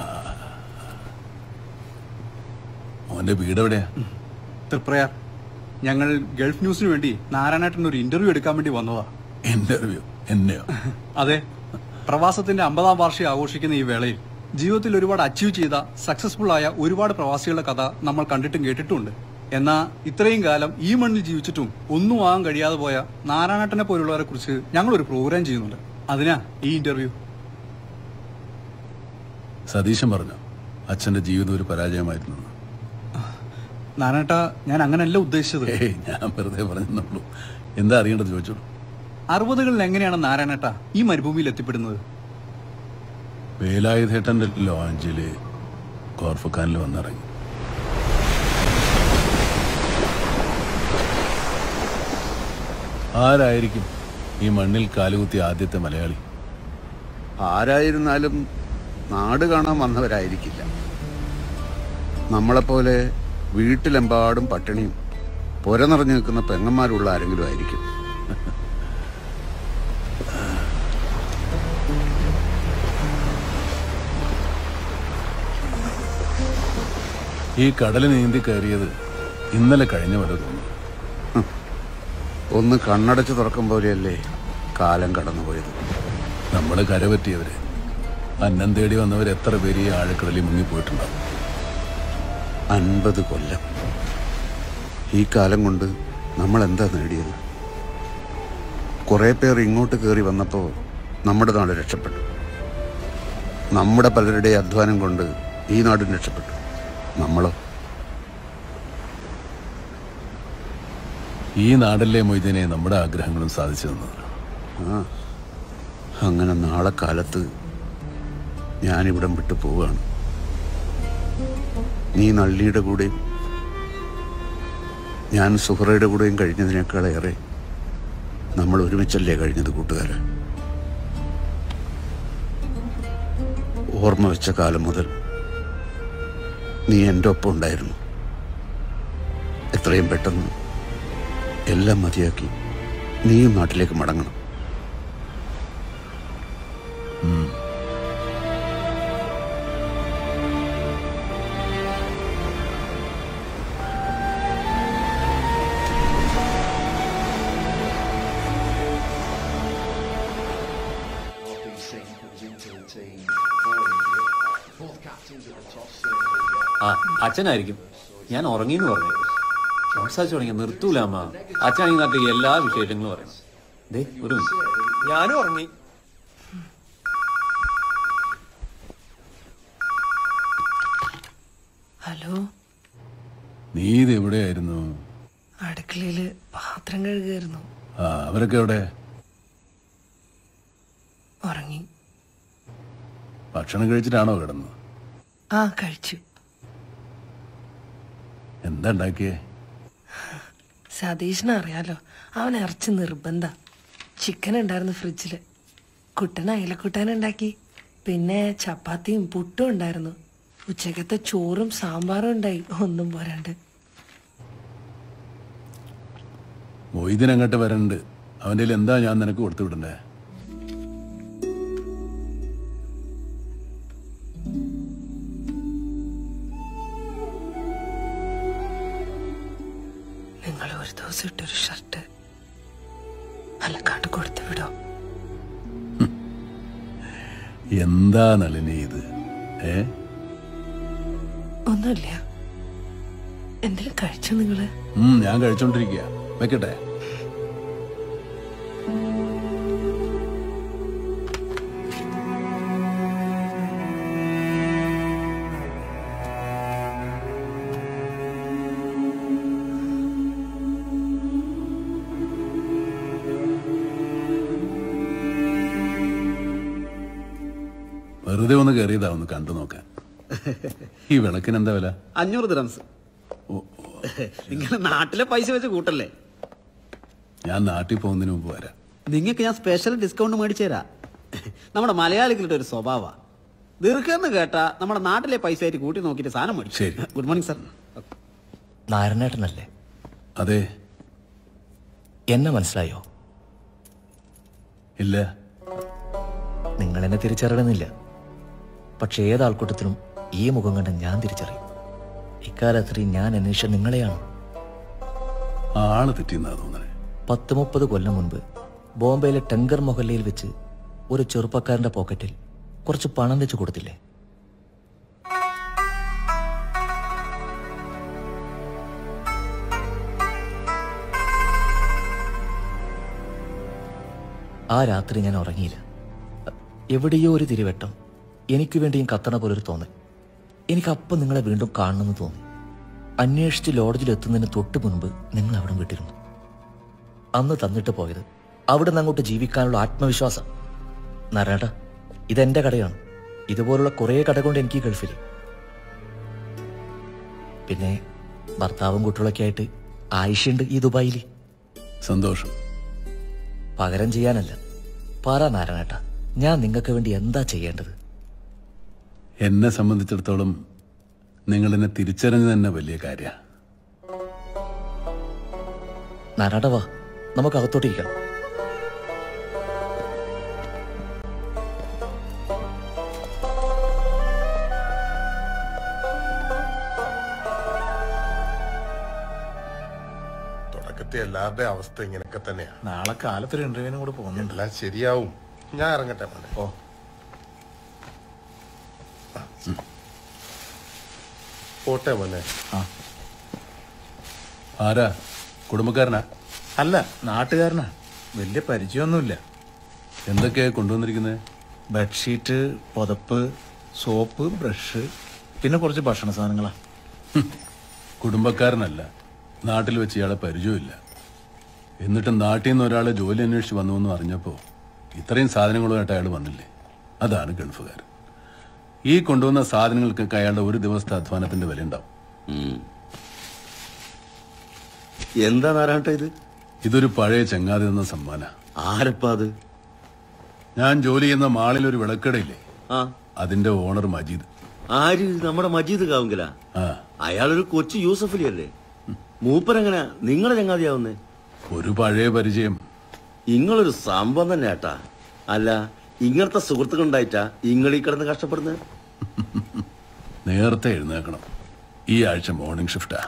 അവന്റെ വീട് എവിടെയാ തൃപ്രയാർ ഞങ്ങൾ ഗൾഫ് ന്യൂസിന് വേണ്ടി നാരായണേട്ടൻ ഒരു ഇന്റർവ്യൂ എടുക്കാൻ വേണ്ടി വന്നതാ ഇന്റർവ്യൂ എന്നെയോ അതെ പ്രവാസത്തിന്റെ അമ്പതാം വാർഷികം ആഘോഷിക്കുന്ന ഈ വേളയിൽ ജീവിതത്തിൽ ഒരുപാട് അച്ചീവ് ചെയ്ത സക്സസ്ഫുൾ ആയ ഒരുപാട് പ്രവാസികളുടെ കഥ നമ്മൾ കണ്ടിട്ടും കേട്ടിട്ടുമുണ്ട് എന്നാ ഇത്രയും കാലം ഈ മണ്ണിൽ ജീവിച്ചിട്ടും ഒന്നും ആകാൻ കഴിയാതെ പോയ നാരായണേട്ടനെ പോലുള്ളവരെ കുറിച്ച് ഞങ്ങൾ ഒരു പ്രോഗ്രാം ചെയ്യുന്നുണ്ട് അതിനാ ഈ ഇന്റർവ്യൂ സതീശൻ പറഞ്ഞു അച്ഛന്റെ ജീവിതം ഒരു പരാജയമായിരുന്നു എന്ന്. നാരായണേട്ട ഞാൻ അങ്ങനെയല്ല ഉദ്ദേശിച്ചത് ഏയ് ഞാൻ വെറുതെ പറഞ്ഞെന്നുള്ളൂ എന്താ അറിയേണ്ടത് ചോദിച്ചോളൂ അറുപതുകളിൽ എങ്ങനെയാണ് നാരായണേട്ട ഈ മരുഭൂമിയിൽ എത്തിപ്പെടുന്നത് വേലായുധേട്ടന്റെ ലോഞ്ചില് കോർഫഖാനിൽ വന്നിറങ്ങി ആരായിരിക്കും ഈ മണ്ണിൽ കാലുകുത്തിയ ആദ്യത്തെ മലയാളി ആരായിരുന്നാലും നാട് കാണാൻ വന്നവരായിരിക്കില്ല നമ്മളെപ്പോലെ വീട്ടിലെമ്പാടും പട്ടിണിയും പുര നിറഞ്ഞു നിൽക്കുന്ന പെങ്ങന്മാരുള്ള ആരെങ്കിലും ആയിരിക്കും ഈ കടൽ നീന്തി കയറിയത് ഇന്നലെ കഴിഞ്ഞ പോലെ തോന്നുന്നു ഒന്ന് കണ്ണടച്ച് തുറക്കും പോലെയല്ലേ കാലം കടന്നുപോയത് നമ്മൾ കരപറ്റിയവര് അന്നം തേടി വന്നവർ എത്ര പേര് ഈ ആഴക്കടലിൽ മുങ്ങിപ്പോയിട്ടുണ്ടാവും അൻപത് കൊല്ലം ഈ കാലം കൊണ്ട് നമ്മൾ എന്താ നേടിയത് കുറേ പേർ ഇങ്ങോട്ട് കയറി വന്നപ്പോൾ നമ്മുടെ നാട് രക്ഷപ്പെട്ടു നമ്മുടെ പലരുടെ അധ്വാനം കൊണ്ട് ഈ നാടും രക്ഷപ്പെട്ടു നമ്മളോ ഈ നാടല്ലേ മൊയ്തീനെ നമ്മുടെ ആഗ്രഹങ്ങളും സാധിച്ചു തന്നത് ആ അങ്ങനെ നാളെ കാലത്ത് ഞാനിവിടം വിട്ടു പോവുകയാണ് നീ നള്ളിയുടെ കൂടെയും ഞാൻ സുഹറയുടെ കൂടെയും കഴിഞ്ഞതിനേക്കാളേറെ നമ്മൾ ഒരുമിച്ചല്ലേ കഴിഞ്ഞത് കൂട്ടുകാരെ ഓർമ്മ വെച്ച കാലം മുതൽ നീ എൻ്റെ ഒപ്പം ഉണ്ടായിരുന്നു എത്രയും പെട്ടെന്ന് എല്ലാം മതിയാക്കി നീയും നാട്ടിലേക്ക് മടങ്ങണം ആ അച്ഛനായിരിക്കും ഞാൻ ഉറങ്ങിന്ന് പറഞ്ഞു സംസാരിച്ചു തുടങ്ങി നിർത്തൂല അമ്മ അച്ഛനാണെങ്കിൽ നാട്ടിൽ എല്ലാ വിശേഷങ്ങളും പറയും ദേ ഒരു മിനിറ്റ് ഞാനും ഉറങ്ങി ഹലോ നീ ഇത് എവിടെയായിരുന്നു അടുക്കളയില് പാത്രം കഴുകുമായിരുന്നു ആ അവരൊക്കെ എവിടെ ഉറങ്ങി ഭക്ഷണം കഴിച്ചിട്ടാണോ കിടന്നത് ആ കഴിച്ചു എന്താ ഉണ്ടാക്കിയേ സതീഷിനെ അറിയാലോ അവൻ ഇറച്ചി നിർബന്ധ ചിക്കൻ ഉണ്ടായിരുന്നു ഫ്രിഡ്ജില് കുട്ടൻ അയിലക്കുട്ടാൻ ഉണ്ടാക്കി പിന്നെ ചപ്പാത്തിയും പുട്ടും ഉണ്ടായിരുന്നു ഉച്ചക്കത്തെ ചോറും സാമ്പാറും ഉണ്ടായി ഒന്നും പോരാണ്ട് മൊയ്തീൻ അങ്ങോട്ട് വരണ്ട് അവൻ്റെ കയ്യിൽ എന്താ ഞാൻ നിനക്ക് കൊടുത്തു വിടണ്ടേ ദിവസം ഇട്ടൊരു ഷർട്ട് പാലക്കാട് കൊടുത്തു വിടോ എന്താ നളിനി ഇത് ഏ ഒന്നുമില്ല എന്തെങ്കിലും കഴിച്ചോ നിങ്ങള് ഉം, ഞാൻ കഴിച്ചോണ്ടിരിക്കുക വെക്കട്ടെ വെറുതെ ഒന്ന് കയറിയതാ ഒന്ന് കണ്ടു നോക്കാൻ ഈ വിളക്കിന് എന്താ വില അഞ്ഞൂറ് ദിറംസ് നിങ്ങൾ നാട്ടിലെ പൈസ വെച്ച് കൂട്ടല്ലേ ഞാൻ നാട്ടിൽ പോകുന്നതിന് മുമ്പ് വരാം നിങ്ങൾക്ക് ഞാൻ സ്പെഷ്യൽ ഡിസ്കൗണ്ട് മേടിച്ചു തരാം നമ്മുടെ മലയാളികളുടെ ഒരു സ്വഭാവ ദീർഘെന്ന് കേട്ടാ നമ്മുടെ നാട്ടിലെ പൈസ ആയിട്ട് കൂട്ടി നോക്കിയിട്ട് സാധനം മേടിച്ചു ശരി ഗുഡ് മോർണിംഗ് സാർ നാരായണേട്ടനല്ലേ അതെ എന്നെ മനസ്സിലായോ ഇല്ല നിങ്ങൾ എന്നെ തിരിച്ചറിയണമെന്നില്ല പക്ഷെ ഏതാൾക്കൂട്ടത്തിലും ഈ മുഖം കണ്ട് ഞാൻ തിരിച്ചറിയും ഇക്കാലത്തിൽ ഞാൻ അന്വേഷിച്ച നിങ്ങളെയാണ് ആള് തെറ്റിയെന്നാ തോന്നണേ പത്ത് മുപ്പത് കൊല്ലം മുൻപ് ബോംബെയിലെ ടെങ്കർ മൊഹല്ലയിൽ വെച്ച് ഒരു ചെറുപ്പക്കാരന്റെ പോക്കറ്റിൽ കുറച്ച് പണം വെച്ച് കൊടുത്തില്ലേ ആ രാത്രി ഞാൻ ഉറങ്ങിയില്ല എവിടെയോ ഒരു തിരുവട്ടം എനിക്ക് വേണ്ടിയും കത്തണ പോലൊരു തോന്നൽ എനിക്ക് അപ്പം നിങ്ങളെ വീണ്ടും കാണണമെന്ന് തോന്നി അന്വേഷിച്ച് ലോഡ്ജിൽ എത്തുന്നതിന് തൊട്ട് മുൻപ് നിങ്ങൾ അവിടെ വിട്ടിരുന്നു അന്ന് തന്നിട്ട് പോയത് അവിടെ നിന്ന് അങ്ങോട്ട് ജീവിക്കാനുള്ള ആത്മവിശ്വാസം നാരായണ ഇതെന്റെ കടയാണ് ഇതുപോലുള്ള കുറേ കടകളുണ്ട് എനിക്ക് ഈ ഗൾഫിൽ പിന്നെ ഭർത്താവും കുട്ടികളൊക്കെ ആയിട്ട് ആയിഷയുണ്ട് ഈ ദുബായിൽ സന്തോഷം പകരം ചെയ്യാനല്ല പറ നാരായണേട്ട ഞാൻ നിങ്ങൾക്ക് വേണ്ടി എന്താ ചെയ്യേണ്ടത് എന്നെ സംബന്ധിച്ചിടത്തോളം നിങ്ങൾ എന്നെ തിരിച്ചറിഞ്ഞത് തന്നെ വലിയ കാര്യ നാരായണ വാ നമുക്ക് അകത്തോട്ടിരിക്കണം തുടക്കത്തിൽ എല്ലാവരുടെയും അവസ്ഥ ഇങ്ങനെയൊക്കെ തന്നെയാ നാളെ കാലത്തൊരു ഇന്റർവ്യൂവിനും കൂടെ പോകുന്നുണ്ട് എല്ലാം ശരിയാവും ഞാൻ ഇറങ്ങട്ടെ മോനെ ഓ പോട്ടെ മോനെ ആരാ കുടുംബക്കാരനാ അല്ല നാട്ടുകാരനാ വലിയ പരിചയമൊന്നുമില്ല എന്തൊക്കെയാ കൊണ്ടുവന്നിരിക്കുന്നത് ബെഡ്ഷീറ്റ് പുതപ്പ് സോപ്പ് ബ്രഷ് പിന്നെ കുറച്ച് ഭക്ഷണ സാധനങ്ങളാ കുടുംബക്കാരനല്ല നാട്ടിൽ വെച്ച് ഇയാളെ പരിചയമില്ല എന്നിട്ട് നാട്ടിൽ നിന്ന് ഒരാളെ ജോലി അന്വേഷിച്ച് വന്നു എന്ന് അറിഞ്ഞപ്പോൾ ഇത്രയും സാധനങ്ങളുമായിട്ട് അയാൾ വന്നില്ലേ അതാണ് ഗൾഫുകാർ ഈ കൊണ്ടുവന്ന സാധനങ്ങൾക്കൊക്കെ അയാളുടെ ഒരു ദിവസത്തെ അധ്വാനത്തിന്റെ വില ഉണ്ടാവും എന്താ നാരായണ ഇത് ഇതൊരു പഴയ ചങ്ങാതി തന്ന സമ്മാന ആരപ്പാ അത് ഞാൻ ജോലി ചെയ്യുന്ന മാളിൽ ഒരു വിളക്കടയില്ലേ ആ അതിന്റെ ഓണർ മജീദ് ആര് നമ്മുടെ മജീദ് കാവുങ്കല ആ അയാളൊരു കൊച്ചു യൂസഫലി അല്ലേ മൂപ്പരെങ്ങനെ നിങ്ങളെ ചങ്ങാതിയാവുന്നേ ഒരു പഴയ പരിചയം ഇങ്ങളൊരു സംഭവം തന്നെ ഏട്ടാ അല്ല ഇങ്ങനത്തെ സുഹൃത്തുക്കൾ ഉണ്ടായിട്ടാ ഇങ്ങളീ കിടന്ന് കഷ്ടപ്പെടുന്നത് നേരത്തെ എഴുന്നേക്കണം ഈ ആഴ്ച മോർണിംഗ് ഷിഫ്റ്റാ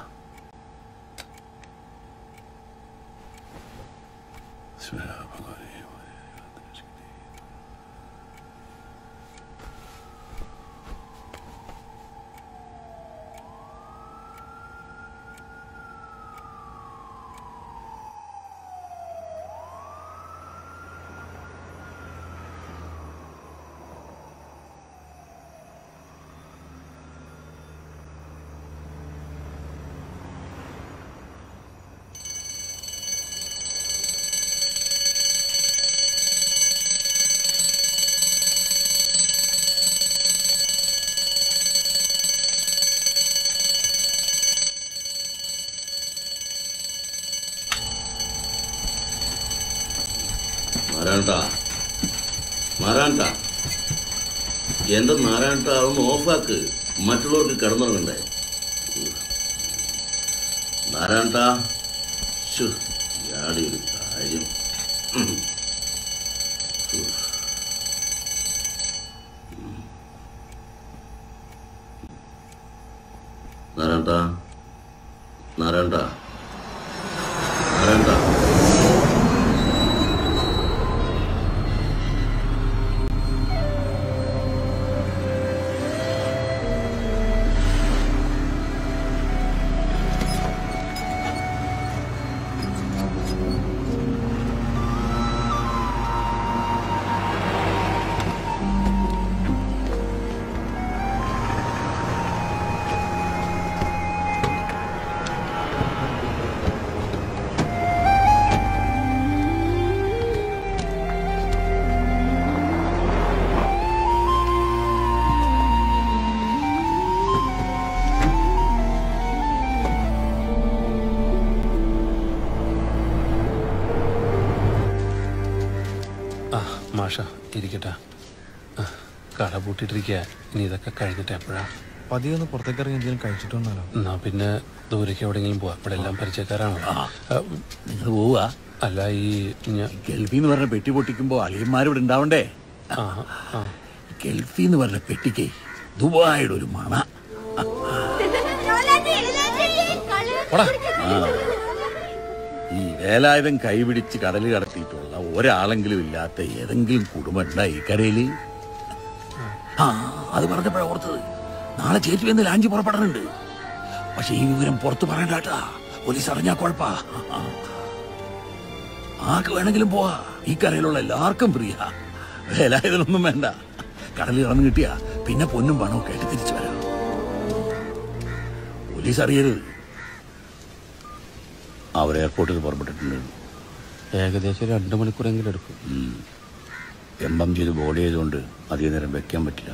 നാരായണ നാരായണ എന്റെ നാരായണ അതൊന്ന് ഓഫാക്ക് മറ്റുള്ളവർക്ക് കിടന്നുറങ്ങണ്ടേ നാരായണ യാടി ഒരു കാര്യം ഉം. ഉഫ്. നാരായണ നാരായണ നാരായണ മാഷ ഇരിക്കട്ടെ ആ, കട പൂട്ടിട്ടിരിക്കുക ഇനി ഇതൊക്കെ കഴിഞ്ഞിട്ട് എപ്പോഴാ പതിയൊന്ന് പുറത്തേക്ക് ഇറങ്ങി എന്തെങ്കിലും കഴിച്ചിട്ട് വന്നാലോ എന്നാ പിന്നെ ദൂരേക്ക് എവിടെയെങ്കിലും പോവാം ഇവിടെ എല്ലാം പരിചയക്കാരാണ് നിങ്ങൾ പോവുക അല്ല ഈ ഗൾഫിൽ നിന്ന് പറഞ്ഞ പെട്ടി പൊട്ടിക്കുമ്പോ അളിയന്മാരിവിടെ ഉണ്ടാവണ്ടേ ഗൾഫിൽ നിന്ന് പറഞ്ഞ പെട്ടിക്ക് ദുബായുടെ ഒരു മണ ആ. ഈ വേലായുധം കൈപിടിച്ച് കടൽ കടത്തിയിട്ടുള്ള ഒരാളെങ്കിലും ഇല്ലാത്ത ഏതെങ്കിലും കുടുംബം ഉണ്ടാ ഈ കരയില് ആ അത് പറഞ്ഞപ്പോഴാ ഓർത്തത് നാളെ ചേച്ചി എന്ന് ലാഞ്ചി പുറപ്പെടാനുണ്ട് പക്ഷെ ഈ വിവരം പുറത്ത് പറയണ്ടാട്ടാ പോലീസ് അറിഞ്ഞാ കുഴപ്പാ ആർക്ക് വേണമെങ്കിലും പോവാ ഈ കരയിലുള്ള എല്ലാവർക്കും പ്രിയ വേലായുധനൊന്നും വേണ്ട കടലിൽ ഇറന്നു കിട്ടിയാ പിന്നെ പൊന്നും പണവും കേട്ട് തിരിച്ചു വരാം പോലീസ് അറിയരുത് അവർ എയർപോർട്ടിൽ പുറപ്പെട്ടിട്ടുണ്ട് ഏകദേശം രണ്ട് മണിക്കൂറെങ്കിലും എടുക്കും എംബം ചെയ്ത് ബോഡി ചെയ്തുകൊണ്ട് അധിക നേരം വെക്കാൻ പറ്റില്ല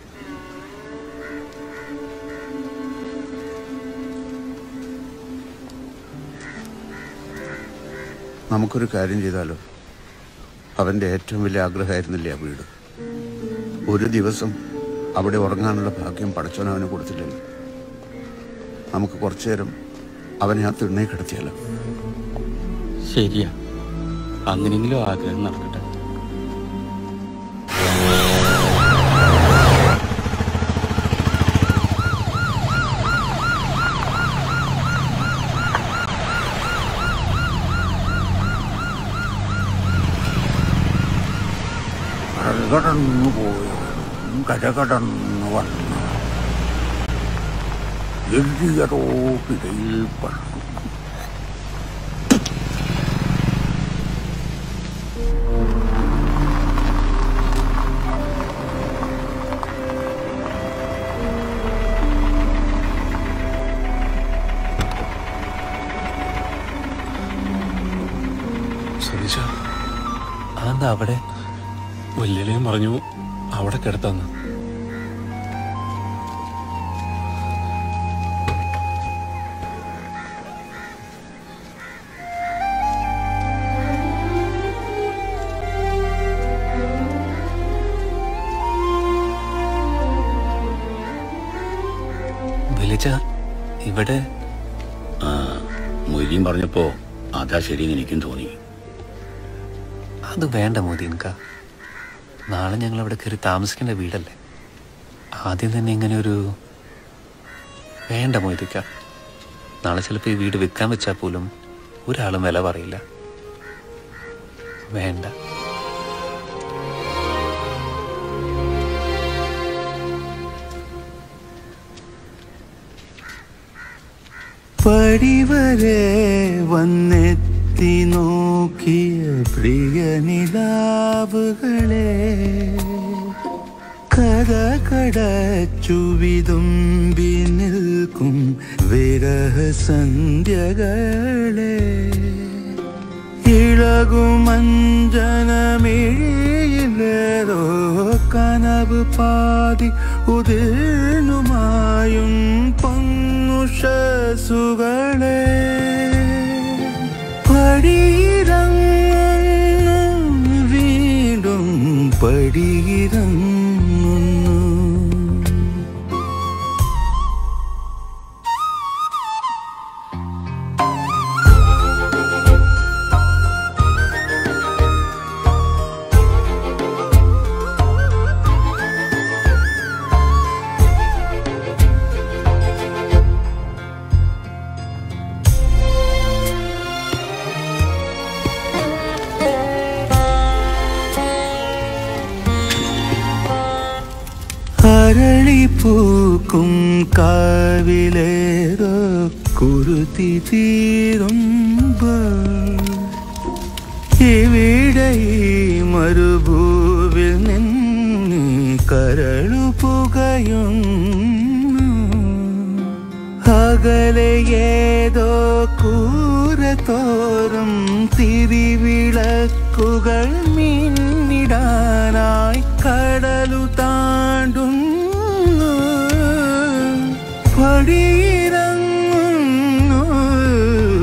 നമുക്കൊരു കാര്യം ചെയ്താലോ അവന്റെ ഏറ്റവും വലിയ ആഗ്രഹമായിരുന്നില്ലേ ആ വീട് ഒരു ദിവസം അവിടെ ഉറങ്ങാനുള്ള ഭാഗ്യം പടച്ചോൻ അവന് കൊടുത്തില്ലല്ലോ നമുക്ക് കുറച്ചു നേരം അവനെ ആ തിണ്ണേ കിടത്തിയാലോ ശരിയാ അങ്ങനെയെങ്കിലും ആഗ്രഹം നടക്കട്ടെ കടന്നു പോയി കടകടന്നു വന്നു എഴുതിയ റോപ്പിടയിൽ പണ്ടു സുനിഷ അതെന്താ അവിടെ വല്യലയും പറഞ്ഞു അവിടെ കിടത്താന്ന് വിളിച്ച ഇവിടെ ആ മൊയ്തീൻ പറഞ്ഞപ്പോ അതാ ശരിയെന്ന് എനിക്കും തോന്നി അത് വേണ്ട മോദീൻക നാളെ ഞങ്ങൾ അവിടെ കയറി താമസിക്കേണ്ട വീടല്ലേ ആദ്യം തന്നെ ഇങ്ങനെ ഒരു വേണ്ട മൊയ്തിക്ക നാളെ ചിലപ്പോൾ ഈ വീട് വിൽക്കാൻ വെച്ചാൽ പോലും ഒരാളും വില പറയില്ല വേണ്ട പടിവരെ വന്നെത്തി നോക്കിയ പ്രിയ നിലാവുകളെ കഥ കടച്ചു വിതുമ്പി നിൽക്കും വിരഹസന്ധ്യകളെ ഇളകുമഞ്ജനമിഴിയിലേതോ കനവ് പാതി ഉതിർന്നുമായും പൊങ്ങുഷസുകളെ പടിയിറങ്ങുന്നു വീണ്ടും പടിയിറങ്ങുന്നു അരളിപ്പൂക്കും കാവിലേതോ കുരുതി തീരുമ്പോൾ ഇവിടെ ഈ മരുഭൂവിൽ നിന്ന് കരളു പുകയുന്നു അകലെ ഏതോ കൂരത്തോറും തിരിവിളക്കുകൾ മിന്നിടാനായി കടലു താണ്ടുന്നു പടിയിറങ്ങുന്നു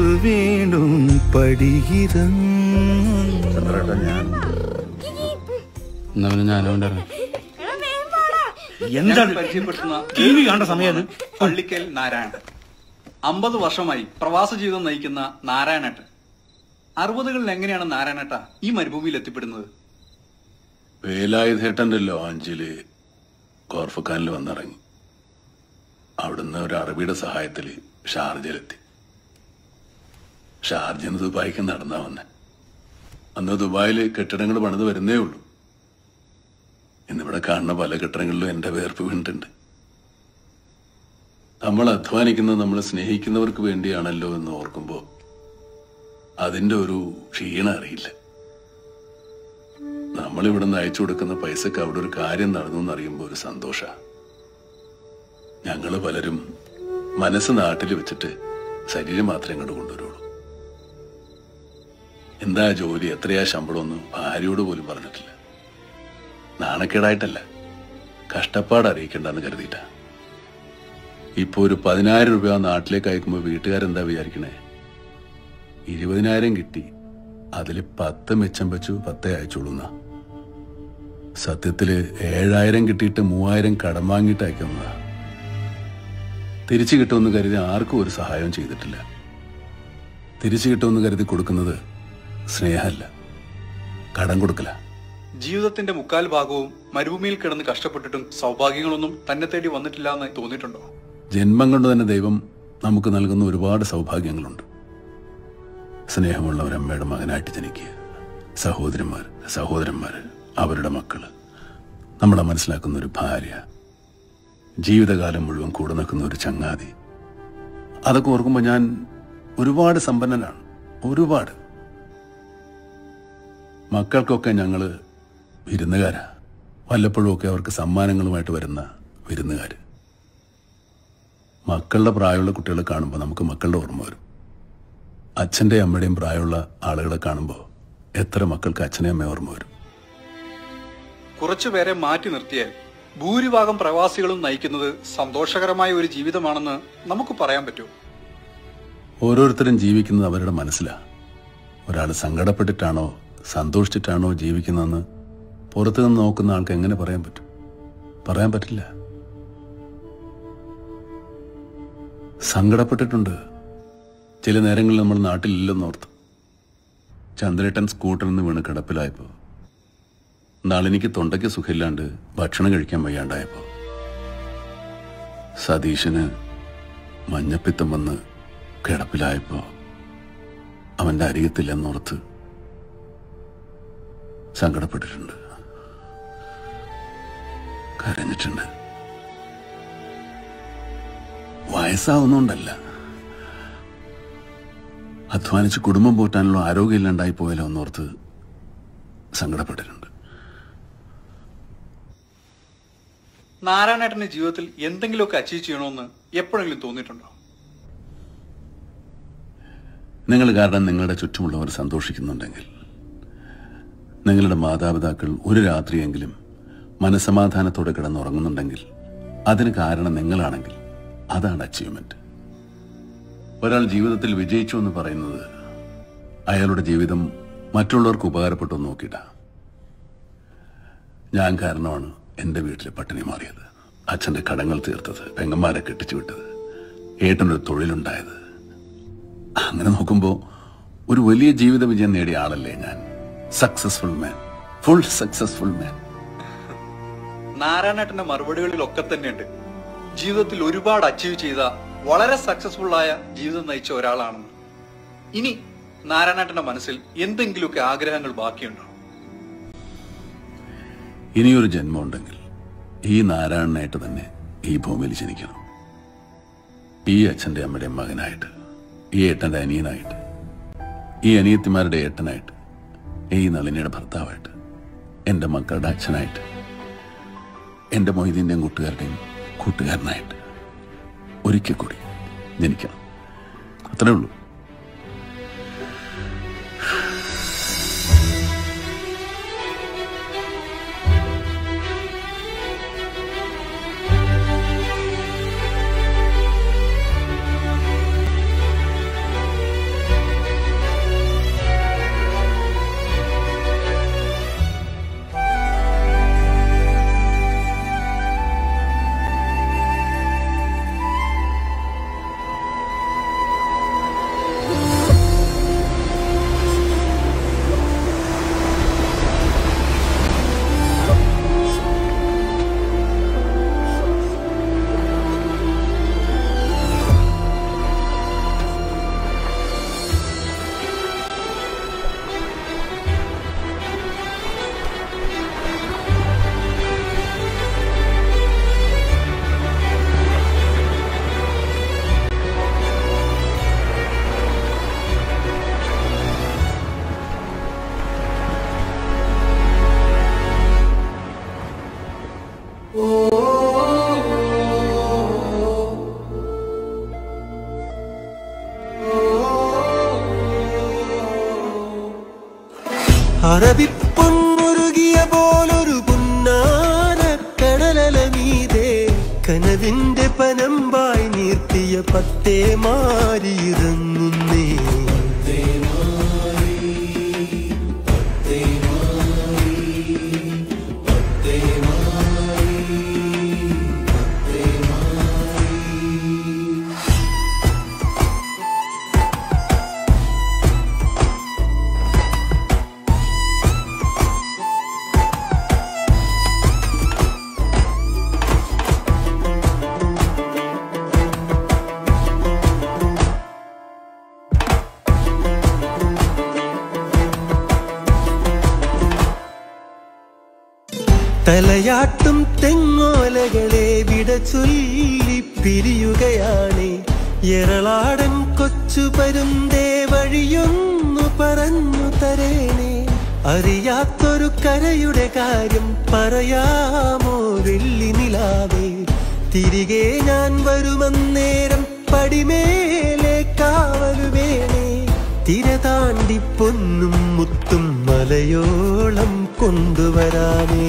വീണ്ടും പടിയിറങ്ങുന്നു ഞാൻ എന്നാ പിന്നെ ഞാനും ഉണ്ടായിരുന്നു ഞങ്ങൾ പരിചയപ്പെടുത്തുന്ന ടി വി കാണേണ്ട സമയം പള്ളിക്കൽ നാരായണൻ അമ്പത് വർഷമായി പ്രവാസ ജീവിതം നയിക്കുന്ന നാരായണേട്ടൻ അറുപതുകളിൽ എങ്ങനെയാണ് നാരായണേട്ട ഈ മരുഭൂമിയിൽ എത്തിപ്പെടുന്നത് വേലായുധേട്ടന്റെ ലോഞ്ചില് കോർഫക്കാനിൽ വന്നിറങ്ങി അവിടുന്ന് ഒരു അറബിയുടെ സഹായത്തിൽ ഷാർജയിലെത്തി ഷാർജന്ന് ദുബായിക്ക് നടന്നാ വന്നെ അന്ന് ദുബായിൽ കെട്ടിടങ്ങൾ പണിത് വരുന്നേ ഉള്ളൂ ഇന്നിവിടെ കാണുന്ന പല കെട്ടിടങ്ങളിലും എന്റെ വേർപ്പ് വീണിട്ടുണ്ട് നമ്മൾ അധ്വാനിക്കുന്നത് നമ്മൾ സ്നേഹിക്കുന്നവർക്ക് വേണ്ടിയാണല്ലോ എന്ന് ഓർക്കുമ്പോൾ അതിന്റെ ഒരു ക്ഷീണം അറിയില്ല നമ്മൾ ഇവിടുന്ന് അയച്ചു കൊടുക്കുന്ന പൈസക്ക് അവിടെ ഒരു കാര്യം നടന്നു എന്നറിയുമ്പോൾ ഒരു സന്തോഷ ഞങ്ങള് പലരും മനസ്സ് നാട്ടിൽ വെച്ചിട്ട് ശരീരം മാത്രമേ ഇങ്ങോട്ട് കൊണ്ടുവരുള്ളൂ എന്താ ജോലി എത്രയാ ശമ്പളമൊന്നും ഭാര്യയോട് പോലും പറഞ്ഞിട്ടില്ല നാണക്കേടായിട്ടല്ല കഷ്ടപ്പാട് അറിയിക്കണ്ടെന്ന് കരുതിയിട്ടാ ഇപ്പൊ ഒരു പതിനായിരം രൂപ നാട്ടിലേക്ക് അയക്കുമ്പോൾ വീട്ടുകാരെന്താ വിചാരിക്കണേ ഇരുപതിനായിരം കിട്ടി അതിൽ പത്ത് മിച്ചം വെച്ചു പത്തേ അയച്ചോളുന്ന സത്യത്തില് ഏഴായിരം കിട്ടിയിട്ട് മൂവായിരം കടം വാങ്ങിയിട്ട് അയക്കുന്നതാ തിരിച്ചു കിട്ടുമെന്ന് കരുതി ആർക്കും ഒരു സഹായവും ചെയ്തിട്ടില്ല തിരിച്ചു കിട്ടുമെന്ന് കരുതി കൊടുക്കുന്നത് സ്നേഹമല്ല കടം കൊടുക്കല ജീവിതത്തിന്റെ മുക്കാൽ ഭാഗവും മരുഭൂമിയിൽ കിടന്ന് കഷ്ടപ്പെട്ടിട്ടും സൗഭാഗ്യങ്ങളൊന്നും തന്നെ തേടി വന്നിട്ടില്ല എന്ന് തോന്നിയിട്ടുണ്ടോ ജന്മം കൊണ്ട് തന്നെ ദൈവം നമുക്ക് നൽകുന്ന ഒരുപാട് സൗഭാഗ്യങ്ങളുണ്ട് സ്നേഹമുള്ള ഒരു അമ്മയുടെ മകനായിട്ട് ജനിക്കുക സഹോദരന്മാർ സഹോദരന്മാർ അവരുടെ മക്കള് നമ്മളെ മനസ്സിലാക്കുന്ന ഒരു ഭാര്യ ജീവിതകാലം മുഴുവൻ കൂടെ നിൽക്കുന്ന ഒരു ചങ്ങാതി അതൊക്കെ ഓർക്കുമ്പോൾ ഞാൻ ഒരുപാട് സമ്പന്നനാണ് ഒരുപാട് മക്കൾക്കൊക്കെ ഞങ്ങള് വിരുന്നുകാരാ വല്ലപ്പോഴും ഒക്കെ അവർക്ക് സമ്മാനങ്ങളുമായിട്ട് വരുന്ന വിരുന്നുകാര് മക്കളുടെ പ്രായമുള്ള കുട്ടികളെ കാണുമ്പോൾ നമുക്ക് മക്കളുടെ ഓർമ്മ വരും അച്ഛൻ്റെ അമ്മയുടെയും പ്രായമുള്ള ആളുകളെ കാണുമ്പോൾ എത്ര മക്കൾക്ക് അച്ഛനെ അമ്മയെ ഓർമ്മ വരും കുറച്ചുപേരെ മാറ്റി നിർത്തിയാൽ ഭൂരിഭാഗം പ്രവാസികളും നയിക്കുന്നത് സന്തോഷകരമായ ഒരു ജീവിതമാണെന്ന് നമുക്ക് പറയാൻ പറ്റുമോ ഓരോരുത്തരും ജീവിക്കുന്നത് അവരുടെ മനസ്സിലാ ഒരാൾ സങ്കടപ്പെട്ടിട്ടാണോ സന്തോഷിച്ചിട്ടാണോ ജീവിക്കുന്നതെന്ന് പുറത്തു നിന്ന് നോക്കുന്ന ആൾക്ക് എങ്ങനെ പറയാൻ പറ്റും പറയാൻ പറ്റില്ല സങ്കടപ്പെട്ടിട്ടുണ്ട് ചില നേരങ്ങളിൽ നമ്മൾ നാട്ടിലില്ലെന്നോർത്ത് ചന്ദ്രേട്ടൻ സ്കൂട്ടറിൽ നിന്ന് വീണ് കിടപ്പിലായപ്പോ നാളെനിക്ക് തൊണ്ടയ്ക്ക് സുഖമില്ലാണ്ട് ഭക്ഷണം കഴിക്കാൻ വയ്യാണ്ടായപ്പോ സതീശന് മഞ്ഞപ്പിത്തം വന്ന് കിടപ്പിലായപ്പോ അവന്റെ അരികത്തില്ലെന്നോർത്ത് സങ്കടപ്പെട്ടിട്ടുണ്ട് കരഞ്ഞിട്ടുണ്ട് വയസ്സാവുന്നോണ്ടല്ല അധ്വാനിച്ച് കുടുംബം പോറ്റാനുള്ള ആരോഗ്യമില്ലാണ്ടായി പോയാലോ എന്നോർത്ത് സങ്കടപ്പെട്ടിട്ടുണ്ട് നാരായണേട്ടന്റെ ജീവിതത്തിൽ എന്തെങ്കിലുമൊക്കെ അച്ചീവ് ചെയ്യണമെന്ന് എപ്പോഴെങ്കിലും തോന്നിയിട്ടുണ്ടോ നിങ്ങൾ കാരണം നിങ്ങളുടെ ചുറ്റുമുള്ളവർ സന്തോഷിക്കുന്നുണ്ടെങ്കിൽ നിങ്ങളുടെ മാതാപിതാക്കൾ ഒരു രാത്രിയെങ്കിലും മനസമാധാനത്തോടെ കിടന്നുറങ്ങുന്നുണ്ടെങ്കിൽ അതിന് കാരണം നിങ്ങളാണെങ്കിൽ അതാണ് അച്ചീവ്മെന്റ് ഒരാൾ ജീവിതത്തിൽ വിജയിച്ചു എന്ന് പറയുന്നത് അയാളുടെ ജീവിതം മറ്റുള്ളവർക്ക് ഉപകാരപ്പെട്ടു എന്ന് നോക്കിയിട്ടാ ഞാൻ കാരണമാണ് എൻ്റെ വീട്ടിലെ പട്ടിണി മാറിയത് അച്ഛൻ്റെ കടങ്ങൾ തീർത്തത് പെങ്ങന്മാരെ കെട്ടിച്ചു വിട്ടത് ഏട്ടനൊരു തൊഴിലുണ്ടായത് അങ്ങനെ നോക്കുമ്പോൾ ഒരു വലിയ ജീവിത വിജയം നേടിയ ആളല്ലേ ഞാൻ successful man full successful man നാരായണേട്ടന്റെ മറുപടികളിലൊക്കെ തന്നെയുണ്ട് ജീവിതത്തിൽ ഒരുപാട് അച്ചീവ് ചെയ്ത വളരെ സക്സസ്ഫുൾ ആയ ജീവിതം നയിച്ച ഒരാളാണെന്ന് ഇനി നാരായണേട്ടന്റെ മനസ്സിൽ എന്തെങ്കിലുമൊക്കെ ആഗ്രഹങ്ങൾ ബാക്കിയുണ്ടോ ഇനിയൊരു ജന്മം ഉണ്ടെങ്കിൽ ഈ നാരായണനായിട്ട് തന്നെ ഈ ഭൂമിയിൽ ജനിക്കണം ഈ അച്ഛൻ്റെ അമ്മയുടെ മകനായിട്ട് ഈ ഏട്ടൻ്റെ അനിയനായിട്ട് ഈ അനിയത്തിമാരുടെ ഏട്ടനായിട്ട് ഈ നളിനിയുടെ ഭർത്താവായിട്ട് എൻ്റെ മക്കളുടെ അച്ഛനായിട്ട് എൻ്റെ മൊയ്തീൻ്റെയും കൂട്ടുകാരുടെയും കൂട്ടുകാരനായിട്ട് ഒരിക്കൽ കൂടി ജനിക്കണം അത്രേ ഉള്ളൂ അറബിപ്പൊന്നുരുകിയ പോലൊരു പുന്നാര കടലല മീതേ കനവിന്റെ പനമ്പായി നീർത്തിയ പത്തേ മാറിയിറങ്ങുന്നേ തലയാട്ടും തെങ്ങോലകളെ വിട ചൊല്ലി പിരിയുകയാണ് എറളാടൻ കൊച്ചു പരുന്തേ വഴിയൊന്നു പറഞ്ഞു തരേണേ അറിയാത്തൊരു കരയുടെ കാര്യം പറയാമോ വെള്ളി നിലാവേ തിരികെ ഞാൻ വരുമന്നേരം പടിമേലെ കാവലു വേണേ തിര താണ്ടി പൊന്നും മുത്തും മലയോളം കൊണ്ടുവരാനേ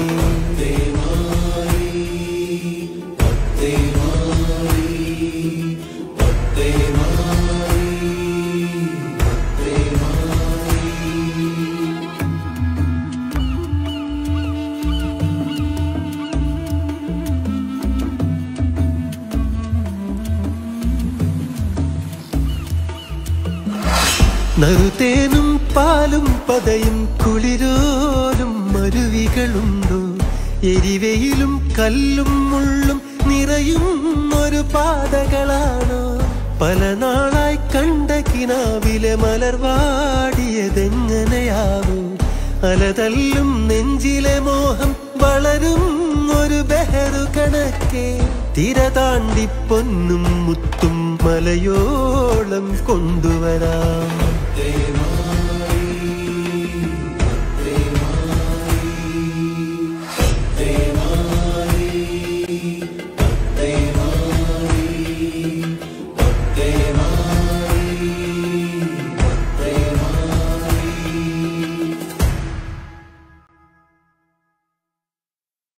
നറുതേനും പാലും പതയും കുളിരോലും മരുവികളുണ്ടോ എരിവയിലും കല്ലും മുള്ളും നിറയും ഒരു പാതകളാണോ പല നാളായി കണ്ട കിനാവിലെ മലർവാടിയതെങ്ങനെയാവും അലതല്ലും നെഞ്ചിലെ മോഹം വളരും ഒരു ബെഹറു കണക്കെ തിര താണ്ടി പൊന്നും മുത്തും മലയോളം കൊണ്ടുവരാം